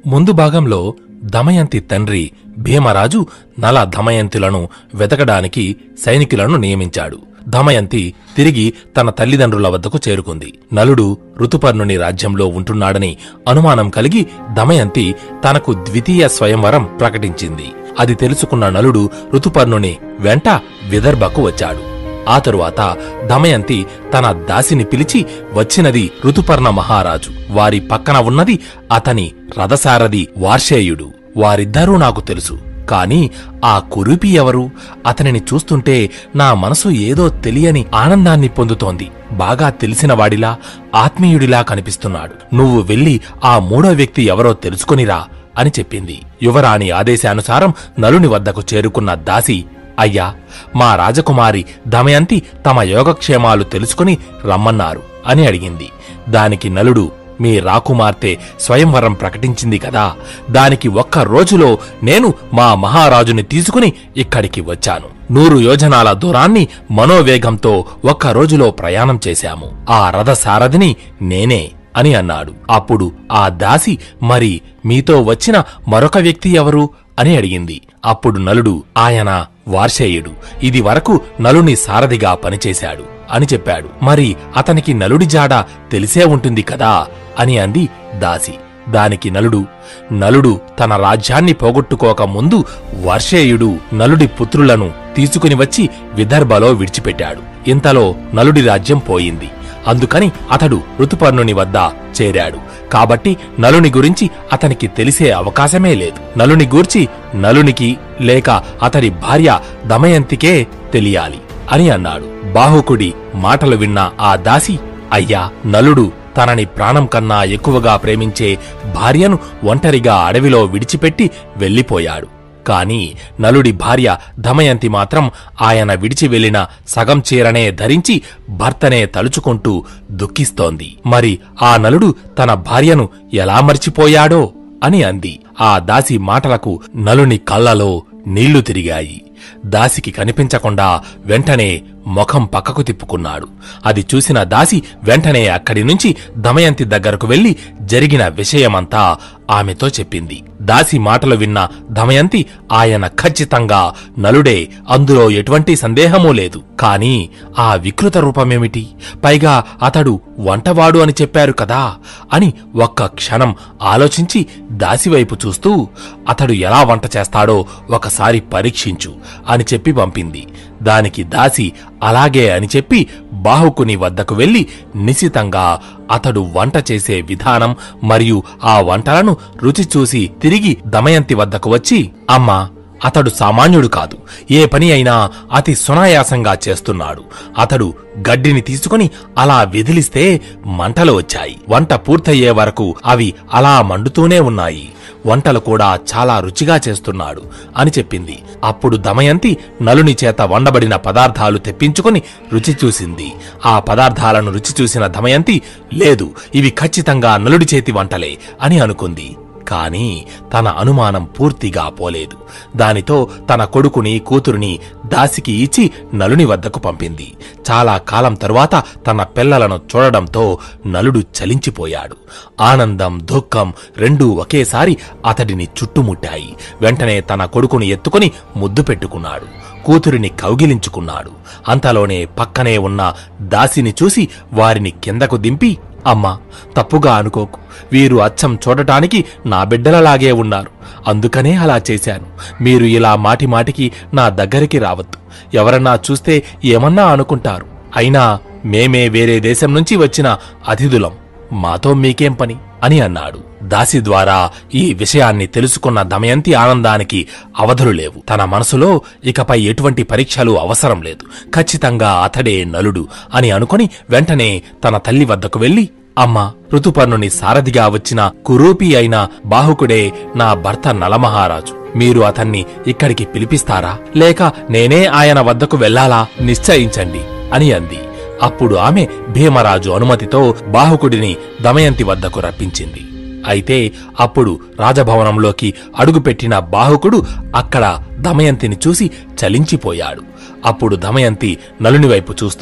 ముందు భాగంలో దమయంతి తండ్రి భీమరాజు నల దమయంతులను వెతకడానికి సైనికులను నియమించాడు దమయంతి తిరిగి తన తల్లిదండ్రుల వద్దకు చేరుకుంది నలుడు ఋతుపర్ణుని రాజ్యంలో ఉంటున్నాడని అనుమానం కలిగి దమయంతి తనకు ద్వితీయ స్వయంవరం ప్రకటించింది అది తెలుసుకున్న నలుడు ఋతుపర్ణుని వెంట విదర్భకు వచ్చాడు ఆ తరువాత దమయంతి తన దాసిని పిలిచి వచ్చినది ఋతుపర్ణ మహారాజు వారి పక్కన ఉన్నది అతని రథసారథి వార్షేయుడు వారిద్దరూ నాకు తెలుసు కాని ఆ కురూపి ఎవరు అతనిని చూస్తుంటే నా మనసు ఏదో తెలియని ఆనందాన్ని పొందుతోంది బాగా తెలిసిన వాడిలా ఆత్మీయుడిలా కనిపిస్తున్నాడు నువ్వు వెళ్ళి ఆ మూడో వ్యక్తి ఎవరో తెలుసుకొనిరా అని చెప్పింది యువరాణి ఆదేశానుసారం నలుని వద్దకు చేరుకున్న దాసి అయ్యా మా రాజకుమారి దమయంతి తమ యోగక్షేమాలు తెలుసుకుని రమ్మన్నారు అని అడిగింది దానికి నలుడు మీ రాకుమార్తె స్వయంవరం ప్రకటించింది కదా దానికి ఒక్క రోజులో నేను మా మహారాజుని తీసుకుని ఇక్కడికి వచ్చాను నూరు యోజనాల దూరాన్ని మనోవేగంతో ఒక్క రోజులో ప్రయాణం చేశాము ఆ రథసారథిని నేనే అని అన్నాడు అప్పుడు ఆ దాసి మరి మీతో వచ్చిన మరొక వ్యక్తి ఎవరు అని అడిగింది అప్పుడు నలుడు ఆయన వార్షేయుడు ఇది వరకు నలుని సారథిగా పనిచేశాడు అని చెప్పాడు మరి అతనికి నలుడి జాడ తెలిసే ఉంటుంది కదా అని అంది దాసి దానికి నలుడు నలుడు తన రాజ్యాన్ని పోగొట్టుకోక ముందు వర్షేయుడు నలుడి పుత్రులను తీసుకుని వచ్చి విదర్భలో విడిచిపెట్టాడు ఇంతలో నలుడి రాజ్యం పోయింది అందుకని అతడు ఋతుపర్ణుని వద్ద చేరాడు కాబట్టి నలుని గురించి అతనికి తెలిసే అవకాశమే లేదు నలుని గూర్చి నలునికి లేక అతడి భార్య దమయంతికే తెలియాలి అని అన్నాడు బాహుకుడి మాటలు విన్న ఆ దాసి అయ్యా నలుడు తనని ప్రాణం కన్నా ఎక్కువగా ప్రేమించే భార్యను ఒంటరిగా అడవిలో విడిచిపెట్టి వెళ్ళిపోయాడు కాని నలుడి భార్య దమయంతి మాత్రం ఆయన విడిచి వెళ్లిన సగం చీరనే ధరించి భర్తనే తలుచుకుంటూ దుఃఖిస్తోంది మరి ఆ నలుడు తన భార్యను ఎలా మర్చిపోయాడో అని అంది ఆ దాసి మాటలకు నలుని కళ్ళలో నీళ్లు తిరిగాయి దాసికి కనిపించకుండా వెంటనే ముఖం పక్కకు తిప్పుకున్నాడు అది చూసిన దాసి వెంటనే అక్కడి నుంచి దమయంతి దగ్గరకు వెళ్లి జరిగిన విషయమంతా ఆమెతో చెప్పింది దాసి మాటలు విన్న దమయంతి ఆయన ఖచ్చితంగా నలుడే అందులో ఎటువంటి సందేహమూ లేదు కాని ఆ వికృత రూపమేమిటి పైగా అతడు వంటవాడు అని చెప్పారు కదా అని ఒక్క క్షణం ఆలోచించి దాసివైపు చూస్తూ అతడు ఎలా వంట చేస్తాడో ఒకసారి పరీక్షించు అని చెప్పి పంపింది దానికి దాసి అలాగే అని చెప్పి బాహుకుని వద్దకు వెళ్లి నిశితంగా అతడు వంట చేసే విధానం మరియు ఆ వంటలను రుచి చూసి తిరిగి దమయంతి వద్దకు వచ్చి అమ్మా అతడు సామాన్యుడు కాదు ఏ పని అయినా అతి సునాయాసంగా చేస్తున్నాడు అతడు గడ్డిని తీసుకుని అలా విదిలిస్తే మంటలు వచ్చాయి వంట పూర్తయ్యే వరకు అవి అలా మండుతూనే ఉన్నాయి వంటలు కూడా చాలా రుచిగా చేస్తున్నాడు అని చెప్పింది అప్పుడు దమయంతి నలుని చేత వండబడిన పదార్థాలు తెప్పించుకుని రుచి చూసింది ఆ పదార్థాలను రుచి చూసిన దమయంతి లేదు ఇవి ఖచ్చితంగా నలుడి చేతి వంటలే అని అనుకుంది కాని తన అనుమానం పూర్తిగా పోలేదు దానితో తన కొడుకుని కూతురుని దాసికి ఇచ్చి నలుని వద్దకు పంపింది చాలా కాలం తరువాత తన పిల్లలను చూడడంతో నలుడు చలించిపోయాడు ఆనందం దుఃఖం రెండూ ఒకేసారి అతడిని చుట్టుముట్టాయి వెంటనే తన కొడుకుని ఎత్తుకుని ముద్దు పెట్టుకున్నాడు కూతురిని కౌగిలించుకున్నాడు అంతలోనే పక్కనే ఉన్న దాసిని చూసి వారిని కిందకు దింపి అమ్మా తప్పుగా అనుకోకు వీరు అచ్చం చూడటానికి నా బిడ్డలలాగే ఉన్నారు అందుకనే అలా చేశాను మీరు ఇలా మాటి మాటికి నా దగ్గరికి రావద్దు ఎవరన్నా చూస్తే ఏమన్నా అనుకుంటారు అయినా మేమే వేరే దేశం నుంచి వచ్చిన అతిథులం మాతో మీకేం పని అని అన్నాడు దాసి ద్వారా ఈ విషయాన్ని తెలుసుకున్న దమయంతి ఆనందానికి అవధులు లేవు తన మనసులో ఇకపై ఎటువంటి పరీక్షలు అవసరం లేదు ఖచ్చితంగా అతడే నలుడు అని అనుకుని వెంటనే తన తల్లి వద్దకు వెళ్లి అమ్మా ఋతుపర్ణుని సారథిగా వచ్చిన కురూపి అయిన బాహుకుడే నా భర్త నలమహారాజు మీరు అతన్ని ఇక్కడికి పిలిపిస్తారా లేక నేనే ఆయన వద్దకు వెళ్లాలా నిశ్చయించండి అని అంది అప్పుడు ఆమె భీమరాజు అనుమతితో బాహుకుడిని దమయంతి వద్దకు రప్పించింది అయితే అప్పుడు రాజభవనంలోకి అడుగుపెట్టిన బాహుకుడు అక్కడ దమయంతిని చూసి చలించిపోయాడు అప్పుడు దమయంతి నలుని వైపు చూస్తూ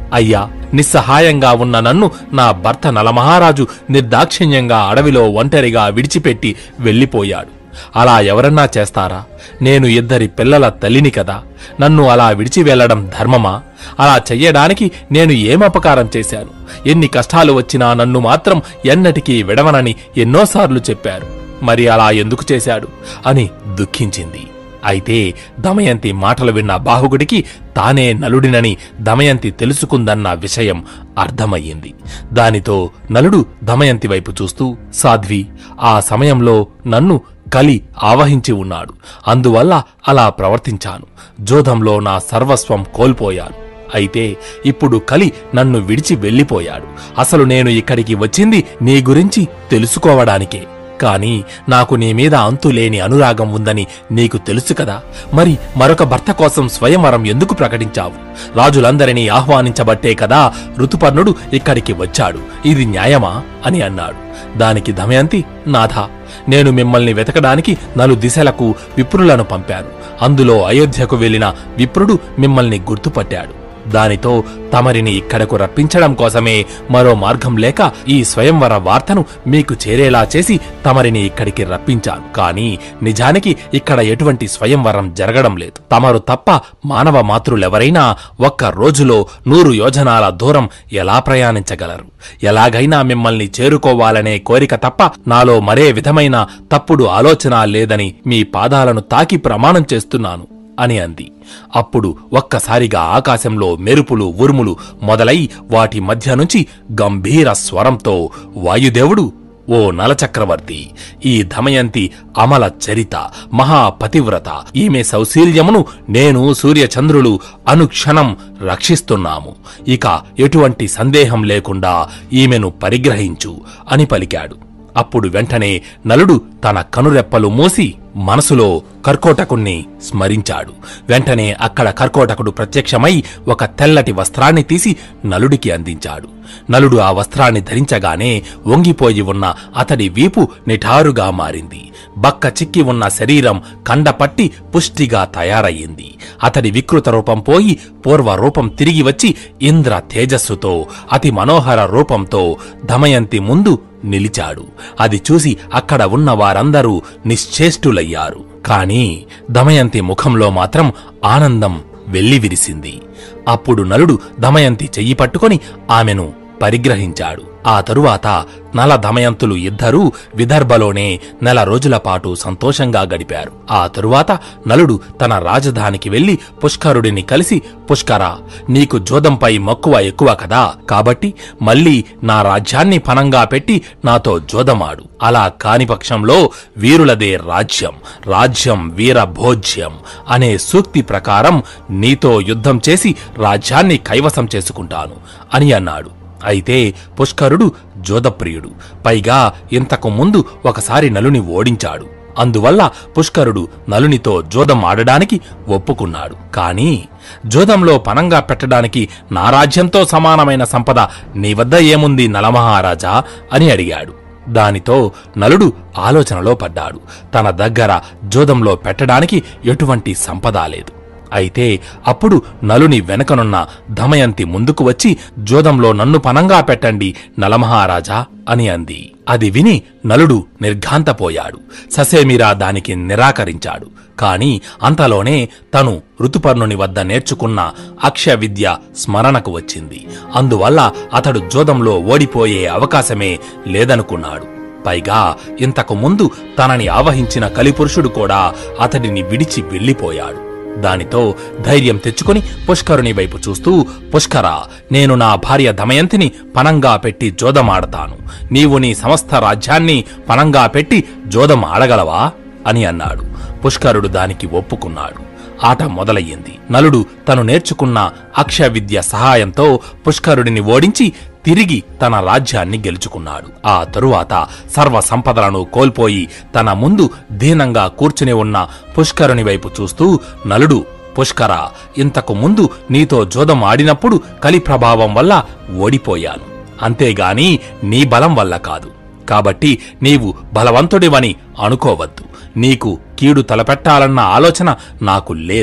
అయ్యా నిస్సహాయంగా ఉన్న నన్ను నా భర్త నలమహారాజు నిర్దాక్షిణ్యంగా అడవిలో ఒంటరిగా విడిచిపెట్టి వెళ్ళిపోయాడు అలా ఎవరన్నా చేస్తారా నేను ఇద్దరి పిల్లల తల్లిని కదా నన్ను అలా విడిచి వెళ్లడం ధర్మమా అలా చెయ్యడానికి నేను ఏమపకారం చేశాను ఎన్ని కష్టాలు వచ్చినా నన్ను మాత్రం ఎన్నటికీ విడవనని ఎన్నోసార్లు చెప్పారు మరి అలా ఎందుకు చేశాడు అని దుఃఖించింది అయితే దమయంతి మాటలు విన్న బాహుగుడికి తానే నలుడినని దమయంతి తెలుసుకుందన్న విషయం అర్థమయ్యింది దానితో నలుడు దమయంతి వైపు చూస్తూ సాధ్వి ఆ సమయంలో నన్ను కలి ఆవహించి ఉన్నాడు అందువల్ల అలా ప్రవర్తించాను జోధంలో నా సర్వస్వం కోల్పోయాను అయితే ఇప్పుడు కలి నన్ను విడిచి వెళ్ళిపోయాడు అసలు నేను ఇక్కడికి వచ్చింది నీ గురించి తెలుసుకోవడానికే కాని నాకు నీ మీద అంతులేని అనురాగం ఉందని నీకు తెలుసు కదా మరి మరొక భర్త కోసం స్వయంవరం ఎందుకు ప్రకటించావు రాజులందరినీ ఆహ్వానించబట్టే కదా ఋతుపర్ణుడు ఇక్కడికి వచ్చాడు ఇది న్యాయమా అని అన్నాడు దానికి దమయంతి నాథా నేను మిమ్మల్ని వెతకడానికి నలు దిశలకు విప్రులను పంపాను అందులో అయోధ్యకు వెళ్లిన విప్రుడు మిమ్మల్ని గుర్తుపట్టాడు దానితో తమరిని ఇక్కడకు రప్పించడం కోసమే మరో మార్గం లేక ఈ స్వయంవర వార్తను మీకు చేరేలా చేసి తమరిని ఇక్కడికి రప్పించాను కానీ నిజానికి ఇక్కడ ఎటువంటి స్వయంవరం జరగడం లేదు తమరు తప్ప మానవ మాతృలెవరైనా ఒక్క రోజులో నూరు యోజనాల దూరం ఎలా ప్రయాణించగలరు ఎలాగైనా మిమ్మల్ని చేరుకోవాలనే కోరిక తప్ప నాలో మరే విధమైన తప్పుడు ఆలోచన లేదని మీ పాదాలను తాకి ప్రమాణం చేస్తున్నాను అని అంది అప్పుడు ఒక్కసారిగా ఆకాశంలో మెరుపులు ఉరుములు మొదలై వాటి మధ్య నుంచి గంభీర స్వరంతో వాయుదేవుడు ఓ నలచక్రవర్తి ఈ దమయంతి అమల చరిత మహాపతివ్రత ఈమె సౌశీల్యమును నేను సూర్యచంద్రులు అనుక్షణం రక్షిస్తున్నాము ఇక ఎటువంటి సందేహం లేకుండా ఈమెను పరిగ్రహించు అని పలికాడు అప్పుడు వెంటనే నలుడు తన కనురెప్పలు మూసి మనసులో కర్కోటకుణ్ణి స్మరించాడు వెంటనే అక్కడ కర్కోటకుడు ప్రత్యక్షమై ఒక తెల్లటి వస్త్రాన్ని తీసి నలుడికి అందించాడు నలుడు ఆ వస్త్రాన్ని ధరించగానే వంగిపోయి ఉన్న అతడి వీపు నిఠారుగా మారింది బక్క చిక్కి ఉన్న శరీరం కండపట్టి పుష్టిగా తయారయ్యింది అతడి వికృత రూపం పోయి పూర్వ రూపం తిరిగి వచ్చి ఇంద్ర తేజస్సుతో అతి మనోహర రూపంతో దమయంతి ముందు నిలిచాడు అది చూసి అక్కడ ఉన్న వారందరూ నిశ్చేష్టులయ్యారు కాని దమయంతి ముఖంలో మాత్రం ఆనందం వెల్లివిరిసింది అప్పుడు నలుడు దమయంతి చెయ్యి పట్టుకొని ఆమెను పరిగ్రహించాడు ఆ తరువాత నల దమయంతులు ఇద్దరూ విదర్భలోనే నెల రోజుల పాటు సంతోషంగా గడిపారు ఆ తరువాత నలుడు తన రాజధానికి వెళ్లి పుష్కరుడిని కలిసి పుష్కర నీకు జోదంపై మక్కువ ఎక్కువ కదా కాబట్టి మళ్ళీ నా రాజ్యాన్ని పనంగా పెట్టి నాతో జోదమాడు అలా కాని పక్షంలో వీరులదే రాజ్యం రాజ్యం వీరభోజ్యం అనే సూక్తి ప్రకారం నీతో యుద్ధం చేసి రాజ్యాన్ని కైవసం చేసుకుంటాను అని అన్నాడు అయితే పుష్కరుడు జోదప్రియుడు పైగా ఇంతకు ముందు ఒకసారి నలుని ఓడించాడు అందువల్ల పుష్కరుడు నలునితో జోదం ఆడడానికి ఒప్పుకున్నాడు కాని జోదంలో పనంగా పెట్టడానికి నా రాజ్యంతో సమానమైన సంపద నీ వద్ద ఏముంది నలమహారాజా అని అడిగాడు దానితో నలుడు ఆలోచనలో పడ్డాడు తన దగ్గర జోదంలో పెట్టడానికి ఎటువంటి సంపద లేదు అయితే అప్పుడు నలుని వెనకనున్న దమయంతి ముందుకు వచ్చి జోదంలో నన్ను పనంగా పెట్టండి నలమహారాజా అని అంది అది విని నలుడు నిర్ఘాంతపోయాడు ససేమిరా దానికి నిరాకరించాడు కాని అంతలోనే తను ఋతుపర్ణుని వద్ద నేర్చుకున్న అక్షయ విద్య స్మరణకు వచ్చింది అందువల్ల అతడు జోదంలో ఓడిపోయే అవకాశమే లేదనుకున్నాడు పైగా ఇంతకు ముందు తనని ఆవహించిన కలిపురుషుడు కూడా అతడిని విడిచి వెళ్ళిపోయాడు దానితో ధైర్యం తెచ్చుకొని పుష్కరుని వైపు చూస్తూ పుష్కర నేను నా భార్య దమయంతిని పనంగా పెట్టి జోదమాడతాను నీవు నీ సమస్త రాజ్యాన్ని పనంగా పెట్టి జోదం ఆడగలవా అని అన్నాడు పుష్కరుడు దానికి ఒప్పుకున్నాడు ఆట మొదలయ్యింది నలుడు తను నేర్చుకున్న అక్షయ విద్య సహాయంతో పుష్కరుడిని ఓడించి తిరిగి తన రాజ్యాన్ని గెలుచుకున్నాడు ఆ తరువాత సర్వ సంపదలను కోల్పోయి తన ముందు దీనంగా కూర్చుని ఉన్న పుష్కరుని వైపు చూస్తూ నలుడు పుష్కర ఇంతకు ముందు నీతో జోదం ఆడినప్పుడు కలి ప్రభావం వల్ల ఓడిపోయాను అంతేగాని నీ బలం వల్ల కాదు కాబట్టి నీవు బలవంతుడివని అనుకోవద్దు నీకు కీడు తలపెట్టాలన్న ఆలోచన నాకు లేదు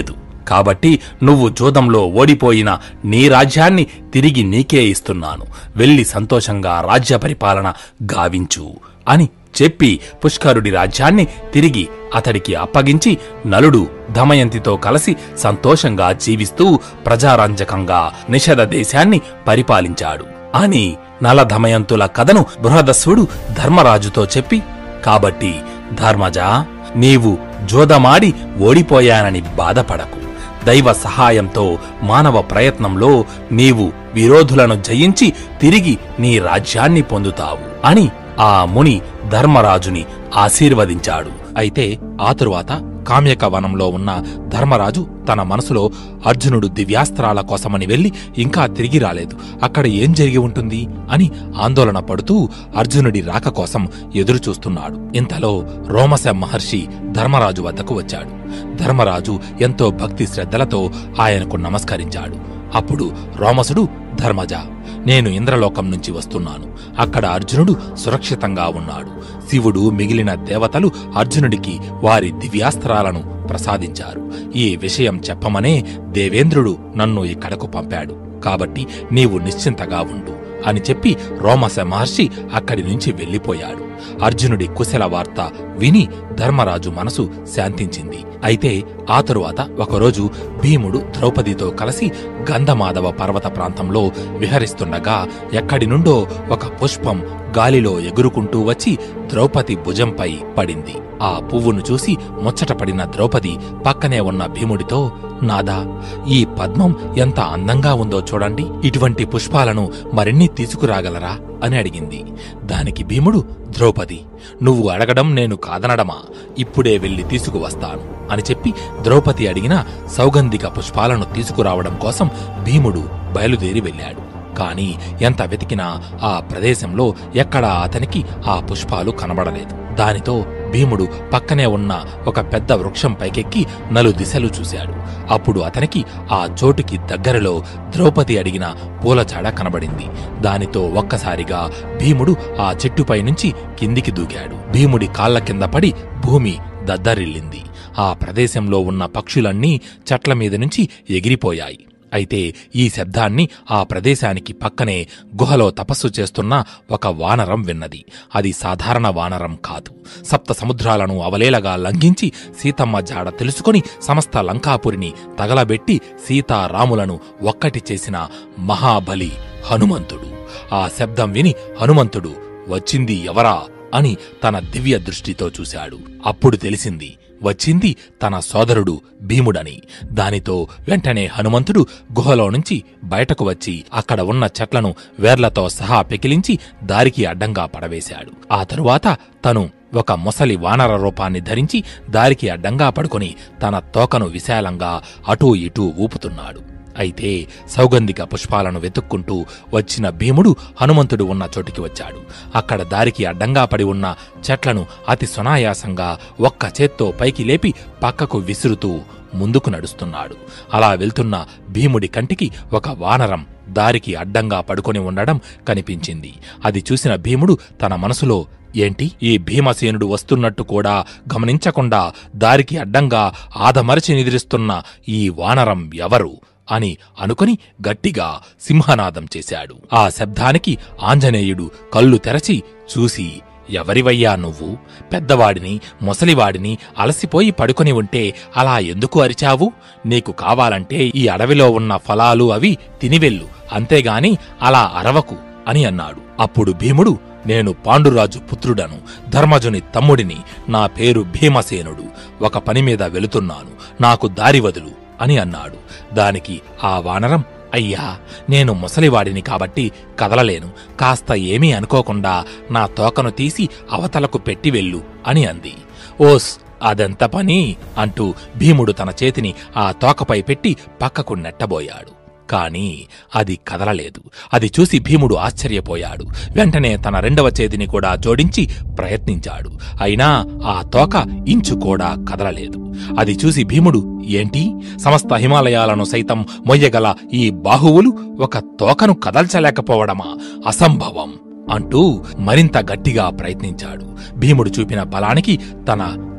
కాబట్టి నువ్వు జూదంలో ఓడిపోయిన నీ రాజ్యాన్ని తిరిగి నీకే ఇస్తున్నాను వెళ్లి సంతోషంగా రాజ్య పరిపాలన గావించు అని చెప్పి పుష్కరుడి రాజ్యాన్ని తిరిగి అతడికి అప్పగించి నలుడు దమయంతితో కలిసి సంతోషంగా జీవిస్తూ ప్రజారంజకంగా నిషధ దేశాన్ని పరిపాలించాడు అని నల దమయంతుల కథను బృహదస్సుడు ధర్మరాజుతో చెప్పి కాబట్టి ధర్మజా నీవు జోదమాడి ఓడిపోయానని బాధపడకు దైవ సహాయంతో మానవ ప్రయత్నంలో నీవు విరోధులను జయించి తిరిగి నీ రాజ్యాన్ని పొందుతావు అని ఆ ముని ధర్మరాజుని ఆశీర్వదించాడు అయితే ఆ తరువాత కామ్యక వనంలో ఉన్న ధర్మరాజు తన మనసులో అర్జునుడు దివ్యాస్త్రాల కోసమని వెళ్లి ఇంకా తిరిగి రాలేదు అక్కడ ఏం జరిగి ఉంటుంది అని ఆందోళన పడుతూ అర్జునుడి రాక కోసం ఎదురుచూస్తున్నాడు ఇంతలో రోమశ మహర్షి ధర్మరాజు వద్దకు వచ్చాడు ధర్మరాజు ఎంతో భక్తి శ్రద్ధలతో ఆయనకు నమస్కరించాడు అప్పుడు రోమసుడు ధర్మజ నేను ఇంద్రలోకం నుంచి వస్తున్నాను అక్కడ అర్జునుడు సురక్షితంగా ఉన్నాడు శివుడు మిగిలిన దేవతలు అర్జునుడికి వారి దివ్యాస్త్రాలను ప్రసాదించారు ఈ విషయం చెప్పమనే దేవేంద్రుడు నన్ను ఇక్కడకు పంపాడు కాబట్టి నీవు నిశ్చింతగా ఉండు అని చెప్పి రోమస మహర్షి అక్కడి నుంచి వెళ్లిపోయాడు అర్జునుడి కుశల వార్త విని ధర్మరాజు మనసు శాంతించింది అయితే ఆ తరువాత ఒకరోజు భీముడు ద్రౌపదితో కలిసి గంధమాధవ పర్వత ప్రాంతంలో విహరిస్తుండగా ఎక్కడి నుండో ఒక పుష్పం గాలిలో ఎగురుకుంటూ వచ్చి ద్రౌపది భుజంపై పడింది ఆ పువ్వును చూసి ముచ్చటపడిన ద్రౌపది పక్కనే ఉన్న భీముడితో నాదా ఈ పద్మం ఎంత అందంగా ఉందో చూడండి ఇటువంటి పుష్పాలను మరిన్ని తీసుకురాగలరా అని అడిగింది దానికి భీముడు ద్రౌపది నువ్వు అడగడం నేను కాదనడమా ఇప్పుడే వెళ్లి తీసుకువస్తాను అని చెప్పి ద్రౌపది అడిగిన సౌగంధిక పుష్పాలను తీసుకురావడం కోసం భీముడు బయలుదేరి వెళ్ళాడు కాని ఎంత వెతికినా ఆ ప్రదేశంలో ఎక్కడా అతనికి ఆ పుష్పాలు కనబడలేదు దానితో భీముడు పక్కనే ఉన్న ఒక పెద్ద వృక్షం పైకెక్కి నలు దిశలు చూశాడు అప్పుడు అతనికి ఆ చోటుకి దగ్గరలో ద్రౌపది అడిగిన పూలచాడ కనబడింది దానితో ఒక్కసారిగా భీముడు ఆ చెట్టుపై నుంచి కిందికి దూకాడు భీముడి కాళ్ల కింద పడి భూమి దద్దరిల్లింది ఆ ప్రదేశంలో ఉన్న పక్షులన్నీ చెట్ల మీద నుంచి ఎగిరిపోయాయి అయితే ఈ శబ్దాన్ని ఆ ప్రదేశానికి పక్కనే గుహలో తపస్సు చేస్తున్న ఒక వానరం విన్నది అది సాధారణ వానరం కాదు సప్త సముద్రాలను అవలేలగా లంఘించి సీతమ్మ జాడ తెలుసుకొని సమస్త లంకాపురిని తగలబెట్టి సీతారాములను ఒక్కటి చేసిన మహాబలి హనుమంతుడు ఆ శబ్దం విని హనుమంతుడు వచ్చింది ఎవరా అని తన దివ్య దృష్టితో చూశాడు అప్పుడు తెలిసింది వచ్చింది తన సోదరుడు భీముడని దానితో వెంటనే హనుమంతుడు గుహలో నుంచి బయటకు వచ్చి అక్కడ ఉన్న చెట్లను వేర్లతో సహా పెకిలించి దారికి అడ్డంగా పడవేశాడు ఆ తరువాత తను ఒక మొసలి వానర రూపాన్ని ధరించి దారికి అడ్డంగా పడుకొని తన తోకను విశాలంగా అటూ ఇటూ ఊపుతున్నాడు అయితే సౌగంధిక పుష్పాలను వెతుక్కుంటూ వచ్చిన భీముడు హనుమంతుడు ఉన్న చోటికి వచ్చాడు అక్కడ దారికి అడ్డంగా పడి ఉన్న చెట్లను అతి సునాయాసంగా ఒక్క చేత్తో పైకి లేపి పక్కకు విసురుతూ ముందుకు నడుస్తున్నాడు అలా వెళ్తున్న భీముడి కంటికి ఒక వానరం దారికి అడ్డంగా పడుకొని ఉండడం కనిపించింది అది చూసిన భీముడు తన మనసులో ఏంటి ఈ భీమసేనుడు వస్తున్నట్టు కూడా గమనించకుండా దారికి అడ్డంగా ఆదమరచి నిద్రిస్తున్న ఈ వానరం ఎవరు అని అనుకుని గట్టిగా సింహనాదం చేశాడు ఆ శబ్దానికి ఆంజనేయుడు కళ్ళు తెరచి చూసి ఎవరివయ్యా నువ్వు పెద్దవాడిని ముసలివాడిని అలసిపోయి పడుకొని ఉంటే అలా ఎందుకు అరిచావు నీకు కావాలంటే ఈ అడవిలో ఉన్న ఫలాలు అవి తినివెళ్ళు అంతేగాని అలా అరవకు అని అన్నాడు అప్పుడు భీముడు నేను పాండురాజు పుత్రుడను ధర్మజుని తమ్ముడిని నా పేరు భీమసేనుడు ఒక పని మీద వెళుతున్నాను నాకు దారి వదులు అని అన్నాడు దానికి ఆ వానరం అయ్యా నేను ముసలివాడిని కాబట్టి కదలలేను కాస్త ఏమీ అనుకోకుండా నా తోకను తీసి అవతలకు పెట్టి వెళ్ళు అని అంది ఓస్ అదెంత పని అంటూ భీముడు తన చేతిని ఆ తోకపై పెట్టి పక్కకు నెట్టబోయాడు కాని అది కదలలేదు అది చూసి భీముడు ఆశ్చర్యపోయాడు వెంటనే తన రెండవ చేతిని కూడా జోడించి ప్రయత్నించాడు అయినా ఆ తోక ఇంచు కూడా కదలలేదు అది చూసి భీముడు ఏంటి సమస్త హిమాలయాలను సైతం మొయ్యగల ఈ బాహువులు ఒక తోకను కదల్చలేకపోవడమా అసంభవం అంటూ మరింత గట్టిగా ప్రయత్నించాడు భీముడు చూపిన బలానికి తన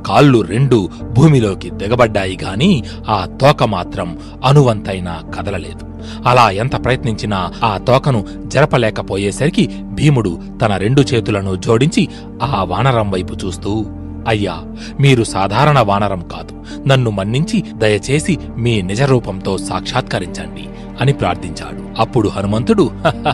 కాళ్ళు రెండు భూమిలోకి దిగబడ్డాయి గాని ఆ తోక మాత్రం అనువంతైనా కదలలేదు అలా ఎంత ప్రయత్నించినా ఆ తోకను జరపలేకపోయేసరికి భీముడు తన రెండు చేతులను జోడించి ఆ వానరం వైపు చూస్తూ అయ్యా మీరు సాధారణ వానరం కాదు నన్ను మన్నించి దయచేసి మీ నిజరూపంతో సాక్షాత్కరించండి అని ప్రార్థించాడు అప్పుడు హనుమంతుడు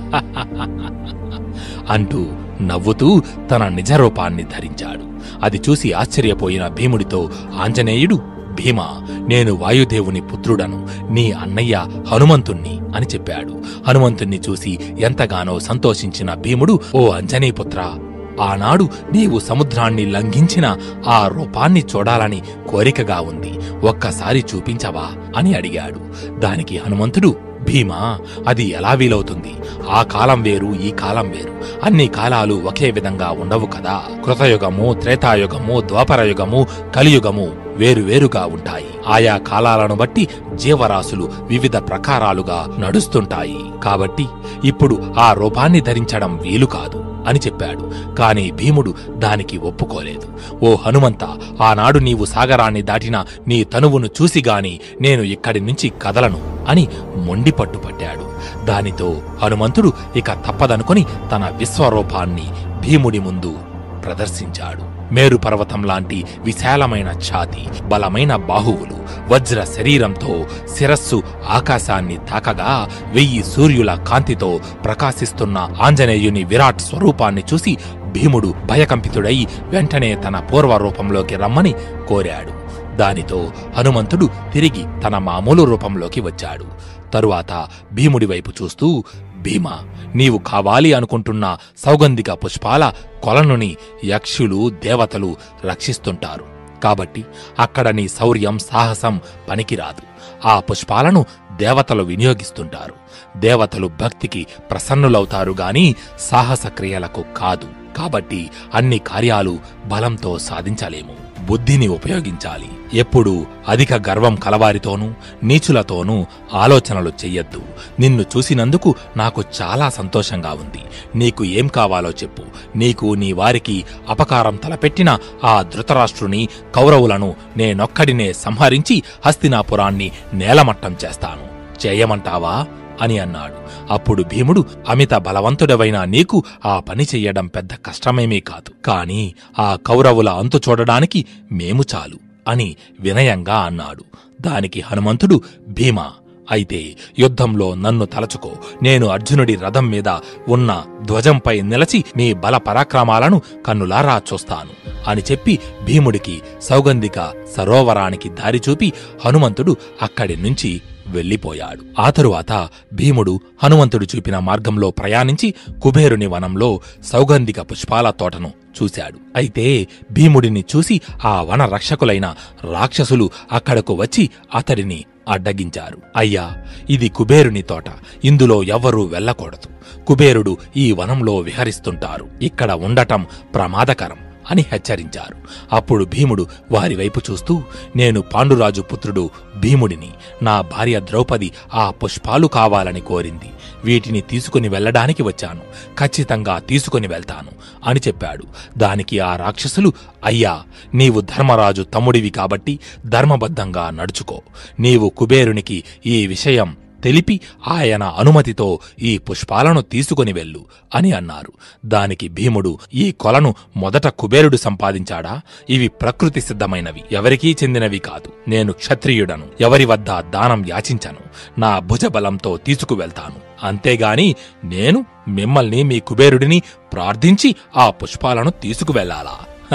అంటూ నవ్వుతూ తన నిజరూపాన్ని ధరించాడు అది చూసి ఆశ్చర్యపోయిన భీముడితో ఆంజనేయుడు భీమా నేను వాయుదేవుని పుత్రుడను నీ అన్నయ్య హనుమంతుణ్ణి అని చెప్పాడు హనుమంతుణ్ణి చూసి ఎంతగానో సంతోషించిన భీముడు ఓ అంజనీపుత్ర ఆనాడు నీవు సముద్రాన్ని లంఘించిన ఆ రూపాన్ని చూడాలని కోరికగా ఉంది ఒక్కసారి చూపించవా అని అడిగాడు దానికి హనుమంతుడు భీమా అది ఎలా వీలవుతుంది ఆ కాలం వేరు ఈ కాలం వేరు అన్ని కాలాలు ఒకే విధంగా ఉండవు కదా కృతయుగము త్రేతాయుగము ద్వాపరయుగము కలియుగము వేరువేరుగా ఉంటాయి ఆయా కాలాలను బట్టి జీవరాశులు వివిధ ప్రకారాలుగా నడుస్తుంటాయి కాబట్టి ఇప్పుడు ఆ రూపాన్ని ధరించడం వీలు కాదు అని చెప్పాడు కాని భీముడు దానికి ఒప్పుకోలేదు ఓ హనుమంత ఆనాడు నీవు సాగరాన్ని దాటిన నీ తనువును చూసిగాని నేను ఇక్కడి నుంచి కదలను అని మొండి పట్టుపట్టాడు దానితో హనుమంతుడు ఇక తప్పదనుకొని తన విశ్వరూపాన్ని భీముడి ముందు ప్రదర్శించాడు మేరు పర్వతం లాంటి విశాలమైన ఛాతి బలమైన బాహువులు వజ్ర శరీరంతో శిరస్సు ఆకాశాన్ని తాకగా వెయ్యి సూర్యుల కాంతితో ప్రకాశిస్తున్న ఆంజనేయుని విరాట్ స్వరూపాన్ని చూసి భీముడు భయకంపితుడై వెంటనే తన పూర్వ రూపంలోకి రమ్మని కోరాడు దానితో హనుమంతుడు తిరిగి తన మామూలు రూపంలోకి వచ్చాడు తరువాత భీముడి వైపు చూస్తూ భీమా నీవు కావాలి అనుకుంటున్న సౌగంధిక పుష్పాల కొలనుని యక్షులు దేవతలు రక్షిస్తుంటారు కాబట్టి అక్కడ నీ శౌర్యం సాహసం పనికిరాదు ఆ పుష్పాలను దేవతలు వినియోగిస్తుంటారు దేవతలు భక్తికి ప్రసన్నులవుతారు గాని సాహస క్రియలకు కాదు కాబట్టి అన్ని కార్యాలు బలంతో సాధించలేము బుద్ధిని ఉపయోగించాలి ఎప్పుడూ అధిక గర్వం కలవారితోనూ నీచులతోనూ ఆలోచనలు చెయ్యొద్దు నిన్ను చూసినందుకు నాకు చాలా సంతోషంగా ఉంది నీకు ఏం కావాలో చెప్పు నీకు నీ వారికి అపకారం తలపెట్టిన ఆ ధృతరాష్ట్రుని కౌరవులను నేనొక్కడినే సంహరించి హస్తినాపురాన్ని నేలమట్టం చేస్తాను చేయమంటావా అని అన్నాడు అప్పుడు భీముడు అమిత బలవంతుడవైన నీకు ఆ పని చెయ్యడం పెద్ద కష్టమేమీ కాదు కాని ఆ కౌరవుల అంతు చూడడానికి మేము చాలు అని వినయంగా అన్నాడు దానికి హనుమంతుడు భీమా అయితే యుద్ధంలో నన్ను తలచుకో నేను అర్జునుడి రథం మీద ఉన్న ధ్వజంపై నిలచి నీ బల పరాక్రమాలను కన్నులారా చూస్తాను అని చెప్పి భీముడికి సౌగంధిక సరోవరానికి దారి చూపి హనుమంతుడు అక్కడి నుంచి వెళ్ళిపోయాడు ఆ తరువాత భీముడు హనుమంతుడు చూపిన మార్గంలో ప్రయాణించి కుబేరుని వనంలో సౌగంధిక పుష్పాల తోటను చూశాడు అయితే భీముడిని చూసి ఆ వన రక్షకులైన రాక్షసులు అక్కడకు వచ్చి అతడిని అడ్డగించారు అయ్యా ఇది కుబేరుని తోట ఇందులో ఎవ్వరూ వెళ్ళకూడదు కుబేరుడు ఈ వనంలో విహరిస్తుంటారు ఇక్కడ ఉండటం ప్రమాదకరం అని హెచ్చరించారు అప్పుడు భీముడు వారి వైపు చూస్తూ నేను పాండురాజు పుత్రుడు భీముడిని నా భార్య ద్రౌపది ఆ పుష్పాలు కావాలని కోరింది వీటిని తీసుకుని వెళ్ళడానికి వచ్చాను ఖచ్చితంగా తీసుకుని వెళ్తాను అని చెప్పాడు దానికి ఆ రాక్షసులు అయ్యా నీవు ధర్మరాజు తమ్ముడివి కాబట్టి ధర్మబద్ధంగా నడుచుకో నీవు కుబేరునికి ఈ విషయం తెలిపి ఆయన అనుమతితో ఈ పుష్పాలను తీసుకుని వెళ్ళు అని అన్నారు దానికి భీముడు ఈ కొలను మొదట కుబేరుడు సంపాదించాడా ఇవి ప్రకృతి సిద్ధమైనవి ఎవరికీ చెందినవి కాదు నేను క్షత్రియుడను ఎవరి వద్ద దానం యాచించను నా భుజబలంతో తీసుకువెళ్తాను అంతేగాని నేను మిమ్మల్ని మీ కుబేరుడిని ప్రార్థించి ఆ పుష్పాలను తీసుకువెళ్లాలా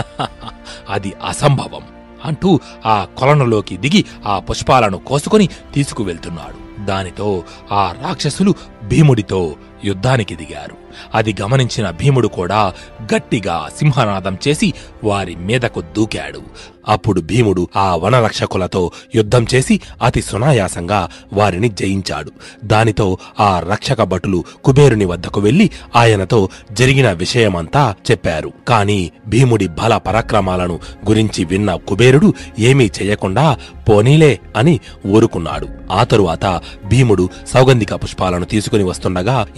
అది అసంభవం అంటూ ఆ కొలనులోకి దిగి ఆ పుష్పాలను కోసుకుని తీసుకువెళ్తున్నాడు దానితో ఆ రాక్షసులు భీముడితో యుద్ధానికి దిగారు అది గమనించిన భీముడు కూడా గట్టిగా సింహనాదం చేసి వారి మీదకు దూకాడు అప్పుడు భీముడు ఆ వనరక్షకులతో యుద్ధం చేసి అతి సునాయాసంగా వారిని జయించాడు దానితో ఆ రక్షక భటులు కుబేరుని వద్దకు వెళ్లి ఆయనతో జరిగిన విషయమంతా చెప్పారు కాని భీముడి బల పరాక్రమాలను గురించి విన్న కుబేరుడు ఏమీ చెయ్యకుండా పోనీలే అని ఊరుకున్నాడు ఆ తరువాత భీముడు సౌగంధిక పుష్పాలను తీసుకుని వస్తుండగా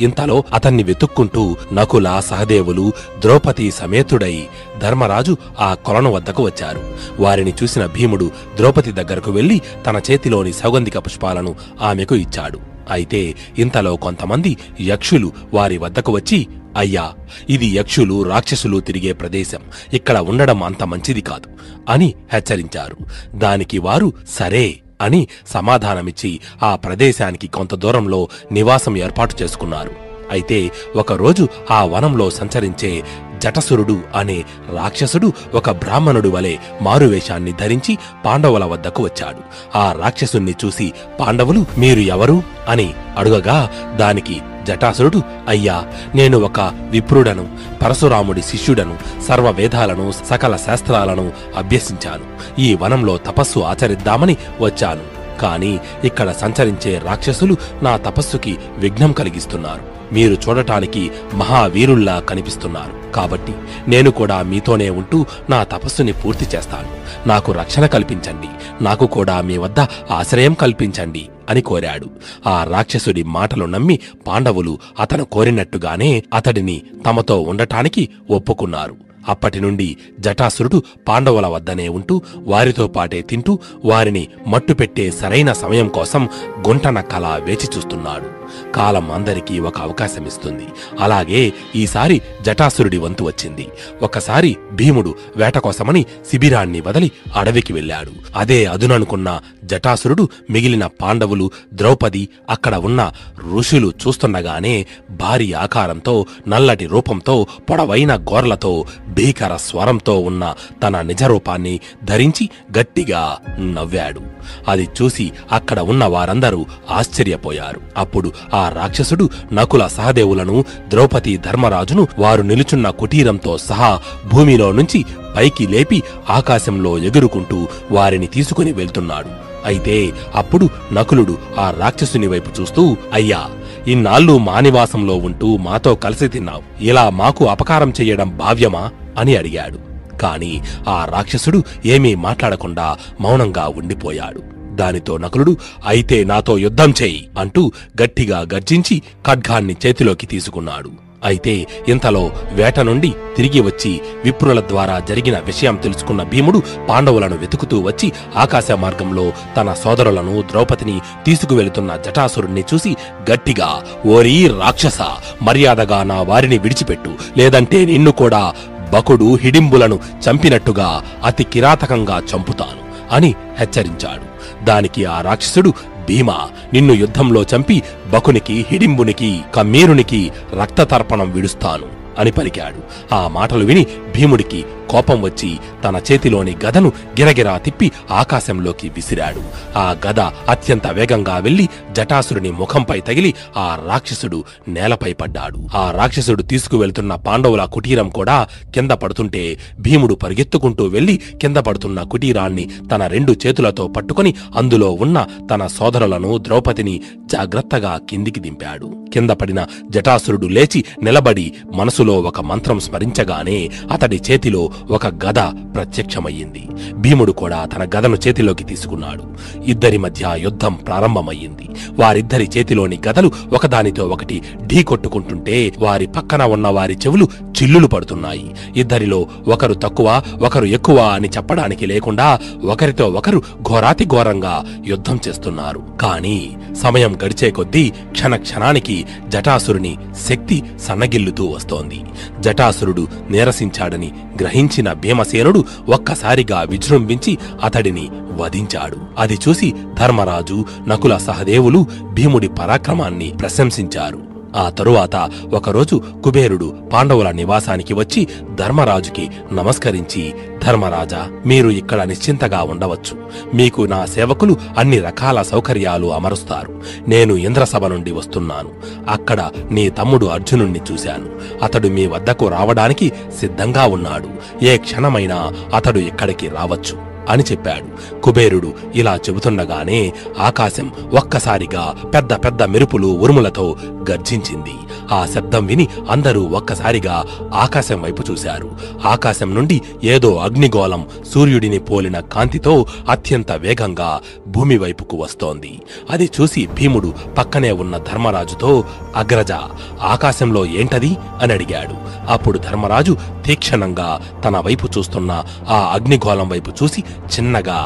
ఇంతలో అతన్ని వెతుక్కుంటూ నకుల సహదేవులు ద్రౌపది సమేతుడై ధర్మరాజు ఆ కొలను వద్దకు వచ్చారు వారిని చూసిన భీముడు ద్రౌపది దగ్గరకు వెళ్లి తన చేతిలోని సౌగంధిక పుష్పాలను ఆమెకు ఇచ్చాడు అయితే ఇంతలో కొంతమంది యక్షులు వారి వద్దకు వచ్చి అయ్యా ఇది యక్షులు రాక్షసులు తిరిగే ప్రదేశం ఇక్కడ ఉండడం అంత మంచిది కాదు అని హెచ్చరించారు దానికి వారు సరే అని సమాధానమిచ్చి ఆ ప్రదేశానికి కొంత దూరంలో నివాసం ఏర్పాటు చేసుకున్నారు అయితే ఒకరోజు ఆ వనంలో సంచరించే జటసురుడు అనే రాక్షసుడు ఒక బ్రాహ్మణుడు వలె మారువేషాన్ని ధరించి పాండవుల వద్దకు వచ్చాడు ఆ రాక్షసుణ్ణి చూసి పాండవులు మీరు ఎవరు అని అడుగగా దానికి జటాసురుడు అయ్యా నేను ఒక విప్రుడను పరశురాముడి శిష్యుడను సర్వ వేదాలను సకల శాస్త్రాలను అభ్యసించాను ఈ వనంలో తపస్సు ఆచరిద్దామని వచ్చాను కాని ఇక్కడ సంచరించే రాక్షసులు నా తపస్సుకి విఘ్నం కలిగిస్తున్నారు మీరు చూడటానికి మహావీరుల్లా కనిపిస్తున్నారు కాబట్టి నేను కూడా మీతోనే ఉంటూ నా తపస్సుని పూర్తి చేస్తాను నాకు రక్షణ కల్పించండి నాకు కూడా మీ వద్ద ఆశ్రయం కల్పించండి అని కోరాడు ఆ రాక్షసుడి మాటలు నమ్మి పాండవులు అతను కోరినట్టుగానే అతడిని తమతో ఉండటానికి ఒప్పుకున్నారు అప్పటి నుండి జటాసురుడు పాండవుల వద్దనే ఉంటూ వారితో పాటే తింటూ వారిని మట్టుపెట్టే సరైన సమయం కోసం గుంటన కల వేచి చూస్తున్నాడు కాలం అందరికీ ఒక అవకాశం ఇస్తుంది అలాగే ఈసారి జటాసురుడి వంతు వచ్చింది ఒకసారి భీముడు వేట కోసమని శిబిరాన్ని వదిలి అడవికి వెళ్ళాడు అదే అదుననుకున్న జటాసురుడు మిగిలిన పాండవులు ద్రౌపది అక్కడ ఉన్న ఋషులు చూస్తుండగానే భారీ ఆకారంతో నల్లటి రూపంతో పొడవైన గోర్లతో భీకర స్వరంతో ఉన్న తన నిజ రూపాన్ని ధరించి గట్టిగా నవ్వాడు అది చూసి అక్కడ ఉన్న వారందరూ ఆశ్చర్యపోయారు అప్పుడు ఆ రాక్షసుడు నకుల సహదేవులను ద్రౌపది ధర్మరాజును వారు నిలుచున్న కుటీరంతో సహా భూమిలో నుంచి పైకి లేపి ఆకాశంలో ఎగురుకుంటూ వారిని తీసుకుని వెళ్తున్నాడు అయితే అప్పుడు నకులుడు ఆ రాక్షసుని వైపు చూస్తూ అయ్యా ఇన్నాళ్ళు మానివాసంలో ఉంటూ మాతో కలిసి తిన్నావు ఇలా మాకు అపకారం చెయ్యడం భావ్యమా అని అడిగాడు కాని ఆ రాక్షసుడు ఏమీ మాట్లాడకుండా మౌనంగా ఉండిపోయాడు దానితో నకులుడు అయితే నాతో యుద్ధం చేయి అంటూ గట్టిగా గర్జించి ఖడ్గాన్ని చేతిలోకి తీసుకున్నాడు అయితే ఇంతలో వేట నుండి తిరిగి వచ్చి విప్రుల ద్వారా జరిగిన విషయం తెలుసుకున్న భీముడు పాండవులను వెతుకుతూ వచ్చి ఆకాశ మార్గంలో తన సోదరులను ద్రౌపదిని తీసుకువెళుతున్న జటాసురుణ్ణి చూసి గట్టిగా ఓరీ రాక్షస మర్యాదగా నా వారిని విడిచిపెట్టు లేదంటే నిన్ను కూడా బకుడు హిడింబులను చంపినట్టుగా అతి కిరాతకంగా చంపుతాను అని హెచ్చరించాడు దానికి ఆ రాక్షసుడు భీమా నిన్ను యుద్ధంలో చంపి బకునికి హిడింబునికి కమ్మీరునికి రక్తతర్పణం విడుస్తాను అని పలికాడు ఆ మాటలు విని భీముడికి కోపం వచ్చి తన చేతిలోని గదను గిరగిరా తిప్పి ఆకాశంలోకి విసిరాడు ఆ గద అత్యంత వేగంగా వెళ్లి జటాసురుని ముఖంపై తగిలి ఆ రాక్షసుడు నేలపై పడ్డాడు ఆ రాక్షసుడు తీసుకువెళ్తున్న పాండవుల కుటీరం కూడా కింద పడుతుంటే భీముడు పరిగెత్తుకుంటూ వెళ్లి కింద పడుతున్న కుటీరాన్ని తన రెండు చేతులతో పట్టుకొని అందులో ఉన్న తన సోదరులను ద్రౌపదిని జాగ్రత్తగా కిందికి దింపాడు కింద పడిన జటాసురుడు లేచి నిలబడి మనసులో ఒక మంత్రం స్మరించగానే అతడి చేతిలో ఒక గద ప్రత్యక్షమయ్యింది భీముడు కూడా తన గదను చేతిలోకి తీసుకున్నాడు ఇద్దరి మధ్య యుద్ధం ప్రారంభమయ్యింది వారిద్దరి చేతిలోని గదలు ఒకదానితో ఒకటి ఢీ కొట్టుకుంటుంటే వారి పక్కన ఉన్న వారి చెవులు చిల్లులు పడుతున్నాయి ఇద్దరిలో ఒకరు తక్కువ ఒకరు ఎక్కువ అని చెప్పడానికి లేకుండా ఒకరితో ఒకరు ఘోరాతి ఘోరంగా యుద్ధం చేస్తున్నారు కానీ సమయం గడిచే కొద్దీ క్షణ క్షణానికి జటాసురుని శక్తి సన్నగిల్లుతూ వస్తోంది జటాసురుడు నీరసించాడని గ్రహించిన భీమసేనుడు ఒక్కసారిగా విజృంభించి అతడిని వధించాడు అది చూసి ధర్మరాజు నకుల సహదేవులు భీముడి పరాక్రమాన్ని ప్రశంసించారు ఆ తరువాత ఒకరోజు కుబేరుడు పాండవుల నివాసానికి వచ్చి ధర్మరాజుకి నమస్కరించి ధర్మరాజా మీరు ఇక్కడ నిశ్చింతగా ఉండవచ్చు మీకు నా సేవకులు అన్ని రకాల సౌకర్యాలు అమరుస్తారు నేను ఇంద్రసభ నుండి వస్తున్నాను అక్కడ నీ తమ్ముడు అర్జునుణ్ణి చూశాను అతడు మీ వద్దకు రావడానికి సిద్ధంగా ఉన్నాడు ఏ క్షణమైనా అతడు ఇక్కడికి రావచ్చు అని చెప్పాడు కుబేరుడు ఇలా చెబుతుండగానే ఆకాశం ఒక్కసారిగా పెద్ద పెద్ద మెరుపులు ఉరుములతో గర్జించింది ఆ శబ్దం విని అందరూ ఒక్కసారిగా ఆకాశం వైపు చూశారు ఆకాశం నుండి ఏదో అగ్నిగోళం సూర్యుడిని పోలిన కాంతితో అత్యంత వేగంగా భూమి వైపుకు వస్తోంది అది చూసి భీముడు పక్కనే ఉన్న ధర్మరాజుతో అగ్రజ ఆకాశంలో ఏంటది అని అడిగాడు అప్పుడు ధర్మరాజు తీక్షణంగా తన వైపు చూస్తున్న ఆ అగ్నిగోళం వైపు చూసి చిన్నగా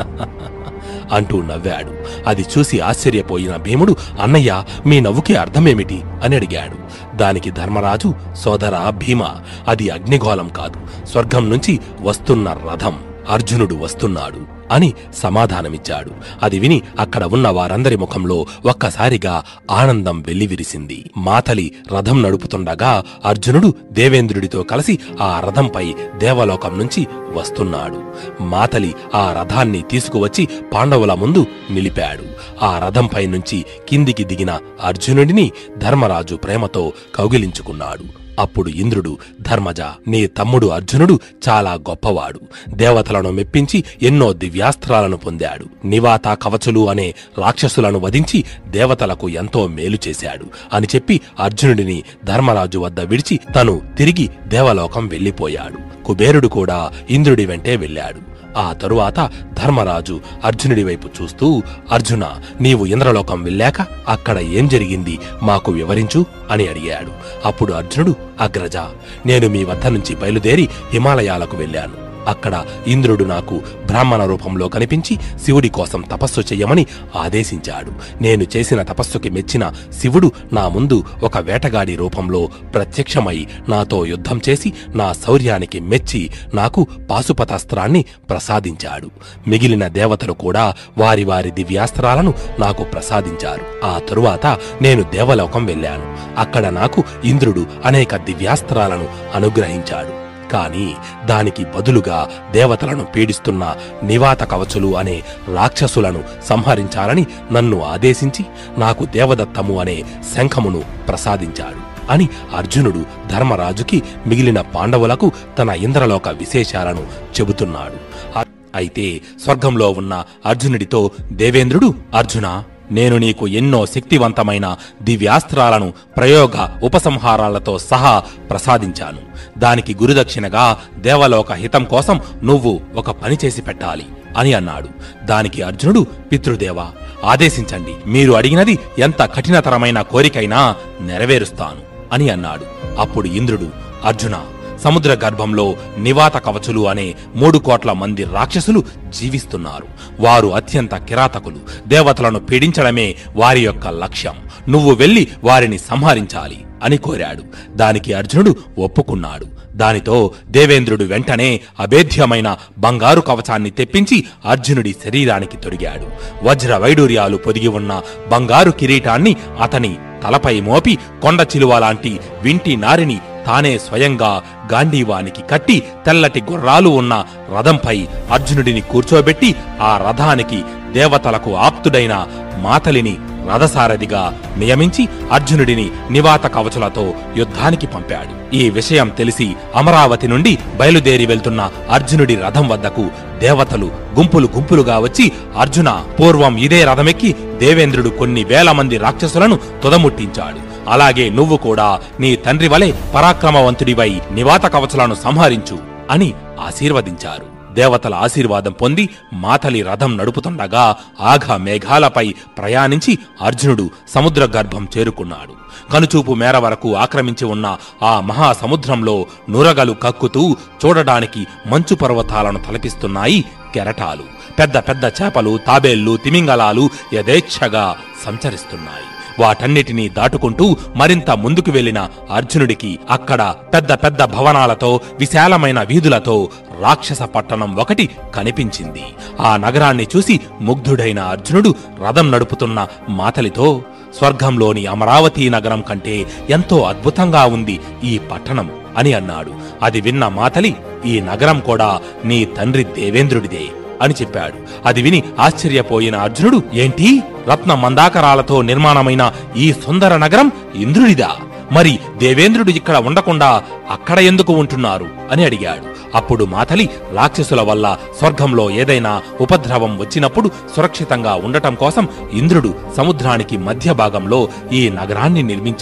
అంటూ నవ్వాడు అది చూసి ఆశ్చర్యపోయిన భీముడు అన్నయ్య మీ నవ్వుకి అర్థమేమిటి అని అడిగాడు దానికి ధర్మరాజు సోదరా భీమ అది అగ్నిగోళం కాదు స్వర్గం నుంచి వస్తున్న రథం అర్జునుడు వస్తున్నాడు అని సమాధానమిచ్చాడు అది విని అక్కడ ఉన్న వారందరి ముఖంలో ఒక్కసారిగా ఆనందం వెల్లివిరిసింది మాతలి రథం నడుపుతుండగా అర్జునుడు దేవేంద్రుడితో కలిసి ఆ రథంపై దేవలోకం నుంచి వస్తున్నాడు మాతలి ఆ రథాన్ని తీసుకువచ్చి పాండవుల ముందు నిలిపాడు ఆ రథంపై నుంచి కిందికి దిగిన అర్జునుడిని ధర్మరాజు ప్రేమతో కౌగిలించుకున్నాడు అప్పుడు ఇంద్రుడు ధర్మజ నీ తమ్ముడు అర్జునుడు చాలా గొప్పవాడు దేవతలను మెప్పించి ఎన్నో దివ్యాస్త్రాలను పొందాడు నివాత కవచులు అనే రాక్షసులను వధించి దేవతలకు ఎంతో మేలు చేశాడు అని చెప్పి అర్జునుడిని ధర్మరాజు వద్ద విడిచి తను తిరిగి దేవలోకం వెళ్లిపోయాడు కుబేరుడు కూడా ఇంద్రుడి వెంటే వెళ్ళాడు ఆ తరువాత ధర్మరాజు అర్జునుడి వైపు చూస్తూ అర్జున నీవు ఇంద్రలోకం వెళ్ళాక అక్కడ ఏం జరిగింది మాకు వివరించు అని అడిగాడు అప్పుడు అర్జునుడు అగ్రజ నేను మీ వద్ద నుంచి బయలుదేరి హిమాలయాలకు వెళ్ళాను అక్కడ ఇంద్రుడు నాకు బ్రాహ్మణ రూపంలో కనిపించి శివుడి కోసం తపస్సు చెయ్యమని ఆదేశించాడు నేను చేసిన తపస్సుకి మెచ్చిన శివుడు నా ముందు ఒక వేటగాడి రూపంలో ప్రత్యక్షమై నాతో యుద్ధం చేసి నా శౌర్యానికి మెచ్చి నాకు పాశుపతాస్త్రాన్ని ప్రసాదించాడు మిగిలిన దేవతలు కూడా వారి వారి దివ్యాస్త్రాలను నాకు ప్రసాదించారు ఆ తరువాత నేను దేవలోకం వెళ్ళాను అక్కడ నాకు ఇంద్రుడు అనేక దివ్యాస్త్రాలను అనుగ్రహించాడు కాని దానికి బదులుగా దేవతలను పీడిస్తున్న నివాత కవచులు అనే రాక్షసులను సంహరించాలని నన్ను ఆదేశించి నాకు దేవదత్తము అనే శంఖమును ప్రసాదించాడు అని అర్జునుడు ధర్మరాజుకి మిగిలిన పాండవులకు తన ఇంద్రలోక విశేషాలను చెబుతున్నాడు అ- అయితే స్వర్గంలో ఉన్న అర్జునుడితో దేవేంద్రుడు అర్జున నేను నీకు ఎన్నో శక్తివంతమైన దివ్యాస్త్రాలను ప్రయోగ ఉపసంహారాలతో సహా ప్రసాదించాను దానికి గురుదక్షిణగా దేవలోక హితం కోసం నువ్వు ఒక పని చేసి పెట్టాలి అని అన్నాడు దానికి అర్జునుడు పితృదేవా ఆదేశించండి మీరు అడిగినది ఎంత కఠినతరమైన కోరికైనా నెరవేరుస్తాను అని అన్నాడు అప్పుడు ఇంద్రుడు అర్జున సముద్ర గర్భంలో నివాత కవచులు అనే మూడు కోట్ల మంది రాక్షసులు జీవిస్తున్నారు వారు అత్యంత కిరాతకులు దేవతలను పీడించడమే వారి యొక్క లక్ష్యం నువ్వు వెళ్లి వారిని సంహరించాలి అని కోరాడు దానికి అర్జునుడు ఒప్పుకున్నాడు దానితో దేవేంద్రుడు వెంటనే అభేద్యమైన బంగారు కవచాన్ని తెప్పించి అర్జునుడి శరీరానికి తొడిగాడు వజ్ర వైడూర్యాలు పొదిగి ఉన్న బంగారు కిరీటాన్ని అతని తలపై మోపి కొండ చిలువ లాంటి వింటి నారిని తానే స్వయంగా గాంధీవానికి కట్టి తెల్లటి గుర్రాలు ఉన్న రథంపై అర్జునుడిని కూర్చోబెట్టి ఆ రథానికి దేవతలకు ఆప్తుడైన మాతలిని రథసారథిగా నియమించి అర్జునుడిని నివాత కవచులతో యుద్ధానికి పంపాడు ఈ విషయం తెలిసి అమరావతి నుండి బయలుదేరి వెళ్తున్న అర్జునుడి రథం వద్దకు దేవతలు గుంపులు గుంపులుగా వచ్చి అర్జున పూర్వం ఇదే రథమెక్కి దేవేంద్రుడు కొన్ని వేల మంది రాక్షసులను తుదముట్టించాడు అలాగే నువ్వు కూడా నీ తండ్రి వలె పరాక్రమవంతుడివై నివాత కవచులను సంహరించు అని ఆశీర్వదించారు దేవతల ఆశీర్వాదం పొంది మాతలి రథం నడుపుతుండగా ఆఘ మేఘాలపై ప్రయాణించి అర్జునుడు సముద్ర గర్భం చేరుకున్నాడు కనుచూపు మేర వరకు ఆక్రమించి ఉన్న ఆ మహాసముద్రంలో నురగలు కక్కుతూ చూడడానికి మంచు పర్వతాలను తలపిస్తున్నాయి కెరటాలు పెద్ద పెద్ద చేపలు తాబేళ్లు తిమింగలాలు యథేచ్ఛగా సంచరిస్తున్నాయి వాటన్నిటినీ దాటుకుంటూ మరింత ముందుకు వెళ్లిన అర్జునుడికి అక్కడ పెద్ద పెద్ద భవనాలతో విశాలమైన వీధులతో రాక్షస పట్టణం ఒకటి కనిపించింది ఆ నగరాన్ని చూసి ముగ్ధుడైన అర్జునుడు రథం నడుపుతున్న మాతలితో స్వర్గంలోని అమరావతి నగరం కంటే ఎంతో అద్భుతంగా ఉంది ఈ పట్టణం అని అన్నాడు అది విన్న మాతలి ఈ నగరం కూడా నీ తండ్రి దేవేంద్రుడిదే అని చెప్పాడు అది విని ఆశ్చర్యపోయిన అర్జునుడు ఏంటి రత్న మందాకరాలతో నిర్మాణమైన ఈ సుందర నగరం ఇంద్రుడిదా మరి దేవేంద్రుడు ఇక్కడ ఉండకుండా అక్కడ ఎందుకు ఉంటున్నారు అని అడిగాడు అప్పుడు మాతలి రాక్షసుల వల్ల స్వర్గంలో ఏదైనా ఉపద్రవం వచ్చినప్పుడు సురక్షితంగా ఉండటం కోసం ఇంద్రుడు సముద్రానికి మధ్య భాగంలో ఈ నగరాన్ని నిర్మించాడు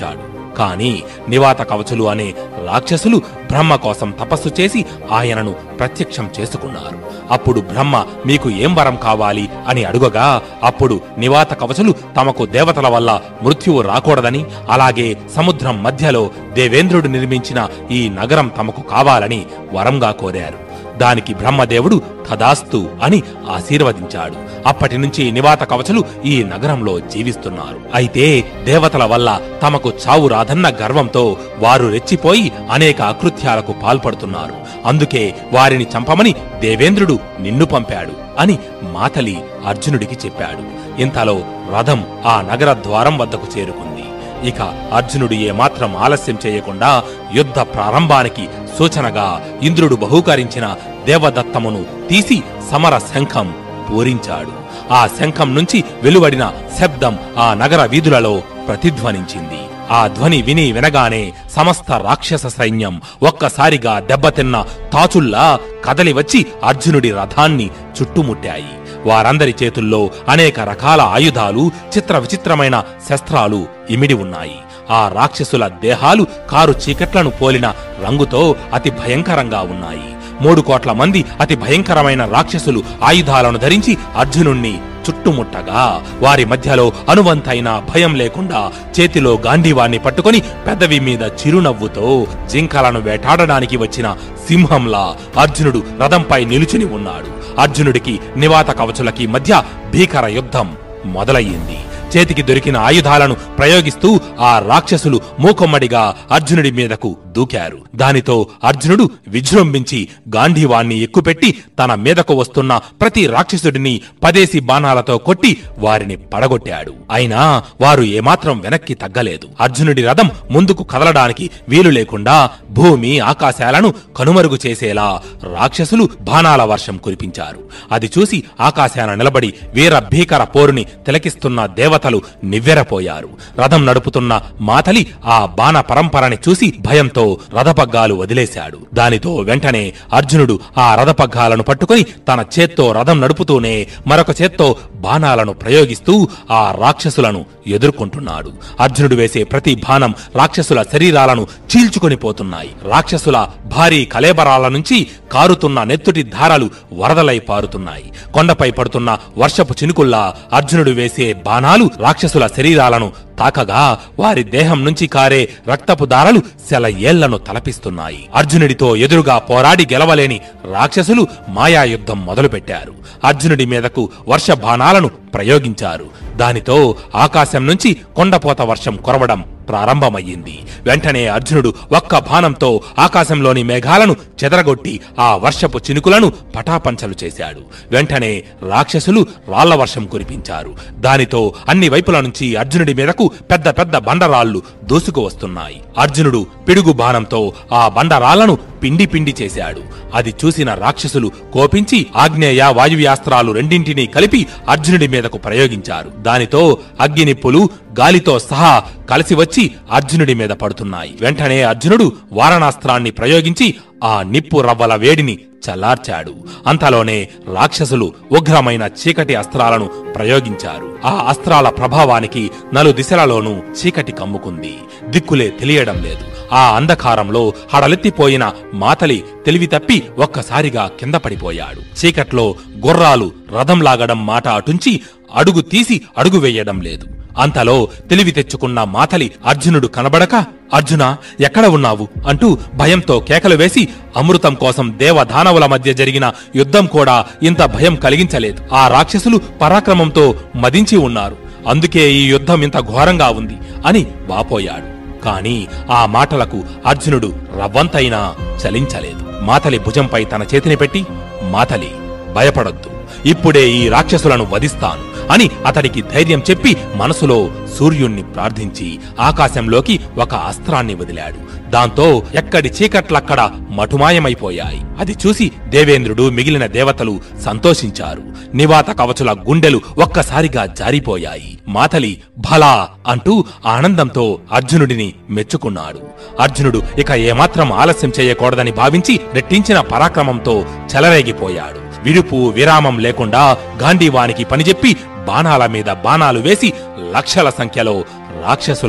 కాని నివాత కవచులు అనే రాక్షసులు బ్రహ్మ కోసం తపస్సు చేసి ఆయనను ప్రత్యక్షం చేసుకున్నారు అప్పుడు బ్రహ్మ మీకు ఏం వరం కావాలి అని అడుగగా అప్పుడు నివాత కవచులు తమకు దేవతల వల్ల మృత్యువు రాకూడదని అలాగే సముద్రం మధ్యలో దేవేంద్రుడు నిర్మించిన ఈ నగరం తమకు కావాలని వరంగా కోరారు దానికి బ్రహ్మదేవుడు తదాస్తు అని ఆశీర్వదించాడు అప్పటి నుంచి నివాత కవచలు ఈ నగరంలో జీవిస్తున్నారు అయితే దేవతల వల్ల తమకు చావు రాదన్న గర్వంతో వారు రెచ్చిపోయి అనేక అకృత్యాలకు పాల్పడుతున్నారు అందుకే వారిని చంపమని దేవేంద్రుడు నిన్ను పంపాడు అని మాతలి అర్జునుడికి చెప్పాడు ఇంతలో రథం ఆ నగర ద్వారం వద్దకు చేరుకుంది ఇక అర్జునుడు ఏమాత్రం ఆలస్యం చేయకుండా యుద్ధ ప్రారంభానికి సూచనగా ఇంద్రుడు బహూకరించిన దేవదత్తమును తీసి సమర శంఖం పూరించాడు ఆ శంఖం నుంచి వెలువడిన శబ్దం ఆ నగర వీధులలో ప్రతిధ్వనించింది ఆ ధ్వని విని వినగానే సమస్త రాక్షస సైన్యం ఒక్కసారిగా దెబ్బతిన్న తాచుల్లా కదలి వచ్చి అర్జునుడి రథాన్ని చుట్టుముట్టాయి వారందరి చేతుల్లో అనేక రకాల ఆయుధాలు చిత్ర విచిత్రమైన శస్త్రాలు ఇమిడి ఉన్నాయి ఆ రాక్షసుల దేహాలు కారు చీకట్లను పోలిన రంగుతో అతి భయంకరంగా ఉన్నాయి మూడు కోట్ల మంది అతి భయంకరమైన రాక్షసులు ఆయుధాలను ధరించి అర్జునుణ్ణి చుట్టుముట్టగా వారి మధ్యలో అనువంతైన భయం లేకుండా చేతిలో గాంధీవాన్ని పట్టుకొని పెదవి మీద చిరునవ్వుతో జింకలను వేటాడడానికి వచ్చిన సింహంలా అర్జునుడు రథంపై నిలుచుని ఉన్నాడు అర్జునుడికి నివాత కవచులకి మధ్య భీకర యుద్ధం మొదలయ్యింది చేతికి దొరికిన ఆయుధాలను ప్రయోగిస్తూ ఆ రాక్షసులు మూకొమ్మడిగా అర్జునుడి మీదకు దూకారు దానితో అర్జునుడు విజృంభించి గాంధీవాన్ని ఎక్కుపెట్టి తన మీదకు వస్తున్న ప్రతి రాక్షసుడిని పదేసి బాణాలతో కొట్టి వారిని పడగొట్టాడు అయినా వారు ఏమాత్రం వెనక్కి తగ్గలేదు అర్జునుడి రథం ముందుకు కదలడానికి వీలు లేకుండా భూమి ఆకాశాలను కనుమరుగు చేసేలా రాక్షసులు బాణాల వర్షం కురిపించారు అది చూసి ఆకాశాన నిలబడి వీర భీకర పోరుని తిలకిస్తున్న దేవతలు నివ్వెరపోయారు రథం నడుపుతున్న మాతలి ఆ బాణ పరంపరని చూసి భయంతో రథపగ్గాలు వదిలేశాడు దానితో వెంటనే అర్జునుడు ఆ రథపగ్గాలను పట్టుకొని తన చేత్తో రథం నడుపుతూనే మరొక చేత్తో బాణాలను ప్రయోగిస్తూ ఆ రాక్షసులను ఎదుర్కొంటున్నాడు అర్జునుడు వేసే ప్రతి బాణం రాక్షసుల శరీరాలను చీల్చుకొని పోతున్నాయి రాక్షసుల భారీ కలేబరాల నుంచి కారుతున్న నెత్తుటి ధారలు వరదలై పారుతున్నాయి కొండపై పడుతున్న వర్షపు చినుకుల్లా అర్జునుడు వేసే బాణాలు రాక్షసుల శరీరాలను తాకగా వారి దేహం నుంచి కారే రక్తపు దారలు సెల ఏళ్లను తలపిస్తున్నాయి అర్జునుడితో ఎదురుగా పోరాడి గెలవలేని రాక్షసులు మాయాయుద్ధం మొదలుపెట్టారు అర్జునుడి మీదకు వర్ష బాణాలను ప్రయోగించారు దానితో ఆకాశం నుంచి కొండపోత వర్షం కురవడం ప్రారంభమయ్యింది వెంటనే అర్జునుడు ఒక్క బాణంతో ఆకాశంలోని మేఘాలను చెదరగొట్టి ఆ వర్షపు చినుకులను పటాపంచలు చేశాడు వెంటనే రాక్షసులు రాళ్ల వర్షం కురిపించారు దానితో అన్ని వైపుల నుంచి అర్జునుడి మీదకు పెద్ద పెద్ద బండరాళ్లు దూసుకు వస్తున్నాయి అర్జునుడు పిడుగు బాణంతో ఆ బండరాళ్లను పిండి పిండి చేశాడు అది చూసిన రాక్షసులు కోపించి ఆగ్నేయ వాయువ్యాస్త్రాలు రెండింటినీ కలిపి అర్జునుడి మీదకు ప్రయోగించారు దానితో అగ్గినిప్పులు గాలితో సహా కలిసి వచ్చి అర్జునుడి మీద పడుతున్నాయి వెంటనే అర్జునుడు వారణాస్త్రాన్ని ప్రయోగించి ఆ నిప్పు రవ్వల వేడిని చల్లార్చాడు అంతలోనే రాక్షసులు ఉగ్రమైన చీకటి అస్త్రాలను ప్రయోగించారు ఆ అస్త్రాల ప్రభావానికి నలు దిశలలోనూ చీకటి కమ్ముకుంది దిక్కులే తెలియడం లేదు ఆ అంధకారంలో హడలెత్తిపోయిన మాతలి తెలివి తప్పి ఒక్కసారిగా కింద పడిపోయాడు చీకట్లో గుర్రాలు రథం లాగడం మాట అటుంచి అడుగు తీసి అడుగు వేయడం లేదు అంతలో తెలివి తెచ్చుకున్న మాతలి అర్జునుడు కనబడక అర్జున ఎక్కడ ఉన్నావు అంటూ భయంతో కేకలు వేసి అమృతం కోసం దేవదానవుల మధ్య జరిగిన యుద్ధం కూడా ఇంత భయం కలిగించలేదు ఆ రాక్షసులు పరాక్రమంతో మదించి ఉన్నారు అందుకే ఈ యుద్ధం ఇంత ఘోరంగా ఉంది అని వాపోయాడు కాని ఆ మాటలకు అర్జునుడు రవ్వంతైనా చలించలేదు మాతలి భుజంపై తన చేతిని పెట్టి మాతలి భయపడొద్దు ఇప్పుడే ఈ రాక్షసులను వధిస్తాను అని అతడికి ధైర్యం చెప్పి మనసులో సూర్యుణ్ణి ప్రార్థించి ఆకాశంలోకి ఒక అస్త్రాన్ని వదిలాడు దాంతో ఎక్కడి చీకట్లక్కడ మటుమాయమైపోయాయి అది చూసి దేవేంద్రుడు మిగిలిన దేవతలు సంతోషించారు నివాత కవచుల గుండెలు ఒక్కసారిగా జారిపోయాయి మాతలి భలా అంటూ ఆనందంతో అర్జునుడిని మెచ్చుకున్నాడు అర్జునుడు ఇక ఏమాత్రం ఆలస్యం చేయకూడదని భావించి రెట్టించిన పరాక్రమంతో చెలరేగిపోయాడు విడుపు విరామం లేకుండా గాంధీవానికి పనిచెప్పి బాణాల మీద బాణాలు వేసి లక్షల సంఖ్యలో రాక్షసులను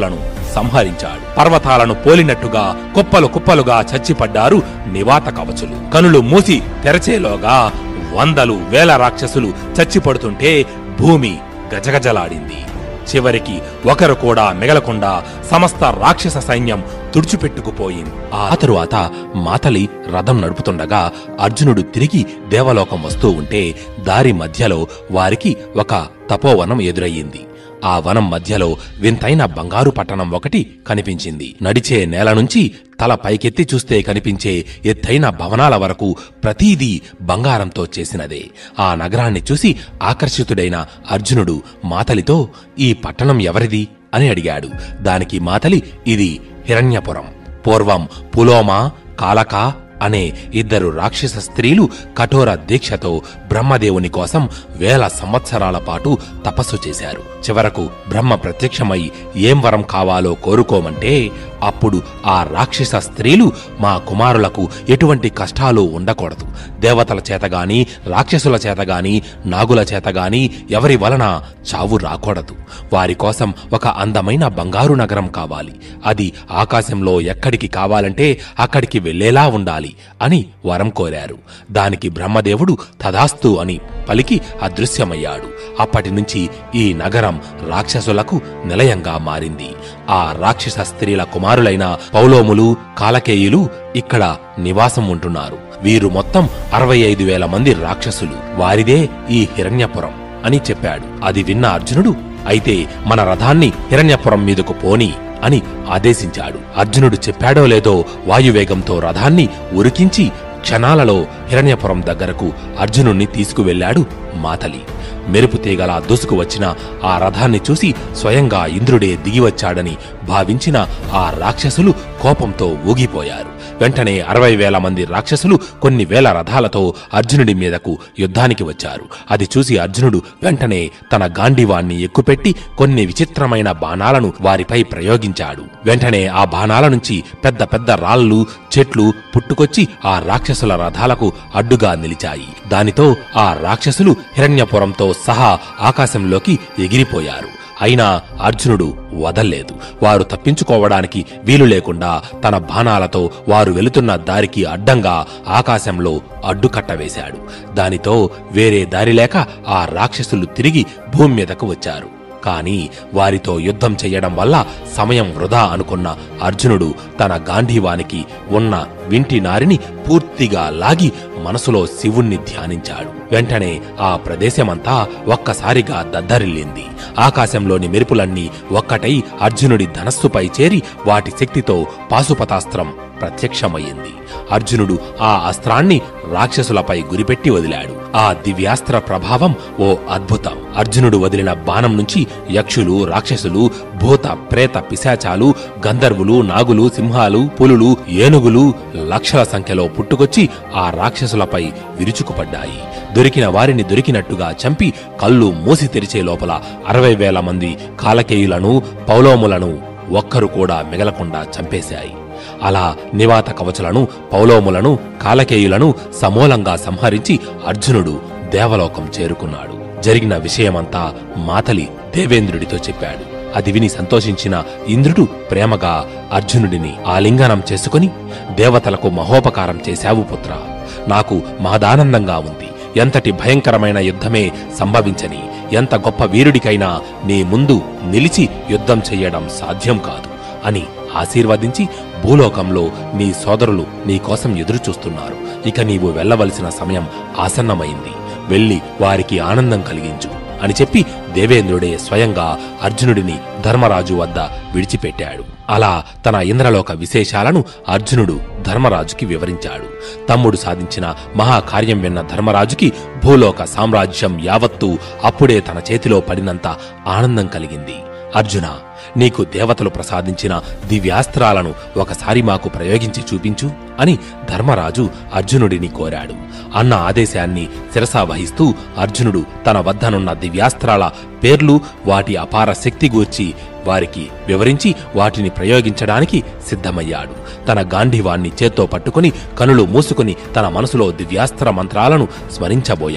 సంహరించాడు పర్వతాలను పోలినట్టుగా కుప్పలు కుప్పలుగా చచ్చిపడ్డారు నివాత కవచులు కనులు మూసి తెరచేలోగా వందలు వేల రాక్షసులు చచ్చిపడుతుంటే భూమి గజగజలాడింది చివరికి ఒకరు కూడా మిగలకుండా సమస్త రాక్షస సైన్యం తుడిచిపెట్టుకుపోయింది ఆ తరువాత మాతలి రథం నడుపుతుండగా అర్జునుడు తిరిగి దేవలోకం వస్తూ ఉంటే దారి మధ్యలో వారికి ఒక తపోవనం ఎదురయ్యింది ఆ వనం మధ్యలో వింతైన బంగారు పట్టణం ఒకటి కనిపించింది నడిచే నేల నుంచి తల పైకెత్తి చూస్తే కనిపించే ఎత్తైన భవనాల వరకు ప్రతీదీ బంగారంతో చేసినదే ఆ నగరాన్ని చూసి ఆకర్షితుడైన అర్జునుడు మాతలితో ఈ పట్టణం ఎవరిది అని అడిగాడు దానికి మాతలి ఇది హిరణ్యపురం పూర్వం పులోమ కాలక అనే ఇద్దరు రాక్షస స్త్రీలు కఠోర దీక్షతో బ్రహ్మదేవుని కోసం వేల సంవత్సరాల పాటు తపస్సు చేశారు చివరకు బ్రహ్మ ప్రత్యక్షమై ఏం వరం కావాలో కోరుకోమంటే అప్పుడు ఆ రాక్షస స్త్రీలు మా కుమారులకు ఎటువంటి కష్టాలు ఉండకూడదు దేవతల చేతగాని రాక్షసుల చేతగాని నాగుల చేతగాని ఎవరి వలన చావు రాకూడదు వారి కోసం ఒక అందమైన బంగారు నగరం కావాలి అది ఆకాశంలో ఎక్కడికి కావాలంటే అక్కడికి వెళ్లేలా ఉండాలి అని వరం కోరారు దానికి బ్రహ్మదేవుడు తదాస్తు అని పలికి అదృశ్యమయ్యాడు అప్పటి నుంచి ఈ నగరం రాక్షసులకు నిలయంగా మారింది ఆ రాక్షస స్త్రీల కుమారులైన పౌలోములు కాలకేయులు ఇక్కడ నివాసం ఉంటున్నారు వీరు మొత్తం అరవై ఐదు వేల మంది రాక్షసులు వారిదే ఈ హిరణ్యపురం అని చెప్పాడు అది విన్న అర్జునుడు అయితే మన రథాన్ని హిరణ్యపురం మీదకు పోని అని ఆదేశించాడు అర్జునుడు చెప్పాడో లేదో వాయువేగంతో రథాన్ని ఉరికించి క్షణాలలో హిరణ్యపురం దగ్గరకు అర్జునుణ్ణి తీసుకువెళ్ళాడు మాతలి మెరుపు తీగలా దూసుకు వచ్చిన ఆ రథాన్ని చూసి స్వయంగా ఇంద్రుడే దిగివచ్చాడని భావించిన ఆ రాక్షసులు కోపంతో ఊగిపోయారు వెంటనే అరవై వేల మంది రాక్షసులు కొన్ని వేల రథాలతో అర్జునుడి మీదకు యుద్ధానికి వచ్చారు అది చూసి అర్జునుడు వెంటనే తన గాంధీవాన్ని ఎక్కుపెట్టి కొన్ని విచిత్రమైన బాణాలను వారిపై ప్రయోగించాడు వెంటనే ఆ బాణాల నుంచి పెద్ద పెద్ద రాళ్ళు చెట్లు పుట్టుకొచ్చి ఆ రాక్షసుల రథాలకు అడ్డుగా నిలిచాయి దానితో ఆ రాక్షసులు హిరణ్యపురంతో సహా ఆకాశంలోకి ఎగిరిపోయారు అయినా అర్జునుడు వదల్లేదు వారు తప్పించుకోవడానికి వీలు లేకుండా తన బాణాలతో వారు వెళుతున్న దారికి అడ్డంగా ఆకాశంలో అడ్డుకట్ట వేశాడు దానితో వేరే దారి లేక ఆ రాక్షసులు తిరిగి భూమి మీదకు వచ్చారు కాని వారితో యుద్ధం చెయ్యడం వల్ల సమయం వృధా అనుకున్న అర్జునుడు తన గాంధీవానికి ఉన్న వింటి నారిని పూర్తిగా లాగి మనసులో శివుణ్ణి ధ్యానించాడు వెంటనే ఆ ప్రదేశమంతా ఒక్కసారిగా దద్దరిల్లింది ఆకాశంలోని మెరుపులన్నీ ఒక్కటై అర్జునుడి ధనస్సుపై చేరి వాటి శక్తితో పాశుపతాస్త్రం ప్రత్యక్షమయ్యింది అర్జునుడు ఆ అస్త్రాన్ని రాక్షసులపై గురిపెట్టి వదిలాడు ఆ దివ్యాస్త్ర ప్రభావం ఓ అద్భుతం అర్జునుడు వదిలిన బాణం నుంచి యక్షులు రాక్షసులు భూత ప్రేత పిశాచాలు గంధర్వులు నాగులు సింహాలు పులులు ఏనుగులు లక్షల సంఖ్యలో పుట్టుకొచ్చి ఆ రాక్షసులపై విరుచుకుపడ్డాయి దొరికిన వారిని దొరికినట్టుగా చంపి కళ్ళు మూసి తెరిచే లోపల అరవై వేల మంది కాలకేయులను పౌలోములను ఒక్కరు కూడా మిగలకుండా చంపేశాయి అలా నివాత కవచులను పౌలోములను కాలకేయులను సమూలంగా సంహరించి అర్జునుడు దేవలోకం చేరుకున్నాడు జరిగిన విషయమంతా మాతలి దేవేంద్రుడితో చెప్పాడు అది విని సంతోషించిన ఇంద్రుడు ప్రేమగా అర్జునుడిని ఆలింగనం చేసుకుని దేవతలకు మహోపకారం చేశావు పుత్ర నాకు మహదానందంగా ఉంది ఎంతటి భయంకరమైన యుద్ధమే సంభవించని ఎంత గొప్ప వీరుడికైనా నీ ముందు నిలిచి యుద్ధం చెయ్యడం సాధ్యం కాదు అని ఆశీర్వదించి భూలోకంలో నీ సోదరులు నీకోసం ఎదురుచూస్తున్నారు ఇక నీవు వెళ్ళవలసిన సమయం ఆసన్నమైంది వెళ్ళి వారికి ఆనందం కలిగించు అని చెప్పి దేవేంద్రుడే స్వయంగా అర్జునుడిని ధర్మరాజు వద్ద విడిచిపెట్టాడు అలా తన ఇంద్రలోక విశేషాలను అర్జునుడు ధర్మరాజుకి వివరించాడు తమ్ముడు సాధించిన మహాకార్యం విన్న ధర్మరాజుకి భూలోక సామ్రాజ్యం యావత్తూ అప్పుడే తన చేతిలో పడినంత ఆనందం కలిగింది అర్జున నీకు దేవతలు ప్రసాదించిన దివ్యాస్త్రాలను ఒకసారి మాకు ప్రయోగించి చూపించు అని ధర్మరాజు అర్జునుడిని కోరాడు అన్న ఆదేశాన్ని శిరసా వహిస్తూ అర్జునుడు తన వద్దనున్న దివ్యాస్త్రాల పేర్లు వాటి అపార శక్తి గూర్చి వారికి వివరించి వాటిని ప్రయోగించడానికి సిద్ధమయ్యాడు తన గాంధీవాన్ని చేత్తో పట్టుకుని కనులు మూసుకుని తన మనసులో దివ్యాస్త్ర మంత్రాలను స్మరించబోయాడు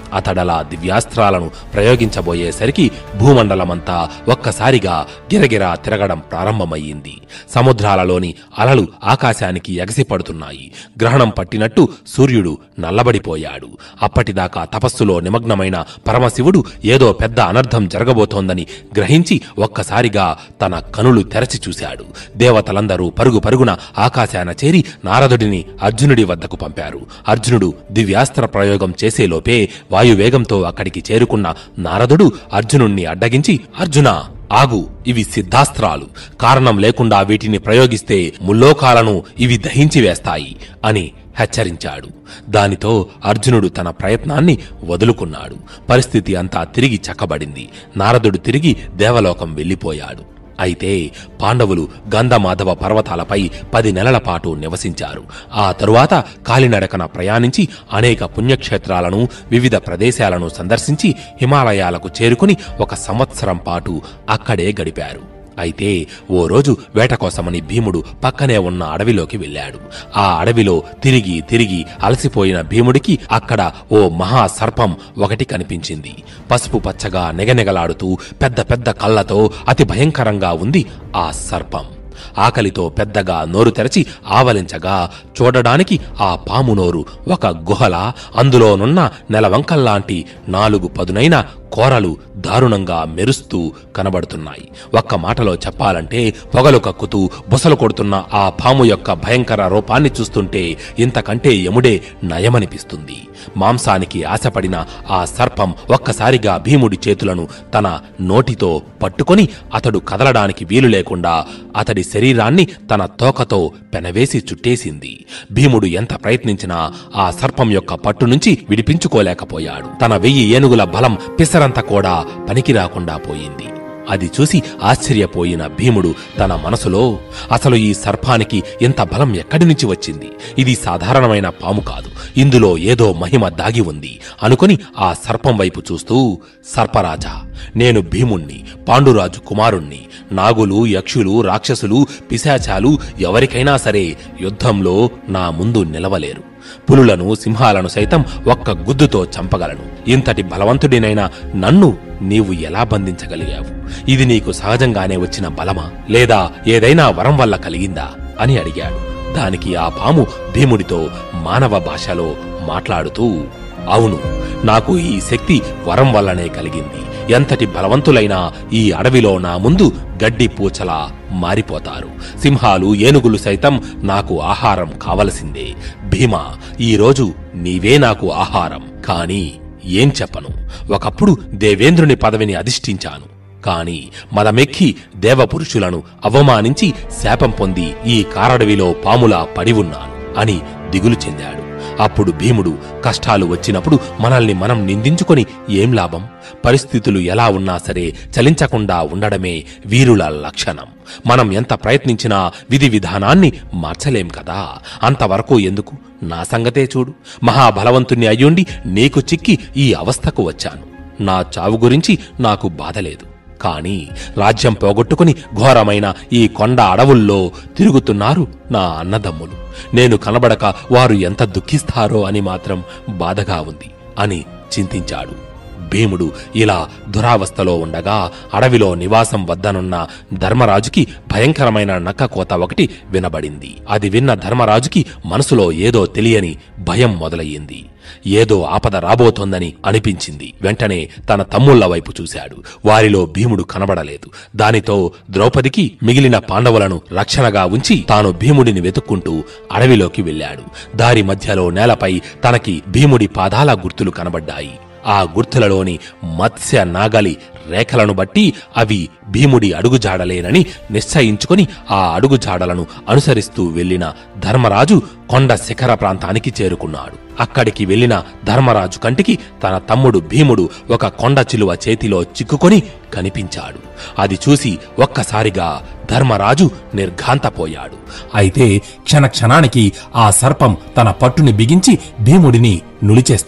అతడలా దివ్యాస్త్రాలను ప్రయోగించబోయేసరికి భూమండలమంతా ఒక్కసారిగా గిరగిరా తిరగడం ప్రారంభమయ్యింది సముద్రాలలోని అలలు ఆకాశానికి ఎగసిపడుతున్నాయి గ్రహణం పట్టినట్టు సూర్యుడు నల్లబడిపోయాడు అప్పటిదాకా తపస్సులో నిమగ్నమైన పరమశివుడు ఏదో పెద్ద అనర్థం జరగబోతోందని గ్రహించి ఒక్కసారిగా తన కనులు తెరచి చూశాడు దేవతలందరూ పరుగు పరుగున ఆకాశాన చేరి నారదుడిని అర్జునుడి వద్దకు పంపారు అర్జునుడు దివ్యాస్త్ర ప్రయోగం చేసేలోపే వాయువేగంతో అక్కడికి చేరుకున్న నారదుడు అర్జునుణ్ణి అడ్డగించి అర్జున ఆగు ఇవి సిద్ధాస్త్రాలు కారణం లేకుండా వీటిని ప్రయోగిస్తే ముల్లోకాలను ఇవి దహించి వేస్తాయి అని హెచ్చరించాడు దానితో అర్జునుడు తన ప్రయత్నాన్ని వదులుకున్నాడు పరిస్థితి అంతా తిరిగి చక్కబడింది నారదుడు తిరిగి దేవలోకం వెళ్ళిపోయాడు అయితే పాండవులు గంధమాధవ పర్వతాలపై పది నెలల పాటు నివసించారు ఆ తరువాత కాలినడకన ప్రయాణించి అనేక పుణ్యక్షేత్రాలను వివిధ ప్రదేశాలను సందర్శించి హిమాలయాలకు చేరుకుని ఒక సంవత్సరం పాటు అక్కడే గడిపారు అయితే ఓ రోజు వేట కోసమని భీముడు పక్కనే ఉన్న అడవిలోకి వెళ్ళాడు ఆ అడవిలో తిరిగి తిరిగి అలసిపోయిన భీముడికి అక్కడ ఓ మహా సర్పం ఒకటి కనిపించింది పసుపు పచ్చగా నెగనెగలాడుతూ పెద్ద పెద్ద కళ్ళతో అతి భయంకరంగా ఉంది ఆ సర్పం ఆకలితో పెద్దగా నోరు తెరచి ఆవలించగా చూడడానికి ఆ పాము నోరు ఒక గుహల అందులోనున్న నెలవంకల్లాంటి నాలుగు పదునైన కోరలు దారుణంగా మెరుస్తూ కనబడుతున్నాయి ఒక్క మాటలో చెప్పాలంటే పొగలు కక్కుతూ బుసలు కొడుతున్న ఆ పాము యొక్క భయంకర రూపాన్ని చూస్తుంటే ఇంతకంటే యముడే నయమనిపిస్తుంది మాంసానికి ఆశపడిన ఆ సర్పం ఒక్కసారిగా భీముడి చేతులను తన నోటితో పట్టుకొని అతడు కదలడానికి వీలు లేకుండా అతడి శరీరాన్ని తన తోకతో పెనవేసి చుట్టేసింది భీముడు ఎంత ప్రయత్నించినా ఆ సర్పం యొక్క పట్టు నుంచి విడిపించుకోలేకపోయాడు తన వెయ్యి ఏనుగుల బలం పిసరంత కూడా పనికి రాకుండా పోయింది అది చూసి ఆశ్చర్యపోయిన భీముడు తన మనసులో అసలు ఈ సర్పానికి ఇంత బలం ఎక్కడి నుంచి వచ్చింది ఇది సాధారణమైన పాము కాదు ఇందులో ఏదో మహిమ దాగి ఉంది అనుకుని ఆ సర్పం వైపు చూస్తూ సర్పరాజా నేను భీముణ్ణి పాండురాజు కుమారుణ్ణి నాగులు యక్షులు రాక్షసులు పిశాచాలు ఎవరికైనా సరే యుద్ధంలో నా ముందు నిలవలేరు పులులను సింహాలను సైతం ఒక్క గుద్దుతో చంపగలను ఇంతటి బలవంతుడినైన నన్ను నీవు ఎలా బంధించగలిగావు ఇది నీకు సహజంగానే వచ్చిన బలమా లేదా ఏదైనా వరం వల్ల కలిగిందా అని అడిగాడు దానికి ఆ పాము భీముడితో మానవ భాషలో మాట్లాడుతూ అవును నాకు ఈ శక్తి వరం వల్లనే కలిగింది ఎంతటి బలవంతులైనా ఈ అడవిలో నా ముందు గడ్డి పూచలా మారిపోతారు సింహాలు ఏనుగులు సైతం నాకు ఆహారం కావలసిందే భీమా ఈరోజు నీవే నాకు ఆహారం కాని ఏం చెప్పను ఒకప్పుడు దేవేంద్రుని పదవిని అధిష్ఠించాను కాని మదమెక్కి దేవపురుషులను అవమానించి శాపం పొంది ఈ కారడవిలో పాములా పడి ఉన్నాను అని దిగులు చెందాడు అప్పుడు భీముడు కష్టాలు వచ్చినప్పుడు మనల్ని మనం నిందించుకొని ఏం లాభం పరిస్థితులు ఎలా ఉన్నా సరే చలించకుండా ఉండడమే వీరుల లక్షణం మనం ఎంత ప్రయత్నించినా విధి విధానాన్ని మార్చలేం కదా అంతవరకు ఎందుకు నా సంగతే చూడు మహాబలవంతుణ్ణి అయ్యుండి నీకు చిక్కి ఈ అవస్థకు వచ్చాను నా చావు గురించి నాకు బాధ లేదు కాని రాజ్యం పోగొట్టుకుని ఘోరమైన ఈ కొండ అడవుల్లో తిరుగుతున్నారు నా అన్నదమ్ములు నేను కనబడక వారు ఎంత దుఃఖిస్తారో అని మాత్రం బాధగా ఉంది అని చింతించాడు భీముడు ఇలా దురావస్థలో ఉండగా అడవిలో నివాసం వద్దనున్న ధర్మరాజుకి భయంకరమైన నక్క కోత ఒకటి వినబడింది అది విన్న ధర్మరాజుకి మనసులో ఏదో తెలియని భయం మొదలయ్యింది ఏదో ఆపద రాబోతోందని అనిపించింది వెంటనే తన తమ్ముళ్ల వైపు చూశాడు వారిలో భీముడు కనబడలేదు దానితో ద్రౌపదికి మిగిలిన పాండవులను రక్షణగా ఉంచి తాను భీముడిని వెతుక్కుంటూ అడవిలోకి వెళ్ళాడు దారి మధ్యలో నేలపై తనకి భీముడి పాదాల గుర్తులు కనబడ్డాయి ఆ గుర్తులలోని మత్స్య నాగలి రేఖలను బట్టి అవి భీముడి అడుగుజాడలేనని నిశ్చయించుకొని ఆ అడుగుజాడలను అనుసరిస్తూ వెళ్లిన ధర్మరాజు కొండ శిఖర ప్రాంతానికి చేరుకున్నాడు అక్కడికి వెళ్లిన ధర్మరాజు కంటికి తన తమ్ముడు భీముడు ఒక కొండ చిలువ చేతిలో చిక్కుకొని కనిపించాడు అది చూసి ఒక్కసారిగా ధర్మరాజు నిర్ఘాంతపోయాడు అయితే క్షణ క్షణానికి ఆ సర్పం తన పట్టుని బిగించి భీముడిని నులిచేస్తోంది